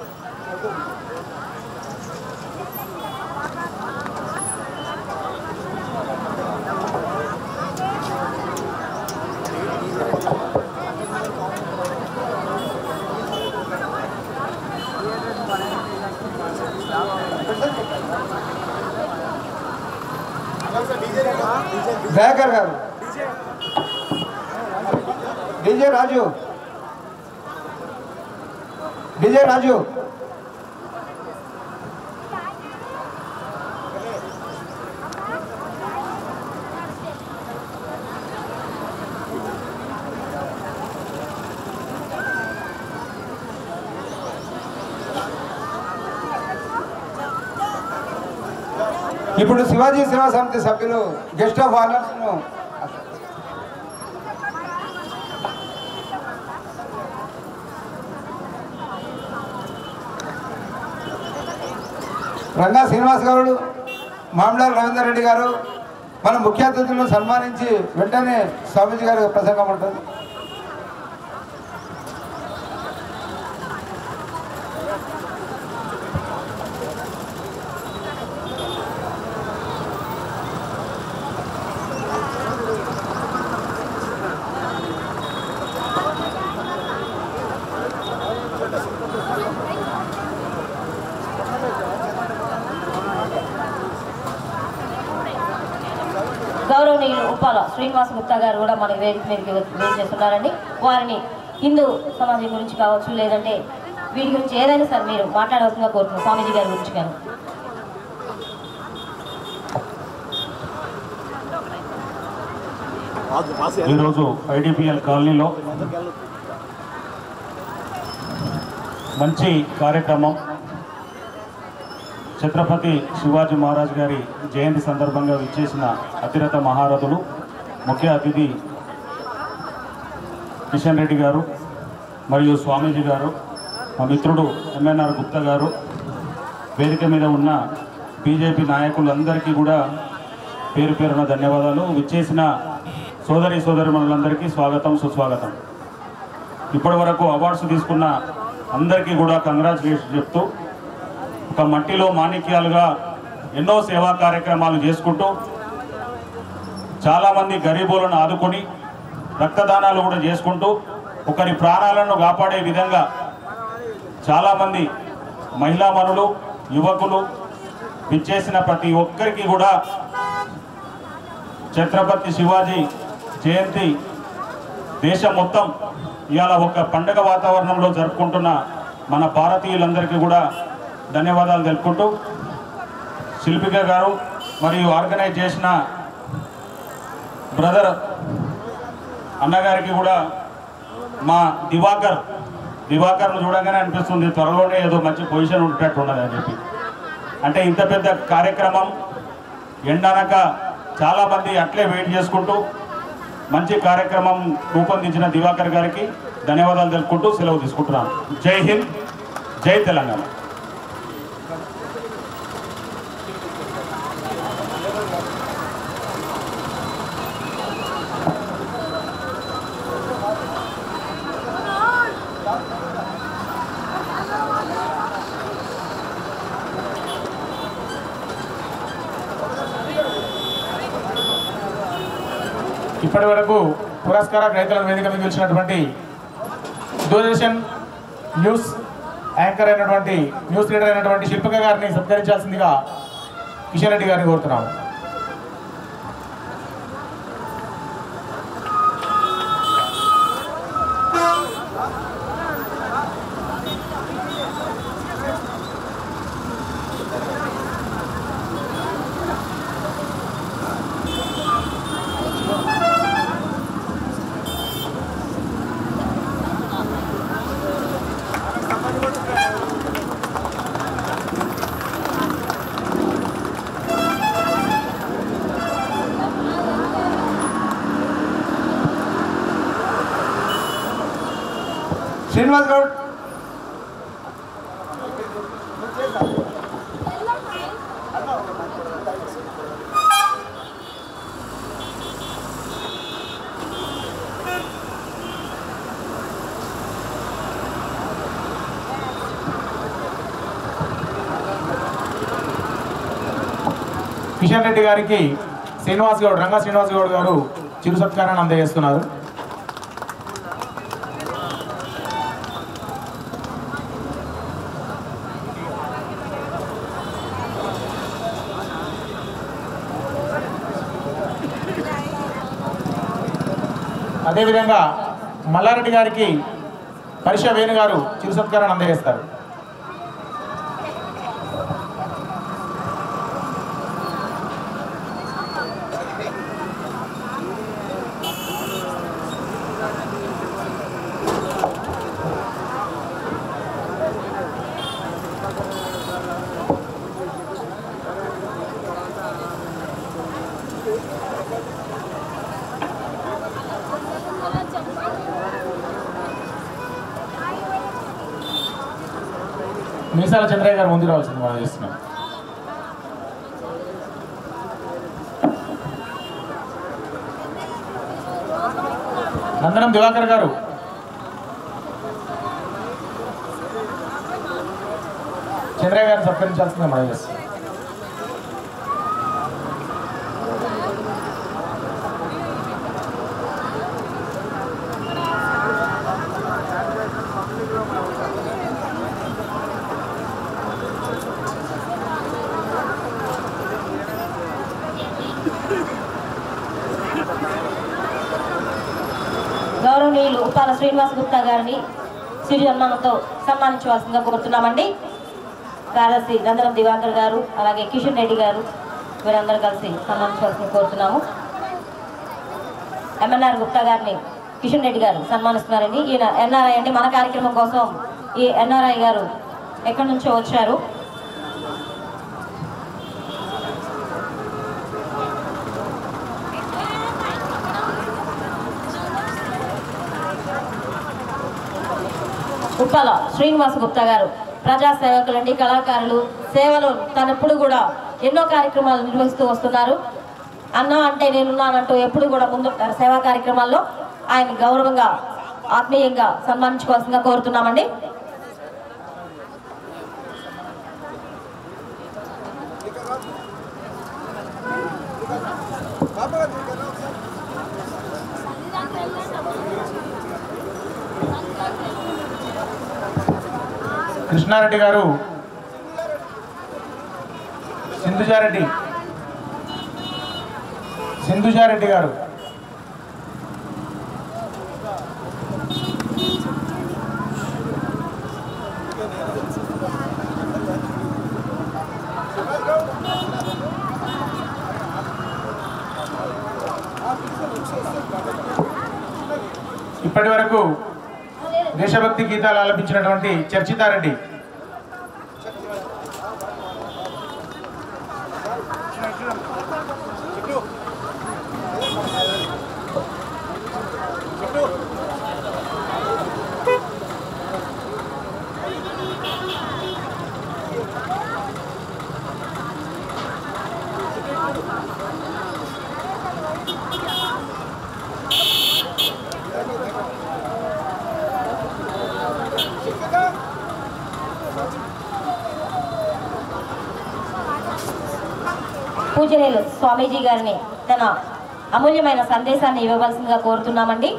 దయాకర్ గారు డీజే రాజు డీజే రాజు ఇప్పుడు శివాజీ సేవా సమితి సభ్యులు గెస్ట్ ఆఫ్ ఆనర్స్ ను రంగా శ్రీనివాస్ గారు మామిడాల రవీందర్ రెడ్డి గారు మన ముఖ్య అతిథులను సన్మానించి వెంటనే స్వామీజీ గారి ప్రసంగం ఉంటుంది గౌరవనీయులు ఉప్పాల శ్రీనివాస గుప్తా గారు కూడా మనకి వేదిక మీదకి వేరు చేస్తున్నారండి వారిని హిందూ సమాజం గురించి కావచ్చు లేదంటే వీటి గురించి ఏదైనా సరే మీరు మాట్లాడవలసిందిగా కోరుతున్నాను స్వామీజీ గారి గురించి కానీ ఈరోజు ఐడిపిఎల్ కాలనీలో మంచి కార్యక్రమం ఛత్రపతి శివాజీ మహారాజ్ గారి జయంతి సందర్భంగా విచ్చేసిన అతిరథ మహారథులు ముఖ్య అతిథి కిషన్ రెడ్డి గారు మరియు స్వామీజీ గారు మా మిత్రుడు ఎంఎన్ఆర్ గుప్తా గారు వేదిక మీద ఉన్న బీజేపీ నాయకులందరికీ కూడా పేరు పేరున ధన్యవాదాలు విచ్చేసిన సోదరి సోదరి మనులందరికీ స్వాగతం సుస్వాగతం ఇప్పటి వరకు అవార్డ్స్ తీసుకున్న అందరికీ కూడా కంగ్రాచులేషన్ చెప్తూ ఒక మట్టిలో మాణిక్యాలుగా ఎన్నో సేవా కార్యక్రమాలు చేసుకుంటూ చాలామంది గరీబులను ఆదుకొని రక్తదానాలు కూడా చేసుకుంటూ ఒకరి ప్రాణాలను కాపాడే విధంగా చాలామంది మహిళామణులు యువకులు విచ్చేసిన ప్రతి ఒక్కరికి కూడా ఛత్రపతి శివాజీ జయంతి దేశం మొత్తం ఇవాళ ఒక పండగ వాతావరణంలో జరుపుకుంటున్న మన భారతీయులందరికీ కూడా ధన్యవాదాలు తెలుపుకుంటూ శిల్పిక గారు మరియు ఆర్గనైజ్ చేసిన బ్రదర్ అన్నగారికి కూడా మా దివాకర్ దివాకర్ను చూడగానే అనిపిస్తుంది త్వరలోనే ఏదో మంచి పొజిషన్ ఉండేటట్టు ఉన్నది అని చెప్పి అంటే ఇంత పెద్ద కార్యక్రమం ఎండనక చాలామంది అట్లే వెయిట్ చేసుకుంటూ మంచి కార్యక్రమం రూపొందించిన దివాకర్ గారికి ధన్యవాదాలు తెలుపుకుంటూ సెలవు తీసుకుంటున్నాను జై హింద్ జై తెలంగాణ ఇప్పటి వరకు పురస్కార గ్రహీతల వేదిక మీద గెలిచినటువంటి దూరదర్శన్ న్యూస్ యాంకర్ అయినటువంటి న్యూస్ లీడర్ అయినటువంటి శిల్పిక గారిని సత్కరించాల్సిందిగా కిషన్ రెడ్డి గారిని కోరుతున్నాము శ్రీనివాస్ గౌడ్ కిషన్ రెడ్డి గారికి శ్రీనివాస్ గౌడ్ రంగా శ్రీనివాస్ గౌడ్ గారు చిరు సత్కారాన్ని అందజేస్తున్నారు అదేవిధంగా మల్లారెడ్డి గారికి పరిష వేణు గారు చిరు సత్కారాన్ని అందజేస్తారు మీసాల చంద్రయ్య గారు ముందు రావాల్సింది మనం చేస్తున్నాం నందనం దివాకర్ గారు చంద్రయ్య గారిని సత్కరించాల్సిందే మనం చేస్తున్నాం ఉప్పాల శ్రీనివాస గుప్తా గారిని సిరి సన్మానంతో సన్మానించవలసిందిగా కోరుతున్నామండి కార్యదర్శి నందనం దివాకర్ గారు అలాగే కిషన్ రెడ్డి గారు వీరందరూ కలిసి సన్మానించవలసింది కోరుతున్నాము ఎంఎన్ఆర్ గుప్తా గారిని కిషన్ రెడ్డి గారు సన్మానిస్తున్నారండి ఈయన ఎన్ఆర్ఐ అండి మన కార్యక్రమం కోసం ఈ ఎన్ఆర్ఐ గారు ఎక్కడి నుంచో వచ్చారు ఉప్పాల శ్రీనివాస గుప్తా గారు ప్రజా సేవకులండి కళాకారులు సేవలు తనెప్పుడు కూడా ఎన్నో కార్యక్రమాలు నిర్వహిస్తూ వస్తున్నారు అన్న అంటే నేనున్నానంటూ ఎప్పుడు కూడా ముందు సేవా కార్యక్రమాల్లో ఆయన గౌరవంగా ఆత్మీయంగా సన్మానించుకోవాల్సిందిగా కోరుతున్నామండి కృష్ణారెడ్డి గారు సింధుజారెడ్డి సింధుజారెడ్డి గారు ఇప్పటి వరకు దేశభక్తి గీతాలు ఆలపించినటువంటి చర్చితారెడ్డి పూజనీయులు స్వామీజీ గారిని తన అమూల్యమైన సందేశాన్ని ఇవ్వవలసిందిగా కోరుతున్నామండి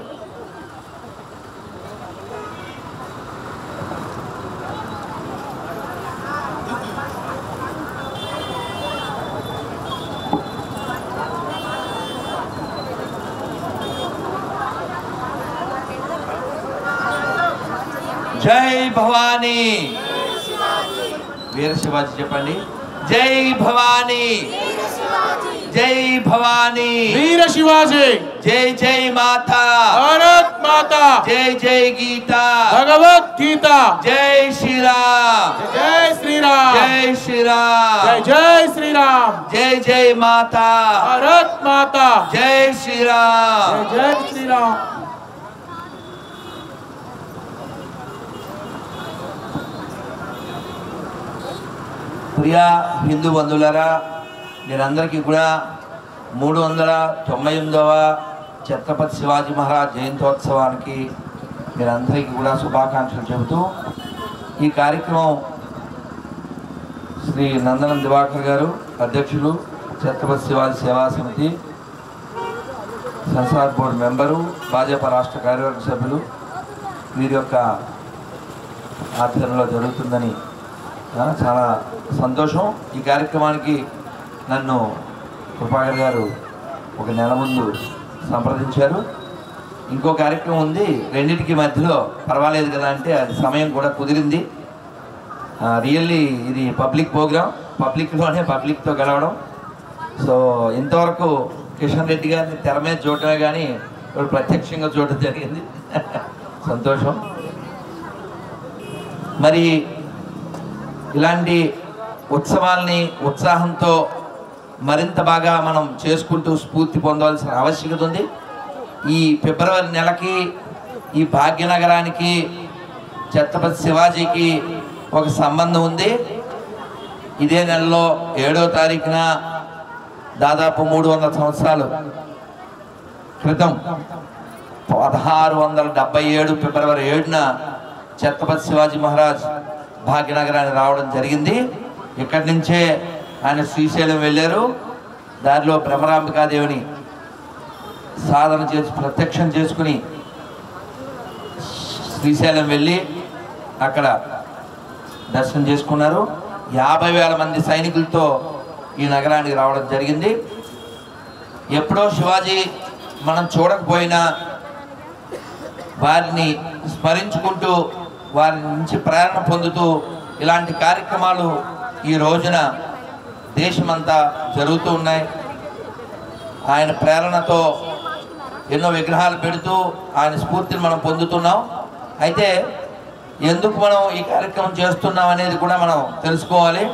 జై భవానీ వీర శివాజీ చెప్పండి జై భవానీ జై భవానీ వీర శివాజీ జై జై మాతా భారత్ మాత జై జై గీత భగవద్గీత జై శ్రీరామ్ జై శ్రీరామ్ జై శ్రీరామ్ జై జై శ్రీరామ్ జై జై మాతా భారత్ మాత జై శ్రీరామ్ జై జై శ్రీరామ్ ప్రియా హిందూ బంధువులారా మీరందరికీ కూడా మూడు వందల తొంభై ఎనిమిదవ ఛత్రపతి శివాజీ మహారాజ్ జయంతోత్సవానికి మీరందరికీ కూడా శుభాకాంక్షలు చెబుతూ ఈ కార్యక్రమం శ్రీ నందనం దివాకర్ గారు అధ్యక్షులు ఛత్రపతి శివాజీ సేవా సమితి సెన్సార్ బోర్డు మెంబరు భాజపా రాష్ట్ర కార్యవర్గ సభ్యులు వీరి యొక్క ఆధ్వర్యంలో జరుగుతుందని ఆ, చాలా సంతోషం ఈ కార్యక్రమానికి నన్ను కృపాకర్ గారు ఒక నెల ముందు సంప్రదించారు ఇంకో కార్యక్రమం ఉంది రెండింటికి మధ్యలో పర్వాలేదు కదా అంటే అది సమయం కూడా కుదిరింది రియల్లీ ఇది పబ్లిక్ ప్రోగ్రామ్ పబ్లిక్లోనే పబ్లిక్తో గెలవడం సో ఇంతవరకు కిషన్ రెడ్డి గారిని తెర మీద చూడటమే కానీ ఇప్పుడు ప్రత్యక్షంగా చూడటం జరిగింది సంతోషం మరి ఇలాంటి ఉత్సవాల్ని ఉత్సాహంతో మరింత బాగా మనం చేసుకుంటూ స్ఫూర్తి పొందవలసిన ఆవశ్యకత ఉంది ఈ ఫిబ్రవరి నెలకి ఈ భాగ్యనగరానికి ఛత్రపతి శివాజీకి ఒక సంబంధం ఉంది ఇదే నెలలో ఏడో తారీఖున దాదాపు మూడు వందల సంవత్సరాలు క్రితం పదహారు వందల డెబ్బై ఏడు ఫిబ్రవరి ఏడున ఛత్రపతి శివాజీ మహారాజ్ భాగ్యనగరానికి రావడం జరిగింది ఇక్కడి నుంచే ఆయన శ్రీశైలం వెళ్ళారు దారిలో భ్రమరాంబికాదేవిని సాధన చేసి ప్రత్యక్షం చేసుకుని శ్రీశైలం వెళ్ళి అక్కడ దర్శనం చేసుకున్నారు యాభై వేల మంది సైనికులతో ఈ నగరానికి రావడం జరిగింది ఎప్పుడో శివాజీ మనం చూడకపోయినా వారిని స్మరించుకుంటూ వారి నుంచి ప్రేరణ పొందుతూ ఇలాంటి కార్యక్రమాలు ఈ రోజున దేశమంతా జరుగుతూ ఉన్నాయి ఆయన ప్రేరణతో ఎన్నో విగ్రహాలు పెడుతూ ఆయన స్ఫూర్తిని మనం పొందుతున్నాం అయితే ఎందుకు మనం ఈ కార్యక్రమం చేస్తున్నాం అనేది కూడా మనం తెలుసుకోవాలి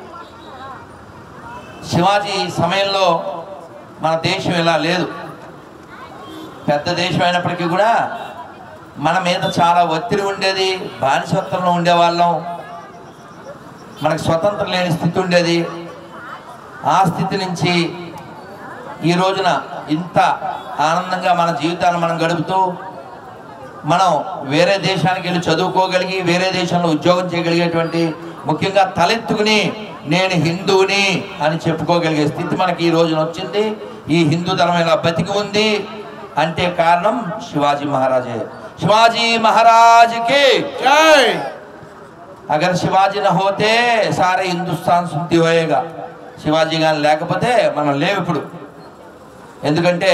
శివాజీ సమయంలో మన దేశం ఇలా లేదు పెద్ద దేశం అయినప్పటికీ కూడా మన మీద చాలా ఒత్తిడి ఉండేది బానిసత్వంలో ఉండేవాళ్ళం మనకు స్వతంత్రం లేని స్థితి ఉండేది ఆ స్థితి నుంచి ఈ రోజున ఇంత ఆనందంగా మన జీవితాన్ని మనం గడుపుతూ మనం వేరే దేశానికి వెళ్ళి చదువుకోగలిగి వేరే దేశంలో ఉద్యోగం చేయగలిగేటువంటి ముఖ్యంగా తలెత్తుకుని నేను హిందువుని అని చెప్పుకోగలిగే స్థితి మనకి ఈ రోజున వచ్చింది ఈ హిందూ ధర్మం ఇలా బతికి ఉంది అంటే కారణం శివాజీ మహారాజే శివాజీ महाराज की जय అగర్ శివాజీ న హోతే సారే హిందుస్థాన్ శుద్ధి హోయేగా శివాజీ గాని లేకపోతే మనం లేవు ఇప్పుడు ఎందుకంటే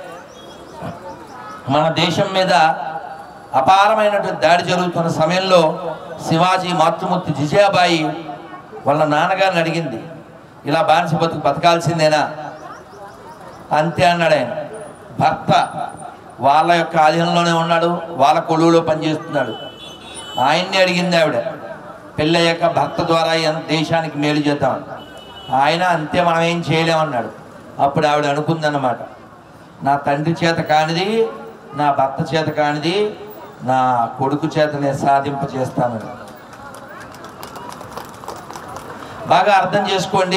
మన దేశం మీద అపారమైనటువంటి దాడి జరుగుతున్న సమయంలో శివాజీ మాతృమూర్తి జిజాబాయి వాళ్ళ నాన్నగారిని అడిగింది ఇలా బానిస బతుకు బతకాల్సిందేనా అంతే అన్నాడు ఆయన భర్త వాళ్ళ యొక్క ఆధీనంలోనే ఉన్నాడు వాళ్ళ కొలువులో పనిచేస్తున్నాడు ఆయన్ని అడిగింది ఆవిడ పెళ్ళయ్యాక భర్త ద్వారా ఎంత దేశానికి మేలు చేద్దాం ఆయన అంతే మనం ఏం చేయలేమన్నాడు అప్పుడు ఆవిడ అనుకుందన్నమాట నా తండ్రి చేత కానిది నా భర్త చేత కానిది నా కొడుకు చేత నేను సాధింప చేస్తానని బాగా అర్థం చేసుకోండి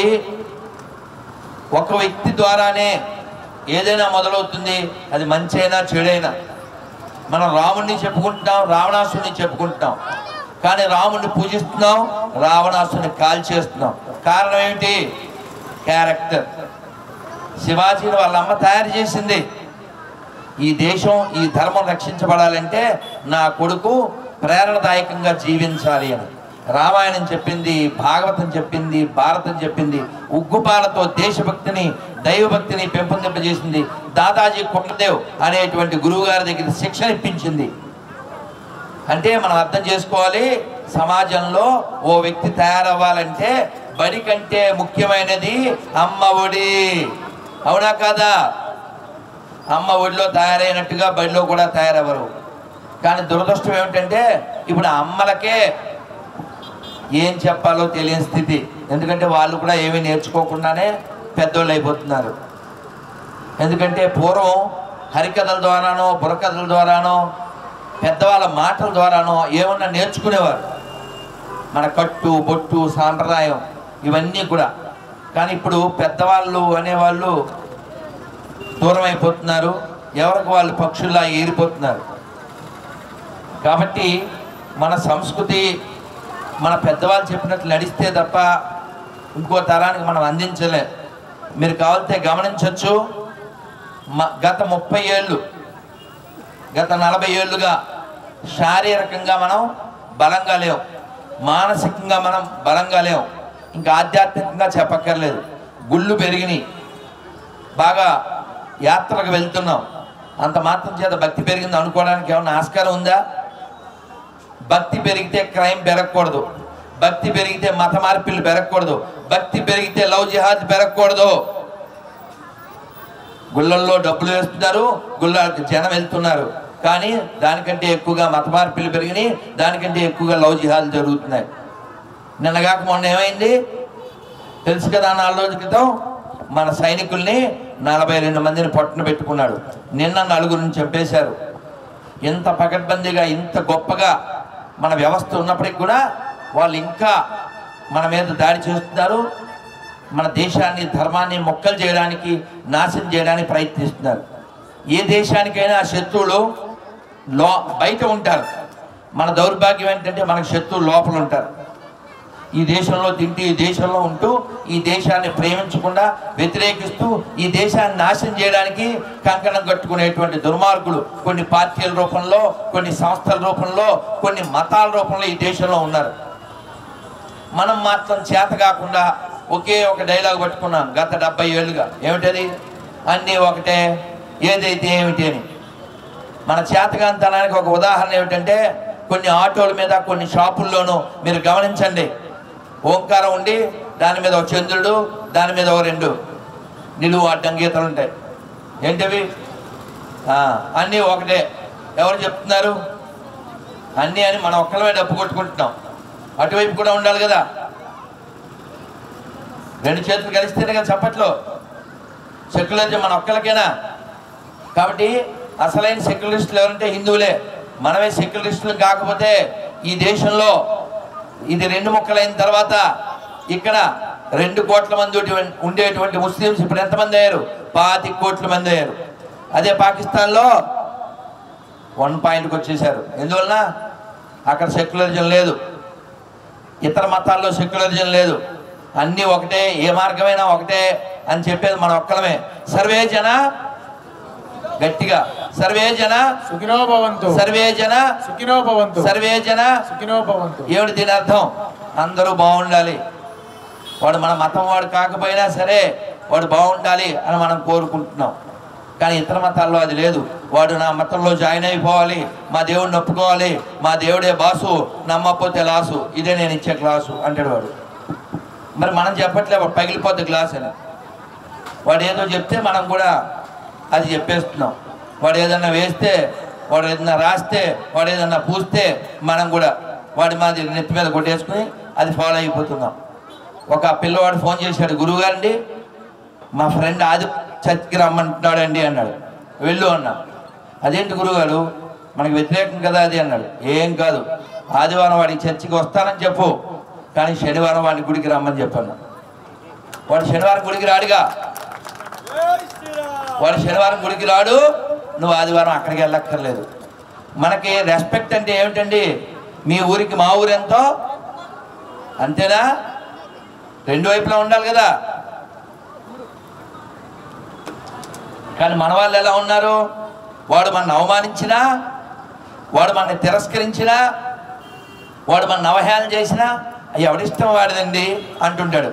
ఒక వ్యక్తి ద్వారానే ఏదైనా మొదలవుతుంది అది మంచి అయినా చెడైనా మనం రాముడిని చెప్పుకుంటున్నాం రావణాసుని చెప్పుకుంటున్నాం కానీ రాముడిని పూజిస్తున్నాం రావణాసుని కాల్చేస్తున్నాం కారణం ఏమిటి క్యారెక్టర్ శివాజీని వాళ్ళ అమ్మ తయారు చేసింది ఈ దేశం ఈ ధర్మం రక్షించబడాలంటే నా కొడుకు ప్రేరణదాయకంగా జీవించాలి అని రామాయణం చెప్పింది భాగవతం చెప్పింది భారతం చెప్పింది ఉగ్గుపాలతో దేశభక్తిని దైవభక్తిని పెంపొందింపజేసింది దాదాజీ కొండదేవ్ అనేటువంటి గురువు గారి దగ్గర శిక్షణ ఇప్పించింది అంటే మనం అర్థం చేసుకోవాలి సమాజంలో ఓ వ్యక్తి తయారవ్వాలంటే బడి కంటే ముఖ్యమైనది అమ్మ ఒడి అవునా కాదా అమ్మ ఒడిలో తయారైనట్టుగా బడిలో కూడా తయారవ్వరు కానీ దురదృష్టం ఏమిటంటే ఇప్పుడు అమ్మలకే ఏం చెప్పాలో తెలియని స్థితి ఎందుకంటే వాళ్ళు కూడా ఏమీ నేర్చుకోకుండానే పెద్దోళ్ళు అయిపోతున్నారు ఎందుకంటే పూర్వం హరికథల ద్వారానో బుర్రకథల ద్వారానో పెద్దవాళ్ళ మాటల ద్వారానో ఏమన్నా నేర్చుకునేవారు మన కట్టు బొట్టు సాంప్రదాయం ఇవన్నీ కూడా కానీ ఇప్పుడు పెద్దవాళ్ళు అనేవాళ్ళు దూరం అయిపోతున్నారు ఎవరికి వాళ్ళు పక్షుల్లా ఏరిపోతున్నారు కాబట్టి మన సంస్కృతి మన పెద్దవాళ్ళు చెప్పినట్లు నడిస్తే తప్ప ఇంకో తరానికి మనం అందించలే మీరు కావాలితే గమనించవచ్చు మ- గత ముప్పై ఏళ్ళు గత నలభై ఏళ్ళుగా శారీరకంగా మనం బలంగా లేవు మానసికంగా మనం బలంగా లేవు ఇంకా ఆధ్యాత్మికంగా చెప్పక్కర్లేదు గుళ్ళు పెరిగినాయి బాగా యాత్రకు వెళ్తున్నాం అంత మాత్రం చేత భక్తి పెరిగింది అనుకోవడానికి ఏమన్నా ఆస్కారం ఉందా భక్తి పెరిగితే క్రైమ్ పెరగకూడదు భక్తి పెరిగితే మత మార్పిళ్ళు పెరగకూడదు భక్తి పెరిగితే లవ్ జిహాద్ పెరగకూడదు గుళ్ళల్లో డబ్బులు వేస్తున్నారు గుళ్ళకి జనం వెళ్తున్నారు కానీ దానికంటే ఎక్కువగా మత మార్పిళ్ళు పెరిగినాయి దానికంటే ఎక్కువగా లవ్ జిహాద్ జరుగుతున్నాయి నిన్నగాక మొన్న ఏమైంది తెలుసు కదా నాలుగు రోజుల క్రితం మన సైనికుల్ని నలభై రెండు మందిని పొట్టన పెట్టుకున్నాడు నిన్న నలుగురిని చంపేశారు ఇంత పకడ్బందీగా ఇంత గొప్పగా మన వ్యవస్థ ఉన్నప్పటికీ కూడా వాళ్ళు ఇంకా మన మీద దాడి చేస్తున్నారు మన దేశాన్ని ధర్మాన్ని మొక్కలు చేయడానికి నాశనం చేయడానికి ప్రయత్నిస్తున్నారు ఏ దేశానికైనా శత్రువులు లో బయట ఉంటారు మన దౌర్భాగ్యం ఏంటంటే మనకు శత్రువులు లోపల ఉంటారు ఈ దేశంలో తింటూ ఈ దేశంలో ఉంటూ ఈ దేశాన్ని ప్రేమించకుండా వ్యతిరేకిస్తూ ఈ దేశాన్ని నాశనం చేయడానికి కంకణం కట్టుకునేటువంటి దుర్మార్గులు కొన్ని పార్టీల రూపంలో కొన్ని సంస్థల రూపంలో కొన్ని మతాల రూపంలో ఈ దేశంలో ఉన్నారు మనం మాత్రం చేత కాకుండా ఒకే ఒక డైలాగ్ పట్టుకున్నాం గత డెబ్బై ఏళ్ళుగా ఏమిటది అన్నీ ఒకటే ఏదైతే ఏమిటి అని మన చేతకాంతనానికి ఒక ఉదాహరణ ఏమిటంటే కొన్ని ఆటోల మీద కొన్ని షాపుల్లోనూ మీరు గమనించండి ఓంకారం ఉండి దాని మీద ఒక చంద్రుడు దాని మీద ఒక రెండు నిలువు అడ్డం గీతలు ఉంటాయి ఏంటవి ఆ, అన్నీ ఒకటే ఎవరు చెప్తున్నారు అన్నీ అని మనం ఒక్కలమే డబ్బు కొట్టుకుంటున్నాం అటువైపు కూడా ఉండాలి కదా రెండు చేతులు కలిస్తేనే కదా చప్పట్లో సెక్యులరిజం మన ఒక్కలకేనా కాబట్టి అసలైన సెక్యులరిస్టులు ఎవరంటే హిందువులే మనమే సెక్యులరిస్టులు కాకపోతే ఈ దేశంలో ఇది రెండు ముక్కలైన తర్వాత ఇక్కడ రెండు కోట్ల మంది ఉండే- ఉండేటువంటి ముస్లిమ్స్ ఇప్పుడు ఎంతమంది అయ్యారు పాతి కోట్ల మంది అయ్యారు అదే పాకిస్తాన్లో వన్ పాయింట్కి వచ్చేసారు ఎందువలన అక్కడ సెక్యులరిజం లేదు ఇతర మతాల్లో సెక్యులరిజం లేదు అన్నీ ఒకటే ఏ మార్గమైనా ఒకటే అని చెప్పేది మన ఒక్కలమే సర్వే జన గట్టిగా సర్వే జన సుఖినో భవంతు సర్వే జన సుఖినో భవంతు సర్వే జన సుఖినో భవంతు ఏమిటి దీని అర్థం అందరూ బాగుండాలి వాడు మన మతం వాడు కాకపోయినా సరే వాడు బాగుండాలి అని మనం కోరుకుంటున్నాం కానీ ఇతర మతాల్లో అది లేదు వాడు నా మతంలో జాయిన్ అయిపోవాలి మా దేవుడిని ఒప్పుకోవాలి మా దేవుడే బాసు నమ్మకపోతే లాసు ఇదే నేను ఇచ్చే క్లాసు అంటాడు వాడు మరి మనం చెప్పట్లే వాడు పగిలిపోద్ది గ్లాస్ అని వాడు ఏదో చెప్తే మనం కూడా అది చెప్పేస్తున్నాం వాడు ఏదన్నా వేస్తే వాడు ఏదన్నా రాస్తే వాడు ఏదన్నా పూస్తే మనం కూడా వాడి మాది నెత్తి మీద కొట్టేసుకుని అది ఫాలో అయిపోతున్నాం ఒక పిల్లవాడు ఫోన్ చేశాడు గురువుగారండి మా ఫ్రెండ్ ఆది చర్చికి రమ్మంటున్నాడండి అన్నాడు వెళ్ళు అన్నా అదేంటి గురుగారు మనకి వ్యతిరేకం కదా అది అన్నాడు ఏం కాదు ఆదివారం వాడికి చర్చికి వస్తానని చెప్పు కానీ శనివారం వాడిని గుడికి రమ్మని చెప్పాను వాడు శనివారం గుడికి రాడుగా వాడు శనివారం గుడికి రాడు నువ్వు ఆదివారం అక్కడికి వెళ్ళక్కర్లేదు మనకి రెస్పెక్ట్ అంటే ఏమిటండి మీ ఊరికి మా ఊరు ఎంతో అంతేనా రెండు వైపులా ఉండాలి కదా కానీ మన వాళ్ళు ఎలా ఉన్నారు వాడు మన అవమానించినా వాడు మనని తిరస్కరించినా వాడు మన అవహేళన చేసినా "అయ్య, ఎవడిష్టం వాడిదండి అంటుంటాడు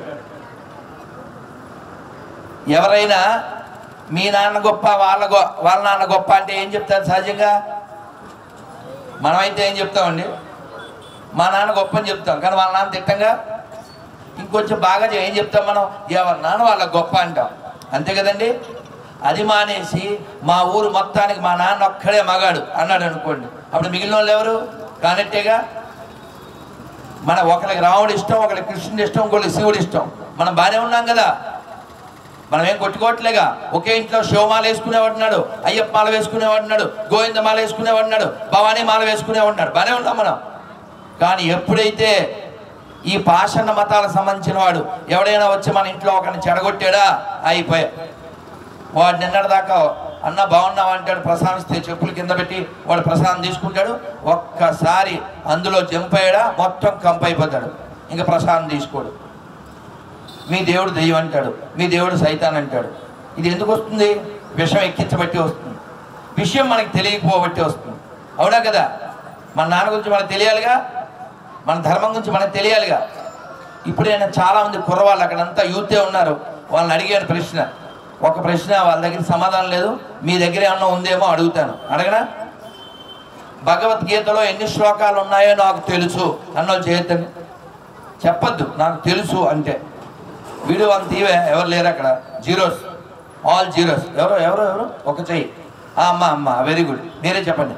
ఎవరైనా మీ నాన్న గొప్ప వాళ్ళ గొ వాళ్ళ నాన్న గొప్ప అంటే ఏం చెప్తారు సహజంగా మనమైతే ఏం చెప్తామండి మా నాన్న గొప్ప అని చెప్తాం కానీ వాళ్ళ నాన్న తిట్టంగా ఇంకొంచెం బాగా చే- ఏం చెప్తాం మనం ఎవరి నాన్న వాళ్ళ గొప్ప అంటాం అంతే కదండి అది మానేసి మా ఊరు మొత్తానికి మా నాన్న ఒక్కడే మగాడు అన్నాడు అనుకోండి అప్పుడు మిగిలిన వాళ్ళు ఎవరు కానట్టేగా మన ఒకరికి రాముడు ఇష్టం ఒకరికి కృష్ణుడు ఇష్టం ఇంకొకరికి శివుడు ఇష్టం మనం బాగానే ఉన్నాం కదా మనం ఏం కొట్టుకోవట్లేగా ఒకే ఇంట్లో శివమాల వేసుకునేవాడున్నాడు అయ్యప్ప మాల వేసుకునేవాడున్నాడు గోవింద మాల వేసుకునేవాడున్నాడు భవానీ మాల వేసుకునేవాడున్నాడు బాగానే ఉన్నాం మనం కానీ ఎప్పుడైతే ఈ పాషణ మతాలకు సంబంధించిన వాడు ఎవడైనా వచ్చి మన ఇంట్లో ఒకరిని చెడగొట్టాడా అయిపోయా వాడు నిన్నటిదాకా అన్న బాగున్నావు అంటాడు ప్రసాదం ఇస్తే చెప్పులు కింద పెట్టి వాడు ప్రసాదం తీసుకుంటాడు ఒక్కసారి అందులో జంప్ అయ్యాడా మొత్తం కంప్ అయిపోతాడు ఇంకా ప్రసాదం తీసుకోడు మీ దేవుడు దెయ్యం అంటాడు మీ దేవుడు సైతాన్ అంటాడు ఇది ఎందుకు వస్తుంది విషం ఎక్కించబట్టి వస్తుంది విషయం మనకి తెలియకపోబట్టి వస్తుంది అవునా కదా మన నాన్న గురించి మనకు తెలియాలిగా మన ధర్మం గురించి మనకు తెలియాలిగా ఇప్పుడైనా చాలామంది కుర్రవాళ్ళు అక్కడంతా యూతే ఉన్నారు వాళ్ళని అడిగాను ప్రశ్న ఒక ప్రశ్న వాళ్ళ దగ్గర సమాధానం లేదు మీ దగ్గర ఏమన్నా ఉందేమో అడుగుతాను అడగనా భగవద్గీతలో ఎన్ని శ్లోకాలు ఉన్నాయో నాకు తెలుసు అన్నోళ్ళు చేయొద్దని చెప్పొద్దు నాకు తెలుసు అంటే వీడియో అంత తీవే ఎవరు లేరు అక్కడ జీరోస్ ఆల్ జీరోస్ ఎవరు ఎవరు ఎవరు ఒక చెయ్యి ఆ, అమ్మ అమ్మ వెరీ గుడ్ మీరే చెప్పండి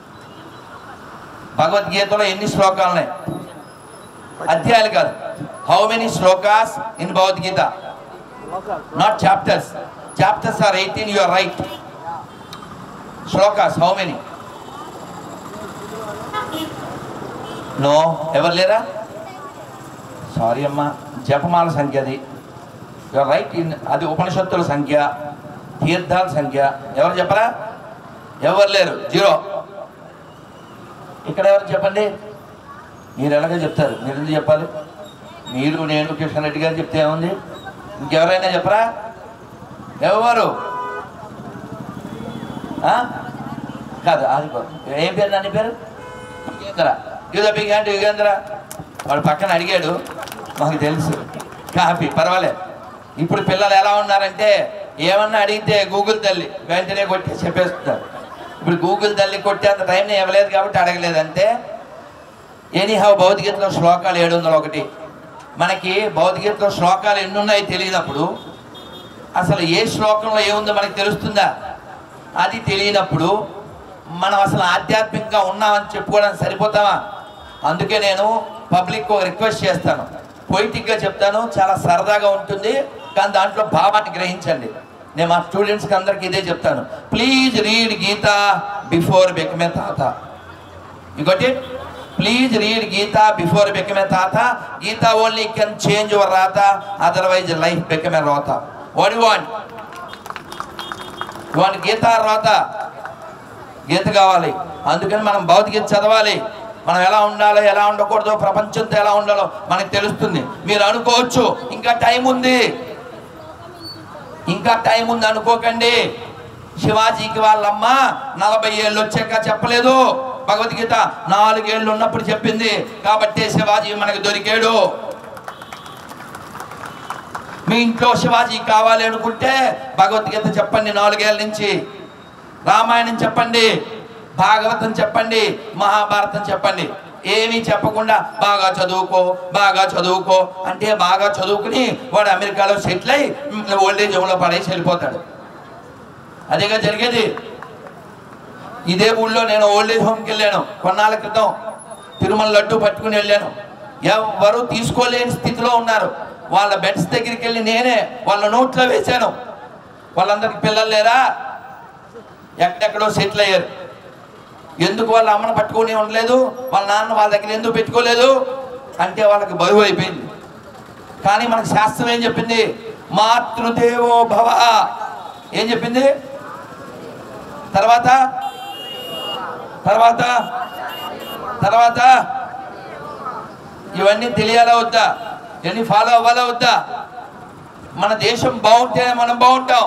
భగవద్గీతలో ఎన్ని శ్లోకాలు ఉన్నాయి అధ్యాయాలు కాదు how many shlokas in Bhagavad Gita not chapters chapters are eighteen you're right shlokas how many no ఎవరు లేరా సారీ అమ్మా జపమాల సంఖ్య అది యువర్ రైట్ ఇన్ అది ఉపనిషత్తుల సంఖ్య తీర్థాల సంఖ్య ఎవరు చెప్పరా ఎవరు లేరు జీరో ఇక్కడ ఎవరు చెప్పండి మీరు ఎలాగో చెప్తారు మీరు ఎందుకు చెప్పాలి మీరు నేను కిషన్ రెడ్డి గారు చెప్తే ఏముంది ఇంకెవరైనా చెప్పరా ఎవరు ఆ? కాదు అది కాదు. ఏం పేరు దాని పేరు యుగేంద్ర యుగ బిగ్ హ్యాండ్ యుగేంద్ర వాడు పక్కన అడిగాడు మాకు తెలుసు కాపీ పర్వాలేదు ఇప్పుడు పిల్లలు ఎలా ఉన్నారంటే ఏమన్నా అడిగితే గూగుల్ తల్లి వెంటనే కొట్టి చెప్పేస్తున్నారు ఇప్పుడు గూగుల్ తల్లి కొట్టే అంత టైం నేను ఇవ్వలేదు కాబట్టి అడగలేదు అంతే ఎనీహౌ భౌతికతలో శ్లోకాలు ఏడు వందల ఒకటి మనకి భౌతికతలో శ్లోకాలు ఎన్ని ఉన్నాయో తెలియనప్పుడు అసలు ఏ శ్లోకంలో ఏముందో మనకి తెలుస్తుందా అది తెలియనప్పుడు మనం అసలు ఆధ్యాత్మికంగా ఉన్నామని చెప్పుకోవడానికి సరిపోతామా అందుకే నేను పబ్లిక్ ఒక రిక్వెస్ట్ చేస్తాను పొయిటిక్గా చెప్తాను చాలా సరదాగా ఉంటుంది కానీ దాంట్లో భావాన్ని గ్రహించండి నేను మా స్టూడెంట్స్కి అందరికీ ఇదే చెప్తాను please read Gita before became తాత ఇంకోటి please read Gita before became తాత Gita only can change your రాత అదర్వైజ్ లైఫ్ బెకమే రోత వాట్ వాంట్ వాడి గీత రోత గీత కావాలి అందుకని మనం భౌతికత చదవాలి మనం ఎలా ఉండాలో ఎలా ఉండకూడదో ప్రపంచంతో ఎలా ఉండాలో మనకు తెలుస్తుంది మీరు అనుకోవచ్చు ఇంకా టైం ఉంది ఇంకా టైం ఉంది అనుకోకండి శివాజీకి వాళ్ళమ్మ నలభై ఏళ్ళు వచ్చాక చెప్పలేదు భగవద్గీత నాలుగేళ్ళు ఉన్నప్పుడు చెప్పింది కాబట్టి శివాజీ మనకు దొరికాడు మీ ఇంట్లో శివాజీ కావాలి అనుకుంటే భగవద్గీత చెప్పండి నాలుగేళ్ల నుంచి రామాయణం చెప్పండి భాగవతం చెప్పండి మహాభారతం చెప్పండి ఏమీ చెప్పకుండా బాగా చదువుకో బాగా చదువుకో అంటే బాగా చదువుకుని వాడు అమెరికాలో సెటిల్ అయి ఓల్డేజ్ హోమ్లో పడేసి వెళ్ళిపోతాడు అదేగా జరిగేది ఇదే ఊళ్ళో నేను ఓల్డేజ్ హోమ్కి వెళ్ళాను కొన్నాళ్ళ క్రితం తిరుమల లడ్డు పట్టుకుని వెళ్ళాను ఎవరు తీసుకోలేని స్థితిలో ఉన్నారు వాళ్ళ బెడ్స్ దగ్గరికి వెళ్ళి నేనే వాళ్ళ నోట్లో వేశాను వాళ్ళందరికి పిల్లలు లేరా ఎక్కడెక్కడో సెటిల్ అయ్యారు ఎందుకు వాళ్ళ అమ్మను పట్టుకొని ఉండలేదు వాళ్ళ నాన్న వాళ్ళ దగ్గర ఎందుకు పెట్టుకోలేదు అంటే వాళ్ళకి బరువు అయిపోయింది కానీ మనకు శాస్త్రం ఏం చెప్పింది మాతృదేవో భవ ఏం చెప్పింది తర్వాత తర్వాత తర్వాత ఇవన్నీ తెలియాలా వద్దా ఇవన్నీ ఫాలో అవ్వాలా వద్దా మన దేశం బాగుంటేనే మనం బాగుంటాం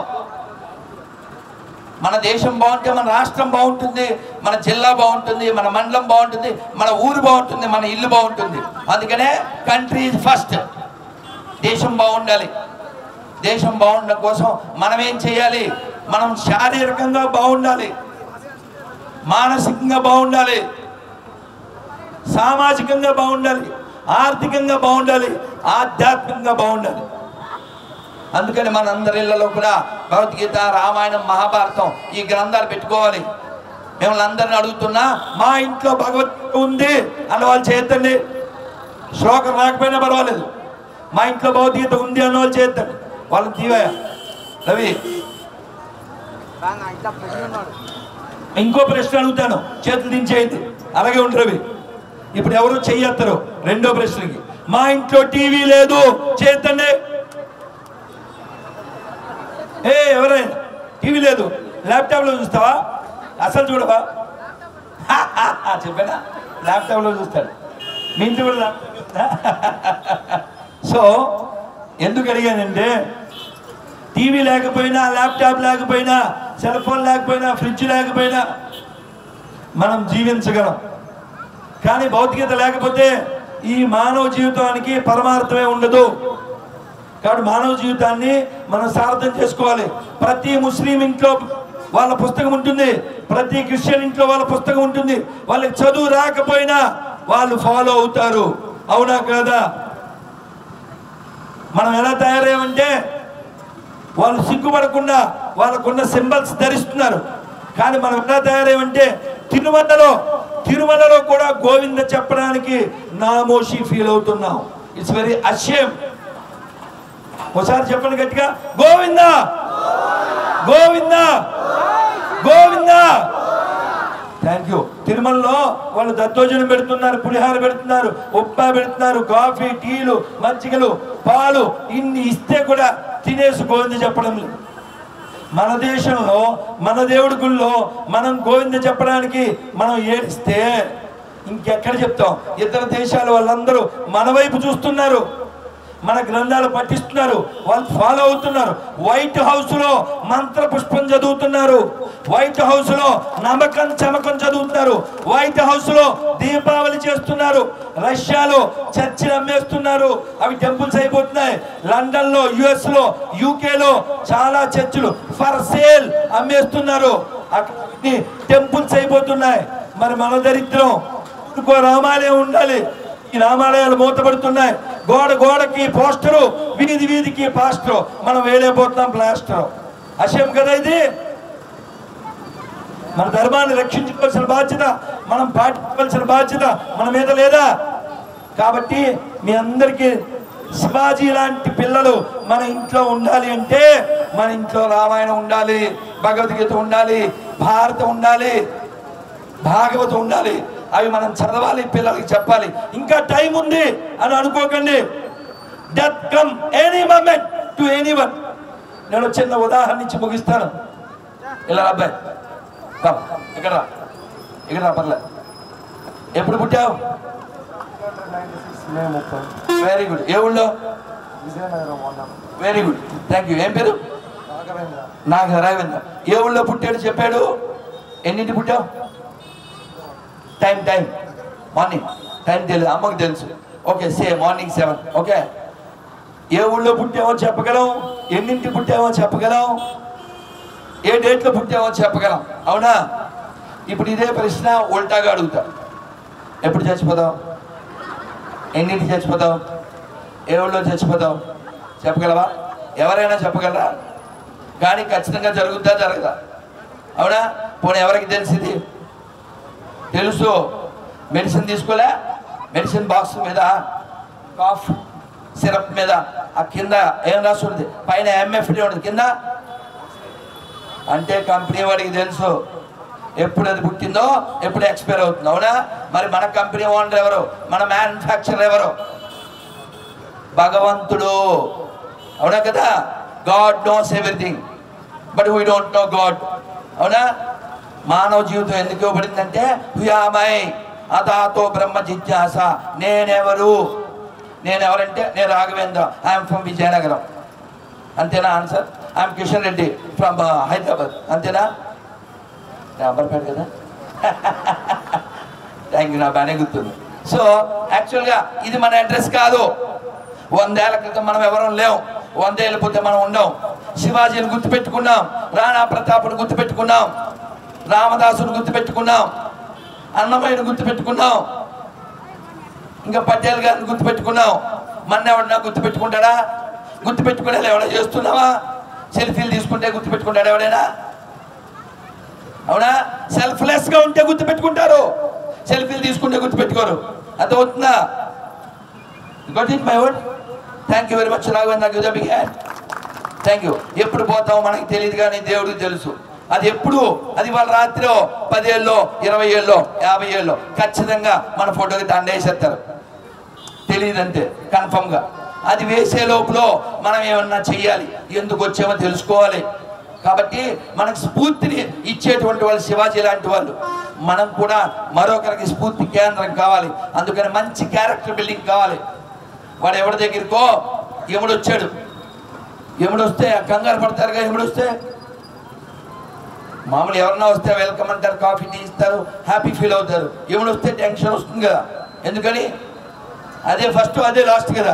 మన దేశం బాగుంటే మన రాష్ట్రం బాగుంటుంది మన జిల్లా బాగుంటుంది మన మండలం బాగుంటుంది మన ఊరు బాగుంటుంది మన ఇల్లు బాగుంటుంది అందుకనే కంట్రీ ఫస్ట్ దేశం బాగుండాలి దేశం బాగుండడం కోసం మనం ఏం చేయాలి మనం శారీరకంగా బాగుండాలి మానసికంగా బాగుండాలి సామాజికంగా బాగుండాలి ఆర్థికంగా బాగుండాలి ఆధ్యాత్మికంగా బాగుండాలి అందుకని మనందరి ఇళ్లలో కూడా భగవద్గీత రామాయణం మహాభారతం ఈ గ్రంథాలు పెట్టుకోవాలి మిమ్మల్ని అందరిని అడుగుతున్నా మా ఇంట్లో భగవద్గీత ఉంది అన్న వాళ్ళు చేద్దండి శ్లోకం రాకపోయినా పర్వాలేదు మా ఇంట్లో భగవద్గీత ఉంది అన్న వాళ్ళు చేద్దండి వాళ్ళని తీవయ్యా రవి ఇంకో ప్రశ్న అడుగుతాను చేతులు దించేయండి అలాగే ఉండు రవి ఇప్పుడు ఎవరు చెయ్యత్తరు రెండో ప్రశ్నకి మా ఇంట్లో టీవీ లేదు చేద్దండి ఏ ఎవరైనా టీవీ లేదు ల్యాప్టాప్లో చూస్తావా అసలు చూడవా చెప్పానా ల్యాప్టాప్లో చూస్తాడు మీ ఇంటి కూడా ల్యాప్టాప్ ఉందా? సో ఎందుకు అడిగానంటే టీవీ లేకపోయినా ల్యాప్టాప్ లేకపోయినా సెల్ ఫోన్ లేకపోయినా ఫ్రిడ్జ్ లేకపోయినా మనం జీవించగలం కానీ భౌతికత లేకపోతే ఈ మానవ జీవితానికి పరమార్థమే ఉండదు కాబట్టి మానవ జీవితాన్ని మనం సార్థం చేసుకోవాలి ప్రతి ముస్లిం ఇంట్లో వాళ్ళ పుస్తకం ఉంటుంది ప్రతి క్రిస్టియన్ ఇంట్లో వాళ్ళ పుస్తకం ఉంటుంది వాళ్ళకి చదువు రాకపోయినా వాళ్ళు ఫాలో అవుతారు అవునా కదా మనం ఎలా తయారయ్యామంటే వాళ్ళు సిగ్గుపడకుండా వాళ్ళకున్న సింబల్స్ ధరిస్తున్నారు కానీ మనం ఎలా తయారయ్యామంటే తిరుమలలో తిరుమలలో కూడా గోవింద చెప్పడానికి నామోషి ఫీల్ అవుతున్నాం ఇట్స్ వెరీ అషేమ్ ఒకసారి చెప్పండి గట్టిగా గోవింద గోవింద గోవింద థ్యాంక్ యూ తిరుమలలో వాళ్ళు దత్తోజనం పెడుతున్నారు పులిహార పెడుతున్నారు ఉప్పా పెడుతున్నారు కాఫీ టీలు మజ్జిగలు పాలు ఇన్ని ఇస్తే కూడా తినేసి గోవింద చెప్పడం లేదు మన దేశంలో మన దేవుడి గుళ్ళో మనం గోవింద చెప్పడానికి మనం ఏడిస్తే ఇంకెక్కడ చెప్తాం ఇతర దేశాల వాళ్ళందరూ మన వైపు చూస్తున్నారు మన గ్రంథాలు పఠిస్తున్నారు వాళ్ళు ఫాలో అవుతున్నారు వైట్ హౌస్ లో మంత్ర పుష్పం చదువుతున్నారు వైట్ హౌస్ లో నమ్మకం చమకం చదువుతున్నారు వైట్ హౌస్ లో దీపావళి చేస్తున్నారు రష్యాలో చర్చిలు అమ్మేస్తున్నారు అవి టెంపుల్స్ అయిపోతున్నాయి లండన్ లో యుఎస్ లో యూకే లో చాలా చర్చిలు ఫర్ సేల్ అమ్మేస్తున్నారు అక్కడ టెంపుల్స్ అయిపోతున్నాయి మరి మన దరిద్రం ఇంకో రామాలయం ఉండాలి ఈ రామాలయాలు మూతపడుతున్నాయి గోడ గోడకి పోస్టరు వీధి వీధికి పాస్టరు మనం వేలేపోతున్నాం ప్లాస్టర్ అశయం కదా ఇది మన ధర్మాన్ని రక్షించుకోవాల్సిన బాధ్యత మనం పాటించవలసిన బాధ్యత మన మీద లేదా కాబట్టి మీ అందరికీ శివాజీ లాంటి పిల్లలు మన ఇంట్లో ఉండాలి అంటే మన ఇంట్లో రామాయణం ఉండాలి భగవద్గీత ఉండాలి భారతం ఉండాలి భాగవతం ఉండాలి అవి మనం చదవాలి పిల్లలకి చెప్పాలి ఇంకా టైం ఉంది అని అనుకోకండి death come any moment to any one నేను చిన్న ఉదాహరణ ఇచ్చి ముగిస్తాను ఇలా రా అబ్బాయి కమ్ ఇక్కడ రా ఇక్కడ రా పర్లే ఎప్పుడు పుట్టావు వెరీ గుడ్ ఏ ఊళ్ళో వెరీ గుడ్ థ్యాంక్ యూ ఏం పేరు నాగ రాఘవేంద్ర ఏ ఊళ్ళో పుట్టాడు చెప్పాడు ఎన్నింటి పుట్టావు టైం టైం మార్నింగ్ టైం తెలియదు అమ్మకు తెలుసు okay say morning seven okay ఏ ఊళ్ళో పుట్టావో చెప్పగలం ఎన్నింటి పుట్టావో చెప్పగలం ఏ డేట్లో పుట్టావో చెప్పగలం అవునా ఇప్పుడు ఇదే ప్రశ్న ఉల్టాగా అడుగుతా ఎప్పుడు చచ్చిపోతావు ఎన్నింటి చచ్చిపోతావు ఏ ఊళ్ళో చచ్చిపోతావు చెప్పగలవా ఎవరైనా చెప్పగలరా కానీ ఖచ్చితంగా జరుగుద్దా జరగదా అవునా పోనీ ఎవరికి తెలిసింది తెలుసు మెడిసిన్ తీసుకోలే మెడిసిన్ బాక్స్ మీద కాఫ్ సిరప్ మీద ఆ కింద ఏం రాసి ఉంటుంది పైన ఎంఎఫ్డి ఉంటుంది కింద అంటే కంపెనీ వాడికి తెలుసు ఎప్పుడు అది పుట్టిందో ఎప్పుడు ఎక్స్పైర్ అవుతుందో అవునా మరి మన కంపెనీ ఓనర్ ఎవరు మన మ్యానుఫ్యాక్చరర్ ఎవరు భగవంతుడు అవునా కదా God knows everything but we don't know God అవునా మానవ జీవితం ఎందుకు ఇవ్వబడిందంటే హుయామై అదాతో బ్రహ్మ జిజ్ఞాస నేనెవరు నేనెవరంటే నేను రాఘవేంద్ర ఐఎమ్ ఫ్రమ్ విజయనగరం అంతేనా answer I'm Kishan Reddy from Hyderabad అంతేనా నేను అంబర్పేట కదా థ్యాంక్ యూ నా బాగానే గుర్తుంది సో యాక్చువల్గా ఇది మన అడ్రస్ కాదు వందేళ్ల క్రితం మనం ఎవరం లేవు వందేళ్ళు పోతే మనం ఉండం శివాజీని గుర్తుపెట్టుకున్నాం రాణా ప్రతాపుని గుర్తుపెట్టుకున్నాం రామదాసుని గుర్తుపెట్టుకున్నాం అన్నమయ్యని గుర్తుపెట్టుకున్నాం ఇంకా పటేల్ గారిని గుర్తుపెట్టుకున్నాం మన ఎవడన్నా గుర్తుపెట్టుకుంటాడా గుర్తుపెట్టుకునే ఎవడో చేస్తున్నావా సెల్ఫీలు తీసుకుంటే గుర్తుపెట్టుకుంటాడు ఎవడైనా అవునా సెల్ఫ్లెస్ గా ఉంటే గుర్తుపెట్టుకుంటారు సెల్ఫీలు తీసుకుంటే గుర్తుపెట్టుకోరు అర్థమవుతుందా got it my word thank you very much Raghavendra give the big hand thank you ఎప్పుడు పోతామో మనకి తెలియదు కానీ దేవుడికి తెలుసు అది ఎప్పుడు అది వాళ్ళ రాత్రి పదేళ్ళలో ఇరవై ఏళ్ళలో యాభై ఏళ్ళలో ఖచ్చితంగా మన ఫోటోకి దండేసేస్తారు తెలియదంతే కన్ఫర్మ్గా అది వేసే లోపల మనం ఏమన్నా చెయ్యాలి ఎందుకు వచ్చామో తెలుసుకోవాలి కాబట్టి మనకు స్ఫూర్తిని ఇచ్చేటువంటి వాళ్ళు శివాజీ లాంటి వాళ్ళు మనం కూడా మరొకరికి స్ఫూర్తి కేంద్రం కావాలి అందుకని మంచి క్యారెక్టర్ బిల్డింగ్ కావాలి వాడు ఎవరి దగ్గరికో ఎముడు వచ్చాడు ఎముడు వస్తే కంగారు పడతారుగా ఎముడు వస్తే మామూలు ఎవరన్నా వస్తే వెల్కమ్ అంటారు కాఫీ టీ ఇస్తారు హ్యాపీ ఫీల్ అవుతారు ఎముడు వస్తే టెన్షన్ వస్తుంది కదా ఎందుకని అదే ఫస్ట్ అదే లాస్ట్ కదా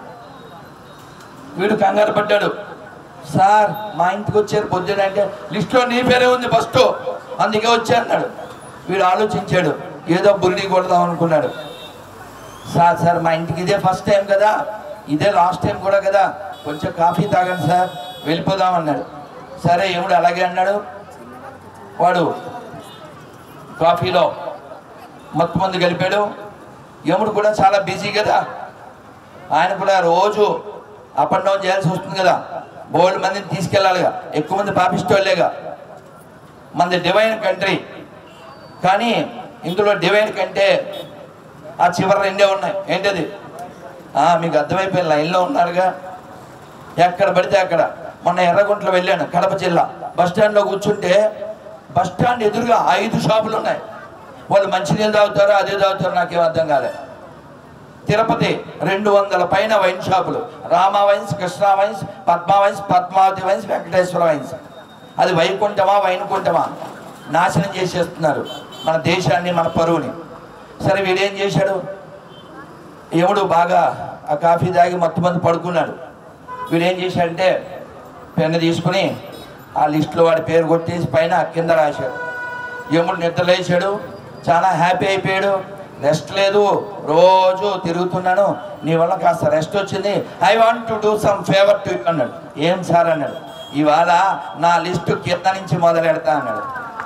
వీడు కంగారు పడ్డాడు సార్ మా ఇంటికి వచ్చారు పొద్దున అంటే లిస్ట్లో నీ పేరే ఉంది ఫస్ట్ అందుకే వచ్చా అన్నాడు వీడు ఆలోచించాడు ఏదో బురిడి కొడదాం అనుకున్నాడు సార్ సార్ మా ఇంటికి ఇదే ఫస్ట్ టైం కదా ఇదే లాస్ట్ టైం కూడా కదా కొంచెం కాఫీ తాగండి సార్ వెళ్ళిపోదాం అన్నాడు సరే ఏముడు అలాగే అన్నాడు వాడు కాఫీలో మొత్తం మంది గలిపాడు యముడు కూడా చాలా బిజీ కదా ఆయన కూడా రోజు అప్ అండ్ డౌన్ చేయాల్సి వస్తుంది కదా బోల్డ్ మందిని తీసుకెళ్ళాలిగా ఎక్కువ మంది పాపిస్తోళ్ళేగా మనది డివైన్ కంట్రీ కానీ ఇందులో డివైన్ కంటే ఆ చివరి రెండే ఉన్నాయి ఏంటది ఆ, మీకు అర్థమైపోయిన లైన్లో ఉన్నారుగా ఎక్కడ పడితే అక్కడ మొన్న ఎర్రగుంటలో వెళ్ళాను కడప జిల్లా బస్ స్టాండ్లో కూర్చుంటే బస్ స్టాండ్ ఎదురుగా ఐదు షాపులు ఉన్నాయి వాళ్ళు మంచినీళ్ళు తాగుతారో అదే తాగుతారో నాకేం అర్థం కాలేదు తిరుపతి రెండు వందల పైన వైన్ షాపులు Rama wines Krishna wines Padma wines Padmavati wines Venkateshwara wines అది వైకుంఠమా వైనుకుంఠమా నాశనం చేసేస్తున్నారు మన దేశాన్ని మన పరువుని సరే వీడేం చేశాడు యముడు బాగా ఆ కాఫీ తాగి మొత్తం మంది పడుకున్నాడు వీడేం చేశాడంటే పెన్ను తీసుకుని ఆ లిస్టులో వాడి పేరు కొట్టేసి పైన కింద రాశాడు యముడు నిద్రలేచాడు చాలా హ్యాపీ అయిపోయాడు రెస్ట్ లేదు రోజు తిరుగుతున్నాను నీ వల్ల కాస్త రెస్ట్ వచ్చింది I want to do some favour to అన్నాడు ఏం సార్ అన్నాడు ఇవాళ నా లిస్టు కింద నుంచి మొదలెడతా అన్నాడు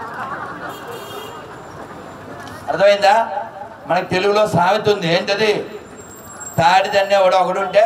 అర్థమైందా మనకి తెలుగులో సామెత ఉంది ఏంటది తాడిదన్నే ఒకడు ఒకడు ఉంటే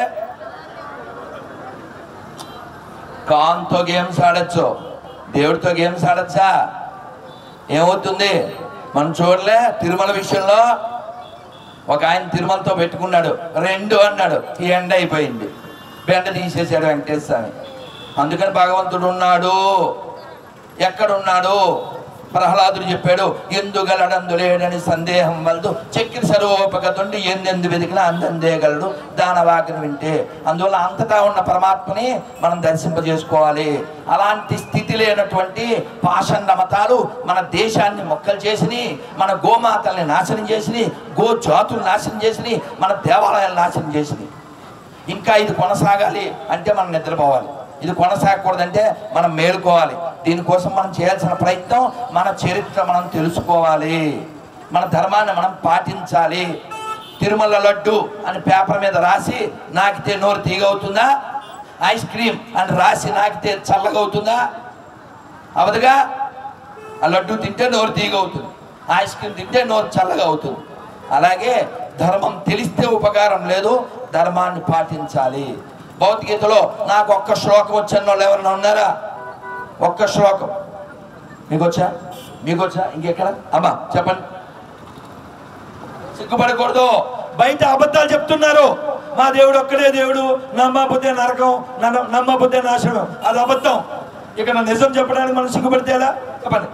కాన్తో గేమ్స్ ఆడచ్చు దేవుడితో గేమ్స్ ఆడచ్చా ఏమవుతుంది మనం చూడలే తిరుమల విషయంలో ఒక ఆయన తిరుమలతో పెట్టుకున్నాడు రెండు అన్నాడు ఈ ఎండ అయిపోయింది బెండ తీసేశాడు వెంకటేశ్వర స్వామి అందుకని భగవంతుడు ఉన్నాడు ఎక్కడున్నాడు ప్రహ్లాదుడు చెప్పాడు ఎందుగలడందు లేడని సందేహం వలదు చక్కెర సర్వోపగతుండి ఎందెందు వెతికినా అందందేగలడు దానవాకిని వింటే అందువల్ల అంతటా ఉన్న పరమాత్మని మనం దర్శింపజేసుకోవాలి అలాంటి స్థితి లేనటువంటి పాషండ మతాలు మన దేశాన్ని మొక్కలు చేసిని మన గోమాతల్ని నాశనం చేసిని గో జాతులు నాశనం చేసిని మన దేవాలయాలు నాశనం చేసినాయి ఇంకా ఇది కొనసాగాలి అంటే మనం నిద్రపోవాలి ఇది కొనసాగకూడదంటే మనం మేలుకోవాలి దీనికోసం మనం చేయాల్సిన ప్రయత్నం మన చరిత్ర మనం తెలుసుకోవాలి మన ధర్మాన్ని మనం పాటించాలి తిరుమల లడ్డు అని పేపర్ మీద రాసి నాకితే నోరు తీగవుతుందా ఐస్ క్రీమ్ అని రాసి నాకితే చల్లగవుతుందా అవదుగా ఆ లడ్డు తింటే నోరు తీగవుతుంది ఐస్ క్రీమ్ తింటే నోరు చల్లగా అవుతుంది అలాగే ధర్మం తెలిస్తే ఉపకారం లేదు ధర్మాన్ని పాటించాలి భౌతికతలో నాకు ఒక్క శ్లోకం వచ్చిన వాళ్ళు ఎవరైనా ఉన్నారా ఒక్క శ్లోకం మీకు వచ్చా మీకు వచ్చా ఇంకెక్కడ అమ్మా చెప్పండి సిగ్గుపడకూడదు బయట అబద్ధాలు చెప్తున్నారు మా దేవుడు ఒక్కడే దేవుడు నమ్మబుద్ధే నరకం నమ్మ- నమ్మబుద్ధే నాశనం అది అబద్ధం ఇక్కడ నిజం చెప్పడానికి మనం సిగ్గుపడితే ఎలా చెప్పండి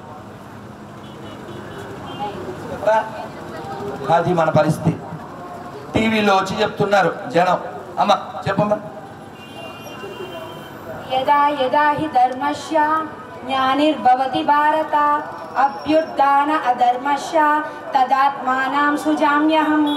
చెప్పరా? అది మన పరిస్థితి టీవీలో వచ్చి చెప్తున్నారు జనం అమ్మ చెప్పమ్మా यदा यदा हि धर्मस्य ज्ञानिर्भवति भारत अभ्युत्थान अधर्मस्य तदात्मानां सुजाम्यहम्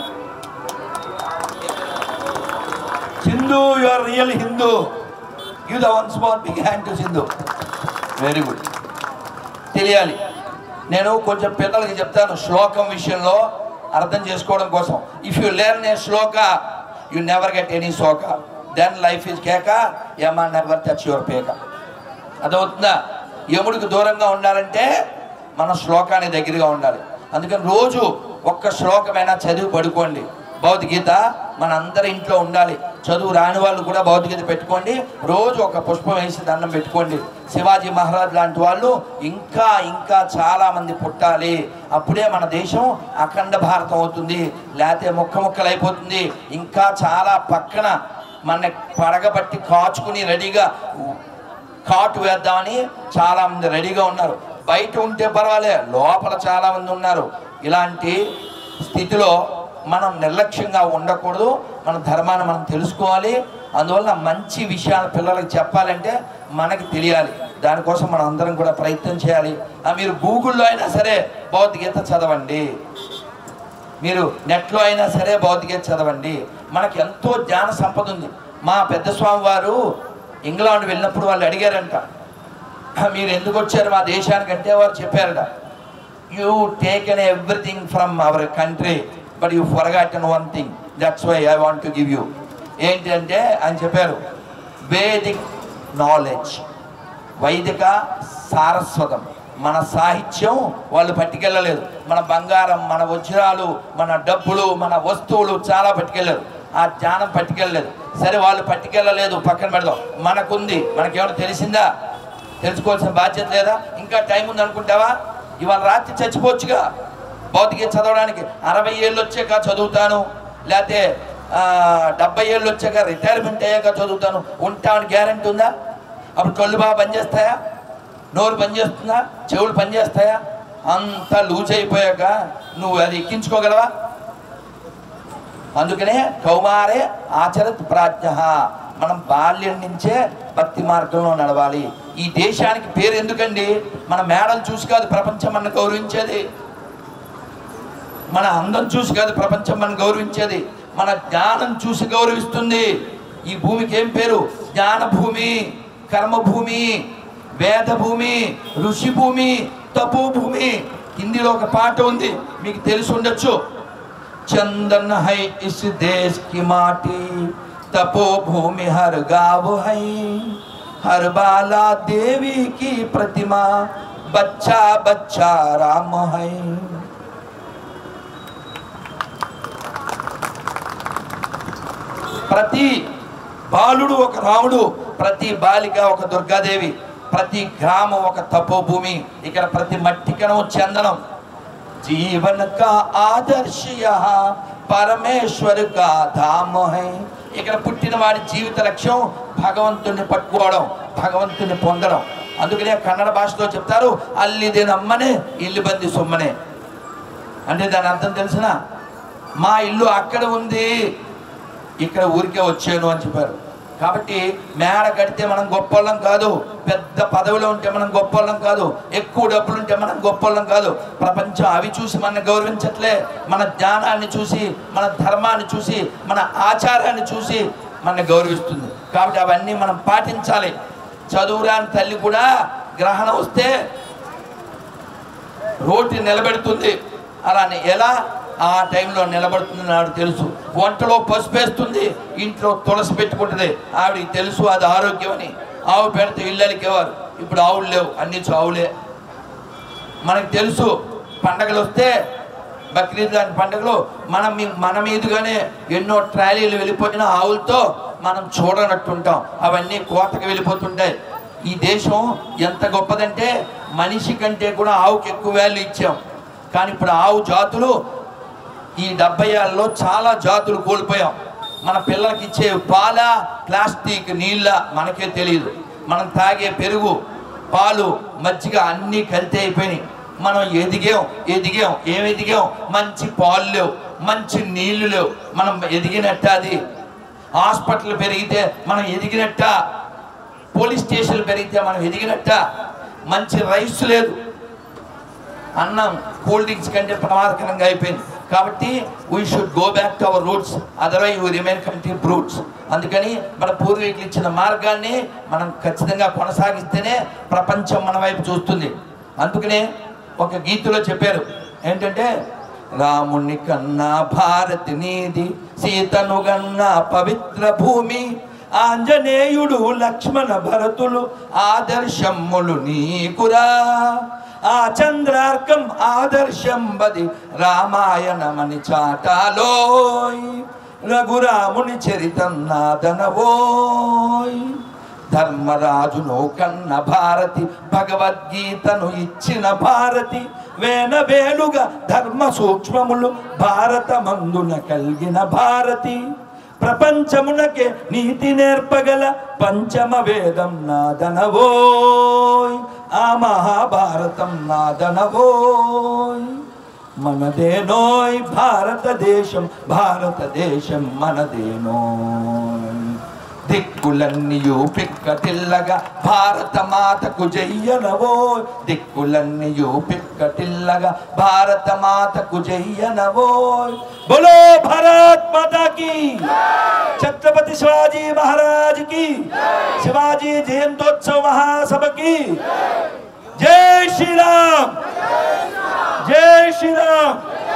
Sindhu your real Hindu give the one small big hand to Sindhu very good తెలియాలి నేను కొంచెం పిల్లలకి చెప్తాను శ్లోకం విషయంలో అర్థం చేసుకోవడం కోసం if you learn a shloka you never get any shloka then life is కేక యమా నెవర్ టచ్ యువర్ పేక అదవుతుందా యముడికి దూరంగా ఉండాలంటే మన శ్లోకానికి దగ్గరగా ఉండాలి అందుకని రోజు ఒక్క శ్లోకమైనా చదివి పడుకోండి భౌతిగీత మన అందరి ఇంట్లో ఉండాలి చదువు రాని వాళ్ళు కూడా భౌతిగీత పెట్టుకోండి రోజు ఒక పుష్పం వేసి దండం పెట్టుకోండి శివాజీ మహారాజ్ లాంటి వాళ్ళు ఇంకా ఇంకా చాలా మంది పుట్టాలి అప్పుడే మన దేశం అఖండ భారతం అవుతుంది లేకపోతే ముక్క ముక్కలు అయిపోతుంది ఇంకా చాలా పక్కన మన పడగబట్టి కాచుకుని రెడీగా కాటు వేద్దామని చాలా మంది రెడీగా ఉన్నారు బయట ఉంటే పర్వాలే లోపల చాలా మంది ఉన్నారు ఇలాంటి స్థితిలో మనం నిర్లక్ష్యంగా ఉండకూడదు మన ధర్మాన్ని మనం తెలుసుకోవాలి అందువల్ల మంచి విషయాలు పిల్లలకు చెప్పాలంటే మనకి తెలియాలి దానికోసం మనం అందరం కూడా ప్రయత్నం చేయాలి ఆ మీరు గూగుల్లో అయినా సరే భౌతికత చదవండి మీరు నెట్లో అయినా సరే భౌతికత చదవండి మనకి ఎంతో జ్ఞాన సంపద ఉంది మా పెద్ద స్వామి వారు ఇంగ్లాండ్ వెళ్ళినప్పుడు వాళ్ళు అడిగారంట "ఆ, మీరు ఎందుకు వచ్చారు మా దేశానికంటే వారు చెప్పారట you taken everything from our country but you forgotten one thing that's why I want to give you ఏంటంటే ఆయన చెప్పారు వేదిక్ నాలెడ్జ్ వైదిక సారస్వతం మన సాహిత్యం వాళ్ళు పట్టుకెళ్ళలేదు మన బంగారం మన వజ్రాలు మన డబ్బులు మన వస్తువులు చాలా పట్టుకెళ్ళారు ఆ జ్ఞానం పట్టుకెళ్ళలేదు సరే వాళ్ళు పట్టుకెళ్ళలేదు పక్కన పెడదాం మనకుంది మనకేమైనా తెలిసిందా తెలుసుకోవాల్సిన బాధ్యత లేదా ఇంకా టైం ఉంది అనుకుంటావా ఇవాళ రాత్రి చచ్చిపోవచ్చుగా భౌతిక చదవడానికి అరవై ఏళ్ళు వచ్చాక చదువుతాను లేకపోతే ఆ, డెబ్బై ఏళ్ళు వచ్చాక రిటైర్మెంట్ అయ్యాక చదువుతాను ఉంటామని గ్యారంటీ ఉందా అప్పుడు కళ్ళు బాగా పనిచేస్తాయా నోరు పనిచేస్తుందా చెవులు పనిచేస్తాయా అంత లూజ్ అయిపోయాక నువ్వు అది ఎక్కించుకోగలవా అందుకనే కౌమారే ఆచరత్ ప్రాజ్ఞ మనం బాల్యం నుంచే భక్తి మార్గంలో నడవాలి ఈ దేశానికి పేరు ఎందుకండి మన మేడలు చూసి కాదు ప్రపంచం మన గౌరవించేది మన అందం చూసి కాదు ప్రపంచం మనం గౌరవించేది మన జ్ఞానం చూసి గౌరవిస్తుంది ఈ భూమికి ఏం పేరు జ్ఞాన భూమి కర్మ భూమి వేద భూమి ఋషి భూమి తపోభూమి హిందీలో ఒక పాట ఉంది మీకు తెలిసి ఉండొచ్చు चंदन है इस देश की माटी तपोभूमि हर गाँव है हर बाला देवी की प्रतिमा बच्चा बच्चा राम है ప్రతి బాలుడు ఒక రాముడు ప్రతి బాలిక ఒక దుర్గాదేవి ప్రతి గ్రామం ఒక తపోభూమి ఇక్కడ ప్రతి మట్టి కణం చందనం जीवन का आदर्श यहाँ పరమేశ్వర్ కా ధామ హై ఇక్కడ పుట్టిన వాడి జీవిత లక్ష్యం భగవంతుని పట్టుకోవడం భగవంతుని పొందడం అందుకనే కన్నడ భాషలో చెప్తారు అల్లిది నమ్మనే ఇల్లు బంది సొమ్మనే అంటే దాని అర్థం తెలిసిన మా ఇల్లు అక్కడ ఉంది ఇక్కడ ఊరికే వచ్చాను అని చెప్పారు కాబట్టి మేడ కడితే మనం గొప్పవాళ్ళం కాదు పెద్ద పదవిలో ఉంటే మనం గొప్పవాళ్ళం కాదు ఎక్కువ డబ్బులు ఉంటే మనం గొప్పవాళ్ళం కాదు ప్రపంచం అవి చూసి మన గౌరవించట్లే మన జ్ఞానాన్ని చూసి మన ధర్మాన్ని చూసి మన ఆచారాన్ని చూసి మన గౌరవిస్తుంది కాబట్టి అవన్నీ మనం పాటించాలి చదువురాని తల్లి కూడా గ్రహణం వస్తే రోటి నిలబెడుతుంది అలానే ఎలా ఆ టైంలో నిలబడుతుంది నాకు తెలుసు వంటలో పసుపు వేస్తుంది ఇంట్లో తులసి పెట్టుకుంటుంది ఆవిడకి తెలుసు అది ఆరోగ్యం అని ఆవు పెడితే ఇళ్ళలికేవారు ఇప్పుడు ఆవులు లేవు అన్ని ఆవులే మనకు తెలుసు పండగలు వస్తే బక్రీద్ లాంటి పండుగలు మనం మీ- మన మీదుగానే ఎన్నో ట్రాలీలు వెళ్ళిపోయిన ఆవులతో మనం చూడనట్టుంటాం అవన్నీ కోతకు వెళ్ళిపోతుంటాయి ఈ దేశం ఎంత గొప్పదంటే మనిషి కంటే కూడా ఆవుకి ఎక్కువ వాల్యూ ఇచ్చాం కానీ ఇప్పుడు ఆవు జాతులు ఈ డెబ్బై ఏళ్ళలో చాలా జాతులు కోల్పోయాం మన పిల్లలకి ఇచ్చే పాల ప్లాస్టిక్ నీళ్ళ మనకే తెలియదు మనం తాగే పెరుగు పాలు మజ్జిగ అన్నీ కల్తీ అయిపోయినాయి మనం ఎదిగాం ఎదిగాం ఏం ఎదిగాం మంచి పాలు లేవు మంచి నీళ్లు లేవు మనం ఎదిగినట్ట అది హాస్పిటల్ పెరిగితే మనం ఎదిగినట్ట పోలీస్ స్టేషన్లు పెరిగితే మనం ఎదిగినట్ట మంచి రైస్ లేదు అన్నం కూల్ డ్రింక్స్ కంటే ప్రమాదకరంగా అయిపోయింది కాబట్టి we should go back to our roots otherwise we remain country roots అందుకని మన పూర్వీకులు ఇచ్చిన మార్గాన్ని మనం ఖచ్చితంగా కొనసాగిస్తేనే ప్రపంచం మన వైపు చూస్తుంది అందుకనే ఒక గీతలో చెప్పారు ఏంటంటే రాముని కన్నా భారతి నీది సీతను గన్నా పవిత్ర భూమి ఆంజనేయుడు లక్ష్మణ భరతులు ఆదర్శమ్ములు నీకురా ఆ చంద్రార్కం ఆదర్శం బది రామాయణమని చాటాలోయ్ రఘురాముని చరితం నాదనవోయ్ ధర్మరాజును కన్న భారతి భగవద్గీతను ఇచ్చిన భారతి వేనవేలుగా ధర్మ సూక్ష్మములు భారతమందున కలిగిన భారతి ప్రపంచమునకే నీతి నేర్పగల పంచమ వేదం నాదనవోయ్ ఆ మహాభారతం నాదనవోయ్ మనదేనోయ్ భారతదేశం భారతదేశం మనదేనోయ్ దిక్కులన్నీయు పిక్కటిల్లగా భారత మాతకు జయ్యనవో దిక్కులన్నీయు పిక్కటిల్లగా భారత మాతకు జయ్యనవో బోలో భారత్ మాతా की छत्रपति शिवाजी महाराज की शिवाजी जयंतोत्सव महासभ की जय श्री राम जय श्री राम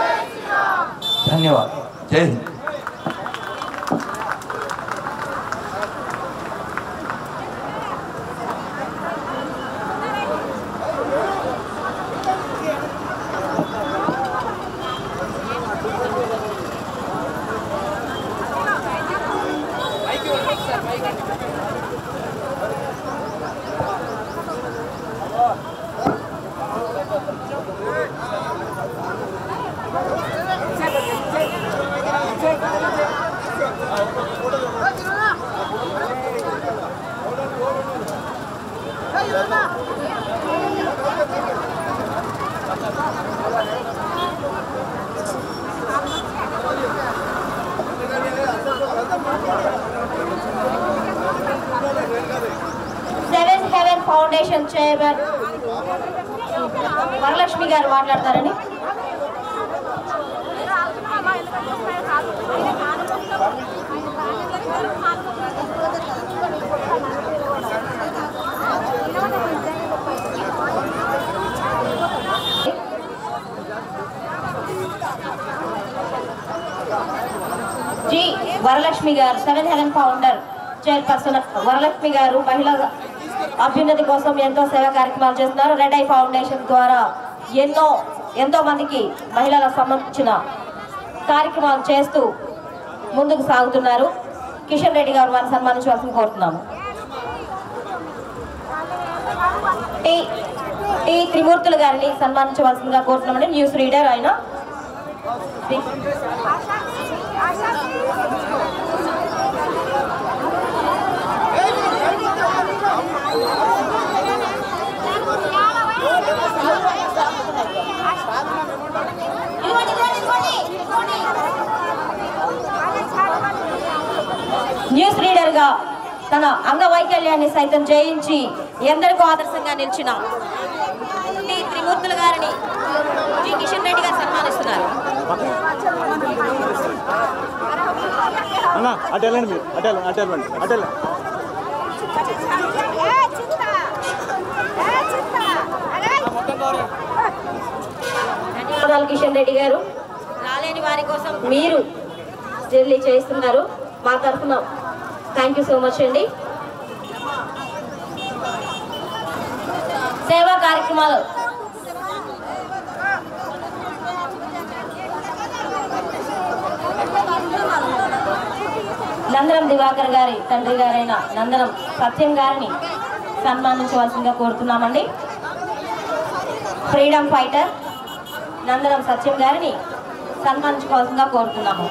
धन्यवाद Jai Hind seven heaven foundation chairman Varalakshmi గారు మాట్లాడతారని వరలక్ష్మి గారు seven heaven founder chairperson Varalakshmi గారు మహిళా అభ్యున్నతి కోసం ఎంతో సేవా కార్యక్రమాలు చేస్తున్నారు రెడ్ ఐ ఫౌండేషన్ ద్వారా ఎన్నో ఎంతో మందికి మహిళలకు సంబంధించిన కార్యక్రమాలు చేస్తూ ముందుకు సాగుతున్నారు కిషన్ రెడ్డి గారు వారిని సన్మానించవలసింది కోరుతున్నాము టి టి త్రిమూర్తులు గారిని సన్మానించవలసిందిగా కోరుతున్నామండి న్యూస్ రీడర్ ఆయన న్యూస్ రీడర్ గా తన అంగవైకల్యాన్ని సైతం జయించి ఎందరికో ఆదర్శంగా నిలిచిన టి త్రిమూర్తులు గారిని జి కిషన్ రెడ్డి గారు సన్మానిస్తున్నారు అన్న అటు వెళ్ళండి మీరు అటు వెళ్ళండి అటు వెళ్ళండి అటు వెళ్ళండి ధన్యవాదాలు కిషన్ రెడ్డి గారు రాలేని వారి కోసం మీరు జర్నీ చేస్తున్నారు మా తరఫున థ్యాంక్ యూ సో మచ్ అండి సేవా కార్యక్రమాలు నందనం దివాకర్ గారి తండ్రి గారైన నందనం సత్యం గారిని సన్మానించవలసిందిగా కోరుతున్నామండి ఫ్రీడమ్ ఫైటర్ నందనం సత్యం గారిని సన్మానించుకోవాల్సిందిగా కోరుతున్నాము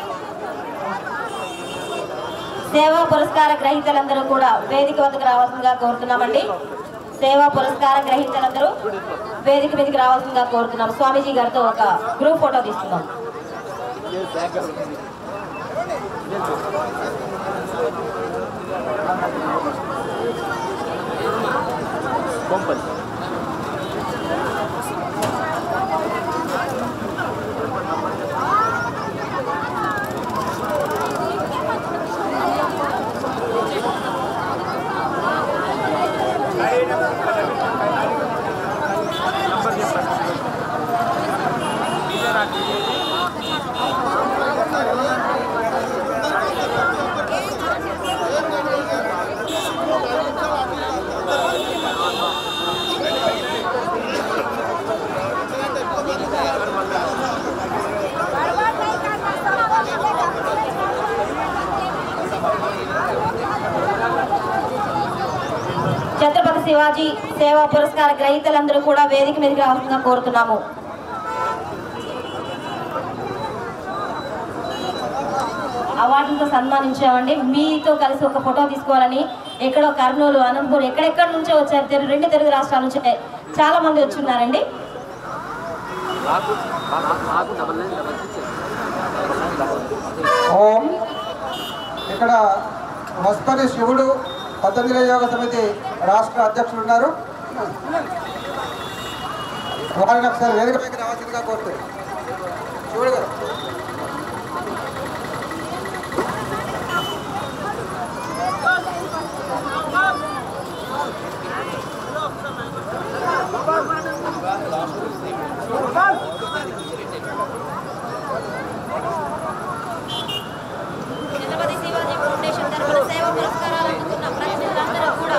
సేవా పురస్కార గ్రహీతలందరూ కూడా వేదిక వద్దకు రావాల్సిందిగా కోరుతున్నామండి సేవా పురస్కార గ్రహీతలందరూ వేదిక మీదకి రావాల్సిందిగా కోరుతున్నాము స్వామీజీ గారితో ఒక గ్రూప్ ఫోటో తీసుకుందాం పంపండి ఛత్రపతి శివాజీ సేవా పురస్కార గ్రహీతలందరూ కూడా వేదిక మీదకి రావాల్సిందిగా కోరుతున్నాము అవార్డులతో సన్మానించామండి మీతో కలిసి ఒక ఫోటో తీసుకోవాలని ఎక్కడో కర్నూలు అనంతపూర్ ఎక్కడెక్కడ నుంచో వచ్చారు తెలు- రెండు తెలుగు రాష్ట్రాల నుంచి చాలా మంది వచ్చున్నారండి ఓం ఇక్కడ వస్తరి శివుడు పతంజలి యోగ సమితి రాష్ట్ర అధ్యక్షులు ఉన్నారు వారిని ఒకసారి వేదిక పైకి రావాల్సిందిగా కోరుతారు శివుడు గారు ఛత్రపతి శివాజీ ఫౌండేషన్ తరఫున సేవా పురస్కారాలు అందుకున్న ప్రతినిధులందరూ కూడా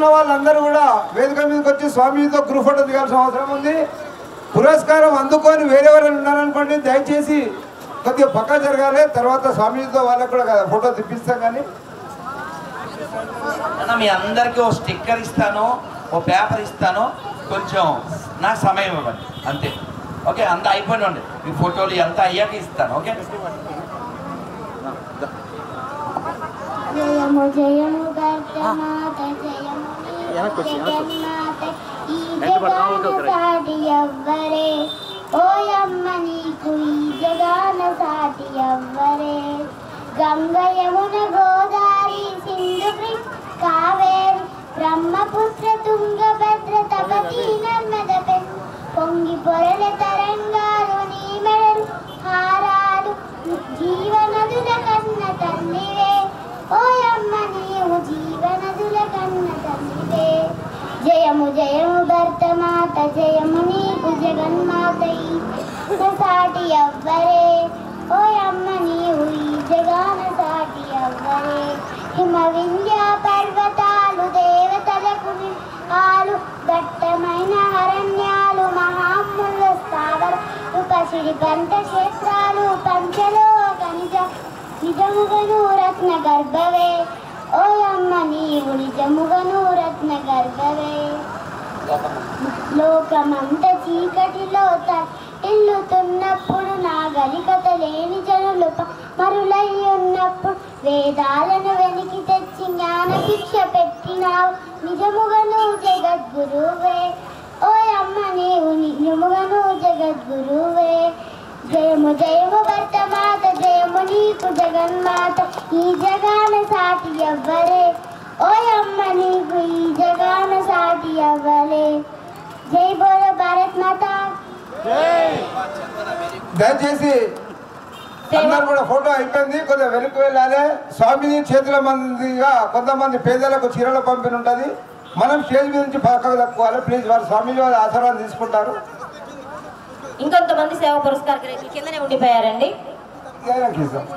ఉన్న వాళ్ళందరూ కూడా వేదిక మీదకి వచ్చి స్వామితో గ్రూప్ ఫోటో దిగాల్సిన అవసరం ఉంది పురస్కారం అందుకొని వేరెవరైనా ఉన్నారనుకోండి దయచేసి కొద్దిగా పక్క జరగాలి తర్వాత స్వామితో వాళ్ళకు కూడా కదా ఫోటో తెప్పిస్తాం కానీ అన్న మీ అందరికీ ఓ స్టిక్కర్ ఇస్తాను ఓ పేపర్ ఇస్తాను కొంచెం నాకు సమయం ఇవ్వండి అంతే ఓకే అంతా అయిపోయినండి మీ ఫోటోలు అంతా అయ్యాక ఇస్తాను ఓకే జయము జయము భర్తమాత జయము నీకు జగన్మాత ఈ జగాన సాటి ఎవ్వరే ఓయమ్మ నీకు ఈ జగాన సాటి ఎవ్వరే గంగ యమున గోదారి సింధు కృష్ణ కావేరి బ్రహ్మపుత్ర తుంగభద్ర తపతి నర్మద పెన్ పొంగి పొరల తరంగాలు నీ మెడలు హారాలు జీవనదుల కన్న తల్లివే ఓయమ్మ నీవు జీవనదుల కన్న తల్లివే జయము జయము భర్తమాత జయము నీకు జగన్మాత ఈ సాటి ఎవ్వరే ఓయమ్మ నీవు ఈ జగాన సాటి ఎవ్వరే హిమ వింధ్య పర్వతాలు దేవతలకు ఆలు దట్టమైన అరణ్యాలు మహాముల స్థావరాలు పసిడి పంట క్షేత్రాలు పంచలోక నిజ నిజముగను రత్న గర్భవే ఓయమ్మ నీవు నిజముగను రత్న గర్భవే లోకమంత చీకటిలో ఇల్లుతున్నప్పుడు నాగరికత లేని జనులు ప- మరులై ఉన్నప్పుడు వేదాలను వెలికి తెచ్చి జ్ఞాన భిక్ష పెట్టినావు నిజముగను జగద్గురువే ఓయమ్మ నీవు నిజముగను జగద్గురువే జయము జయము భర్తమాత జయము నీకు జగన్మాత ఈ జగాన సాటి ఎవ్వరే ఓయమ్మ నీకు ఈ జగాన సాటి ఎవ్వరే జై బోలో భారత్ మాతా దయచేసి అందరు కూడా ఫోటో అయిపోయింది కొద్దిగా వెనక్కి వెళ్ళాలి స్వామిని చేతుల మందిగా కొంతమంది పేదలకు చీరల పంపిణీ ఉంటుంది మనం స్టేజ్ మీద నుంచి పక్కకు తప్పుకోవాలి ప్లీజ్ వారు స్వామిజీ వారి ఆశీర్వాదం తీసుకుంటారు ఇంకొంతమంది సేవ పురస్కార గ్రహీతలు కిందనే ఉండిపోయారండి ఆయనకి ఇస్తాం.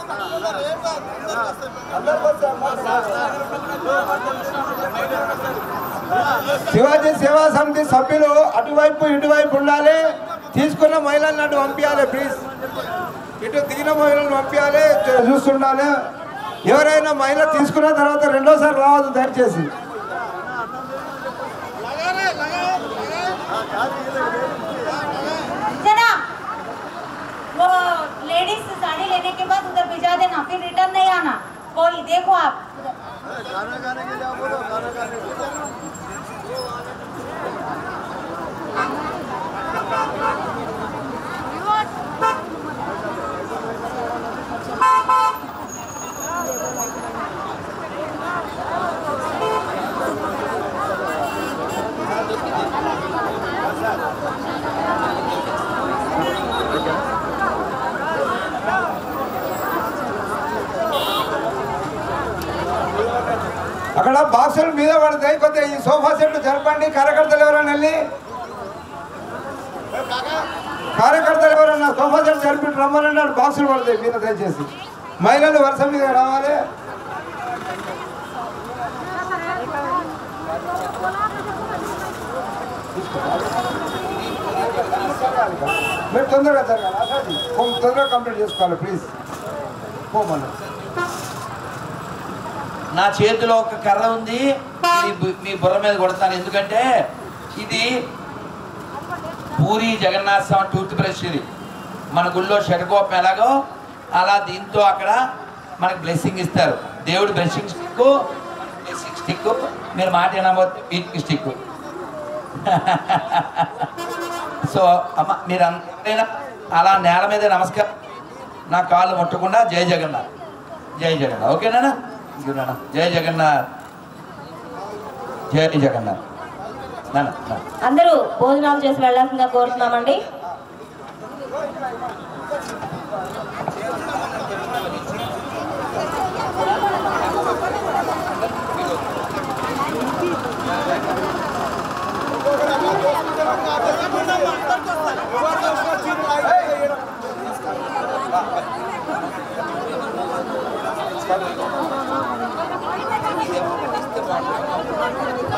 శివాజీ సేవా సమితి సభ్యులు అటువైపు ఇటువైపు ఉండాలి తీసుకున్న మహిళలను అటు పంపించాలి ప్లీజ్ ఇటు దిగిన మహిళలను పంపించాలి చూ- చూస్తుండాలి ఎవరైనా మహిళ తీసుకున్న తర్వాత రెండోసారి రావద్దు దయచేసి जना वो लेडीज साड़ी लेने के बाद उधर भिजा देना फिर रिटर्न नहीं आना कोई देखो आप అక్కడ బాక్సులు మీద పడతాయి కొద్దిగా ఈ సోఫా సెట్లు జరపండి కార్యకర్తలు ఎవరైనా వెళ్ళి కార్యకర్తలు ఎవరైనా సోఫా సెట్ జరిపి రమ్మనండి అక్కడ బాక్సులు పడతాయి మీద దయచేసి మహిళలు వరుస మీద రావాలి మీరు తొందరగా జరగాలి అసాది కొంచెం తొందరగా కంప్లీట్ చేసుకోవాలి ప్లీజ్ పోమన్నా నా చేతిలో ఒక కర్ర ఉంది ఇది బు- మీ బుర్ర మీద కొడతాను ఎందుకంటే ఇది పూరి జగన్నాథ స్వామి టూత్ బ్రష్ ఇది మన గుళ్ళో షటకోపం ఎలాగో అలా దీంతో అక్కడ మనకు బ్లెస్సింగ్ ఇస్తారు దేవుడు బ్లెస్సింగ్ స్టిక్ బ్లెస్సింగ్ స్టిక్ మీరు మాట వినబోతే వీక్ స్టిక్ సో అమ్మ మీరు అందరైనా అలా నేల మీద నమస్కారం నా కాళ్ళు ముట్టకుండా జై జగన్నాథ్ జై జగన్నాథ్ ఓకేనా ఇంకేనా జై జగన్నాథ్ జై జగన్నాథ్ నాన్న నాన్న. అందరూ భోజనాలు చేసి వెళ్ళాల్సిందిగా కోరుతున్నామండి Hey!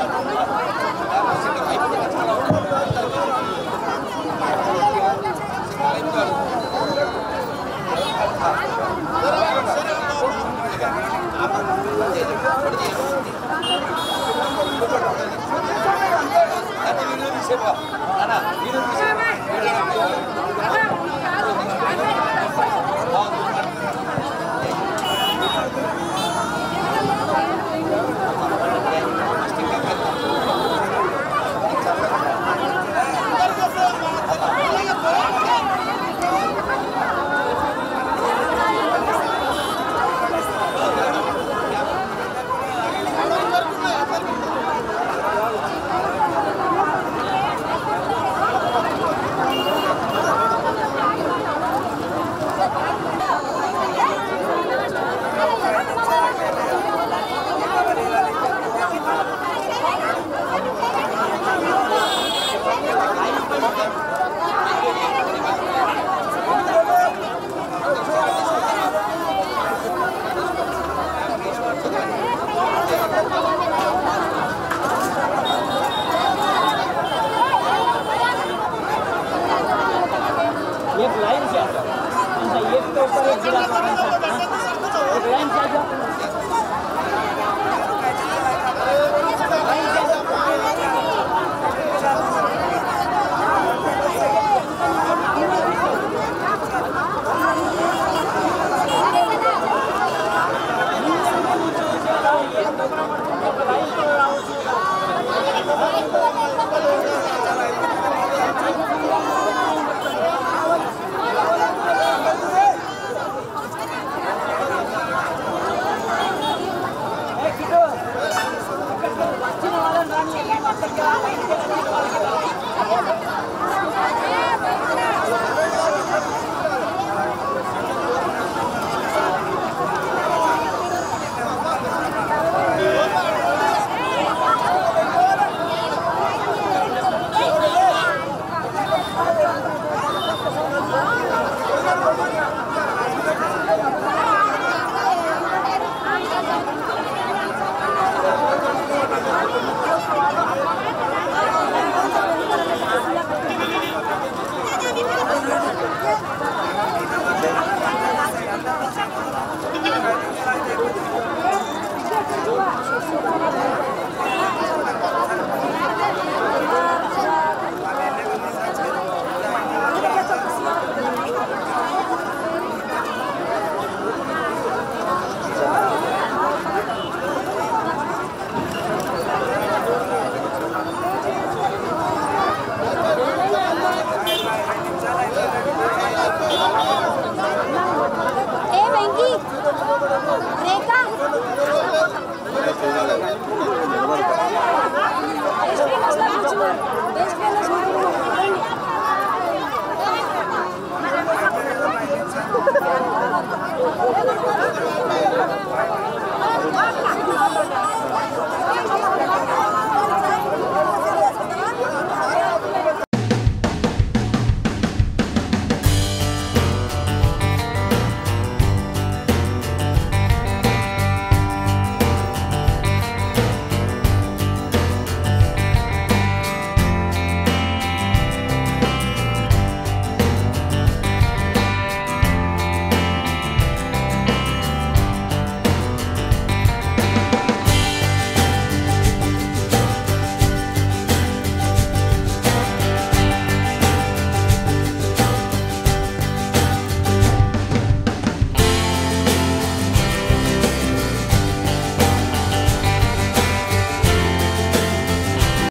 ऊपर एक गिलास पानी से, हाँ? एक लाइन से आ जाओ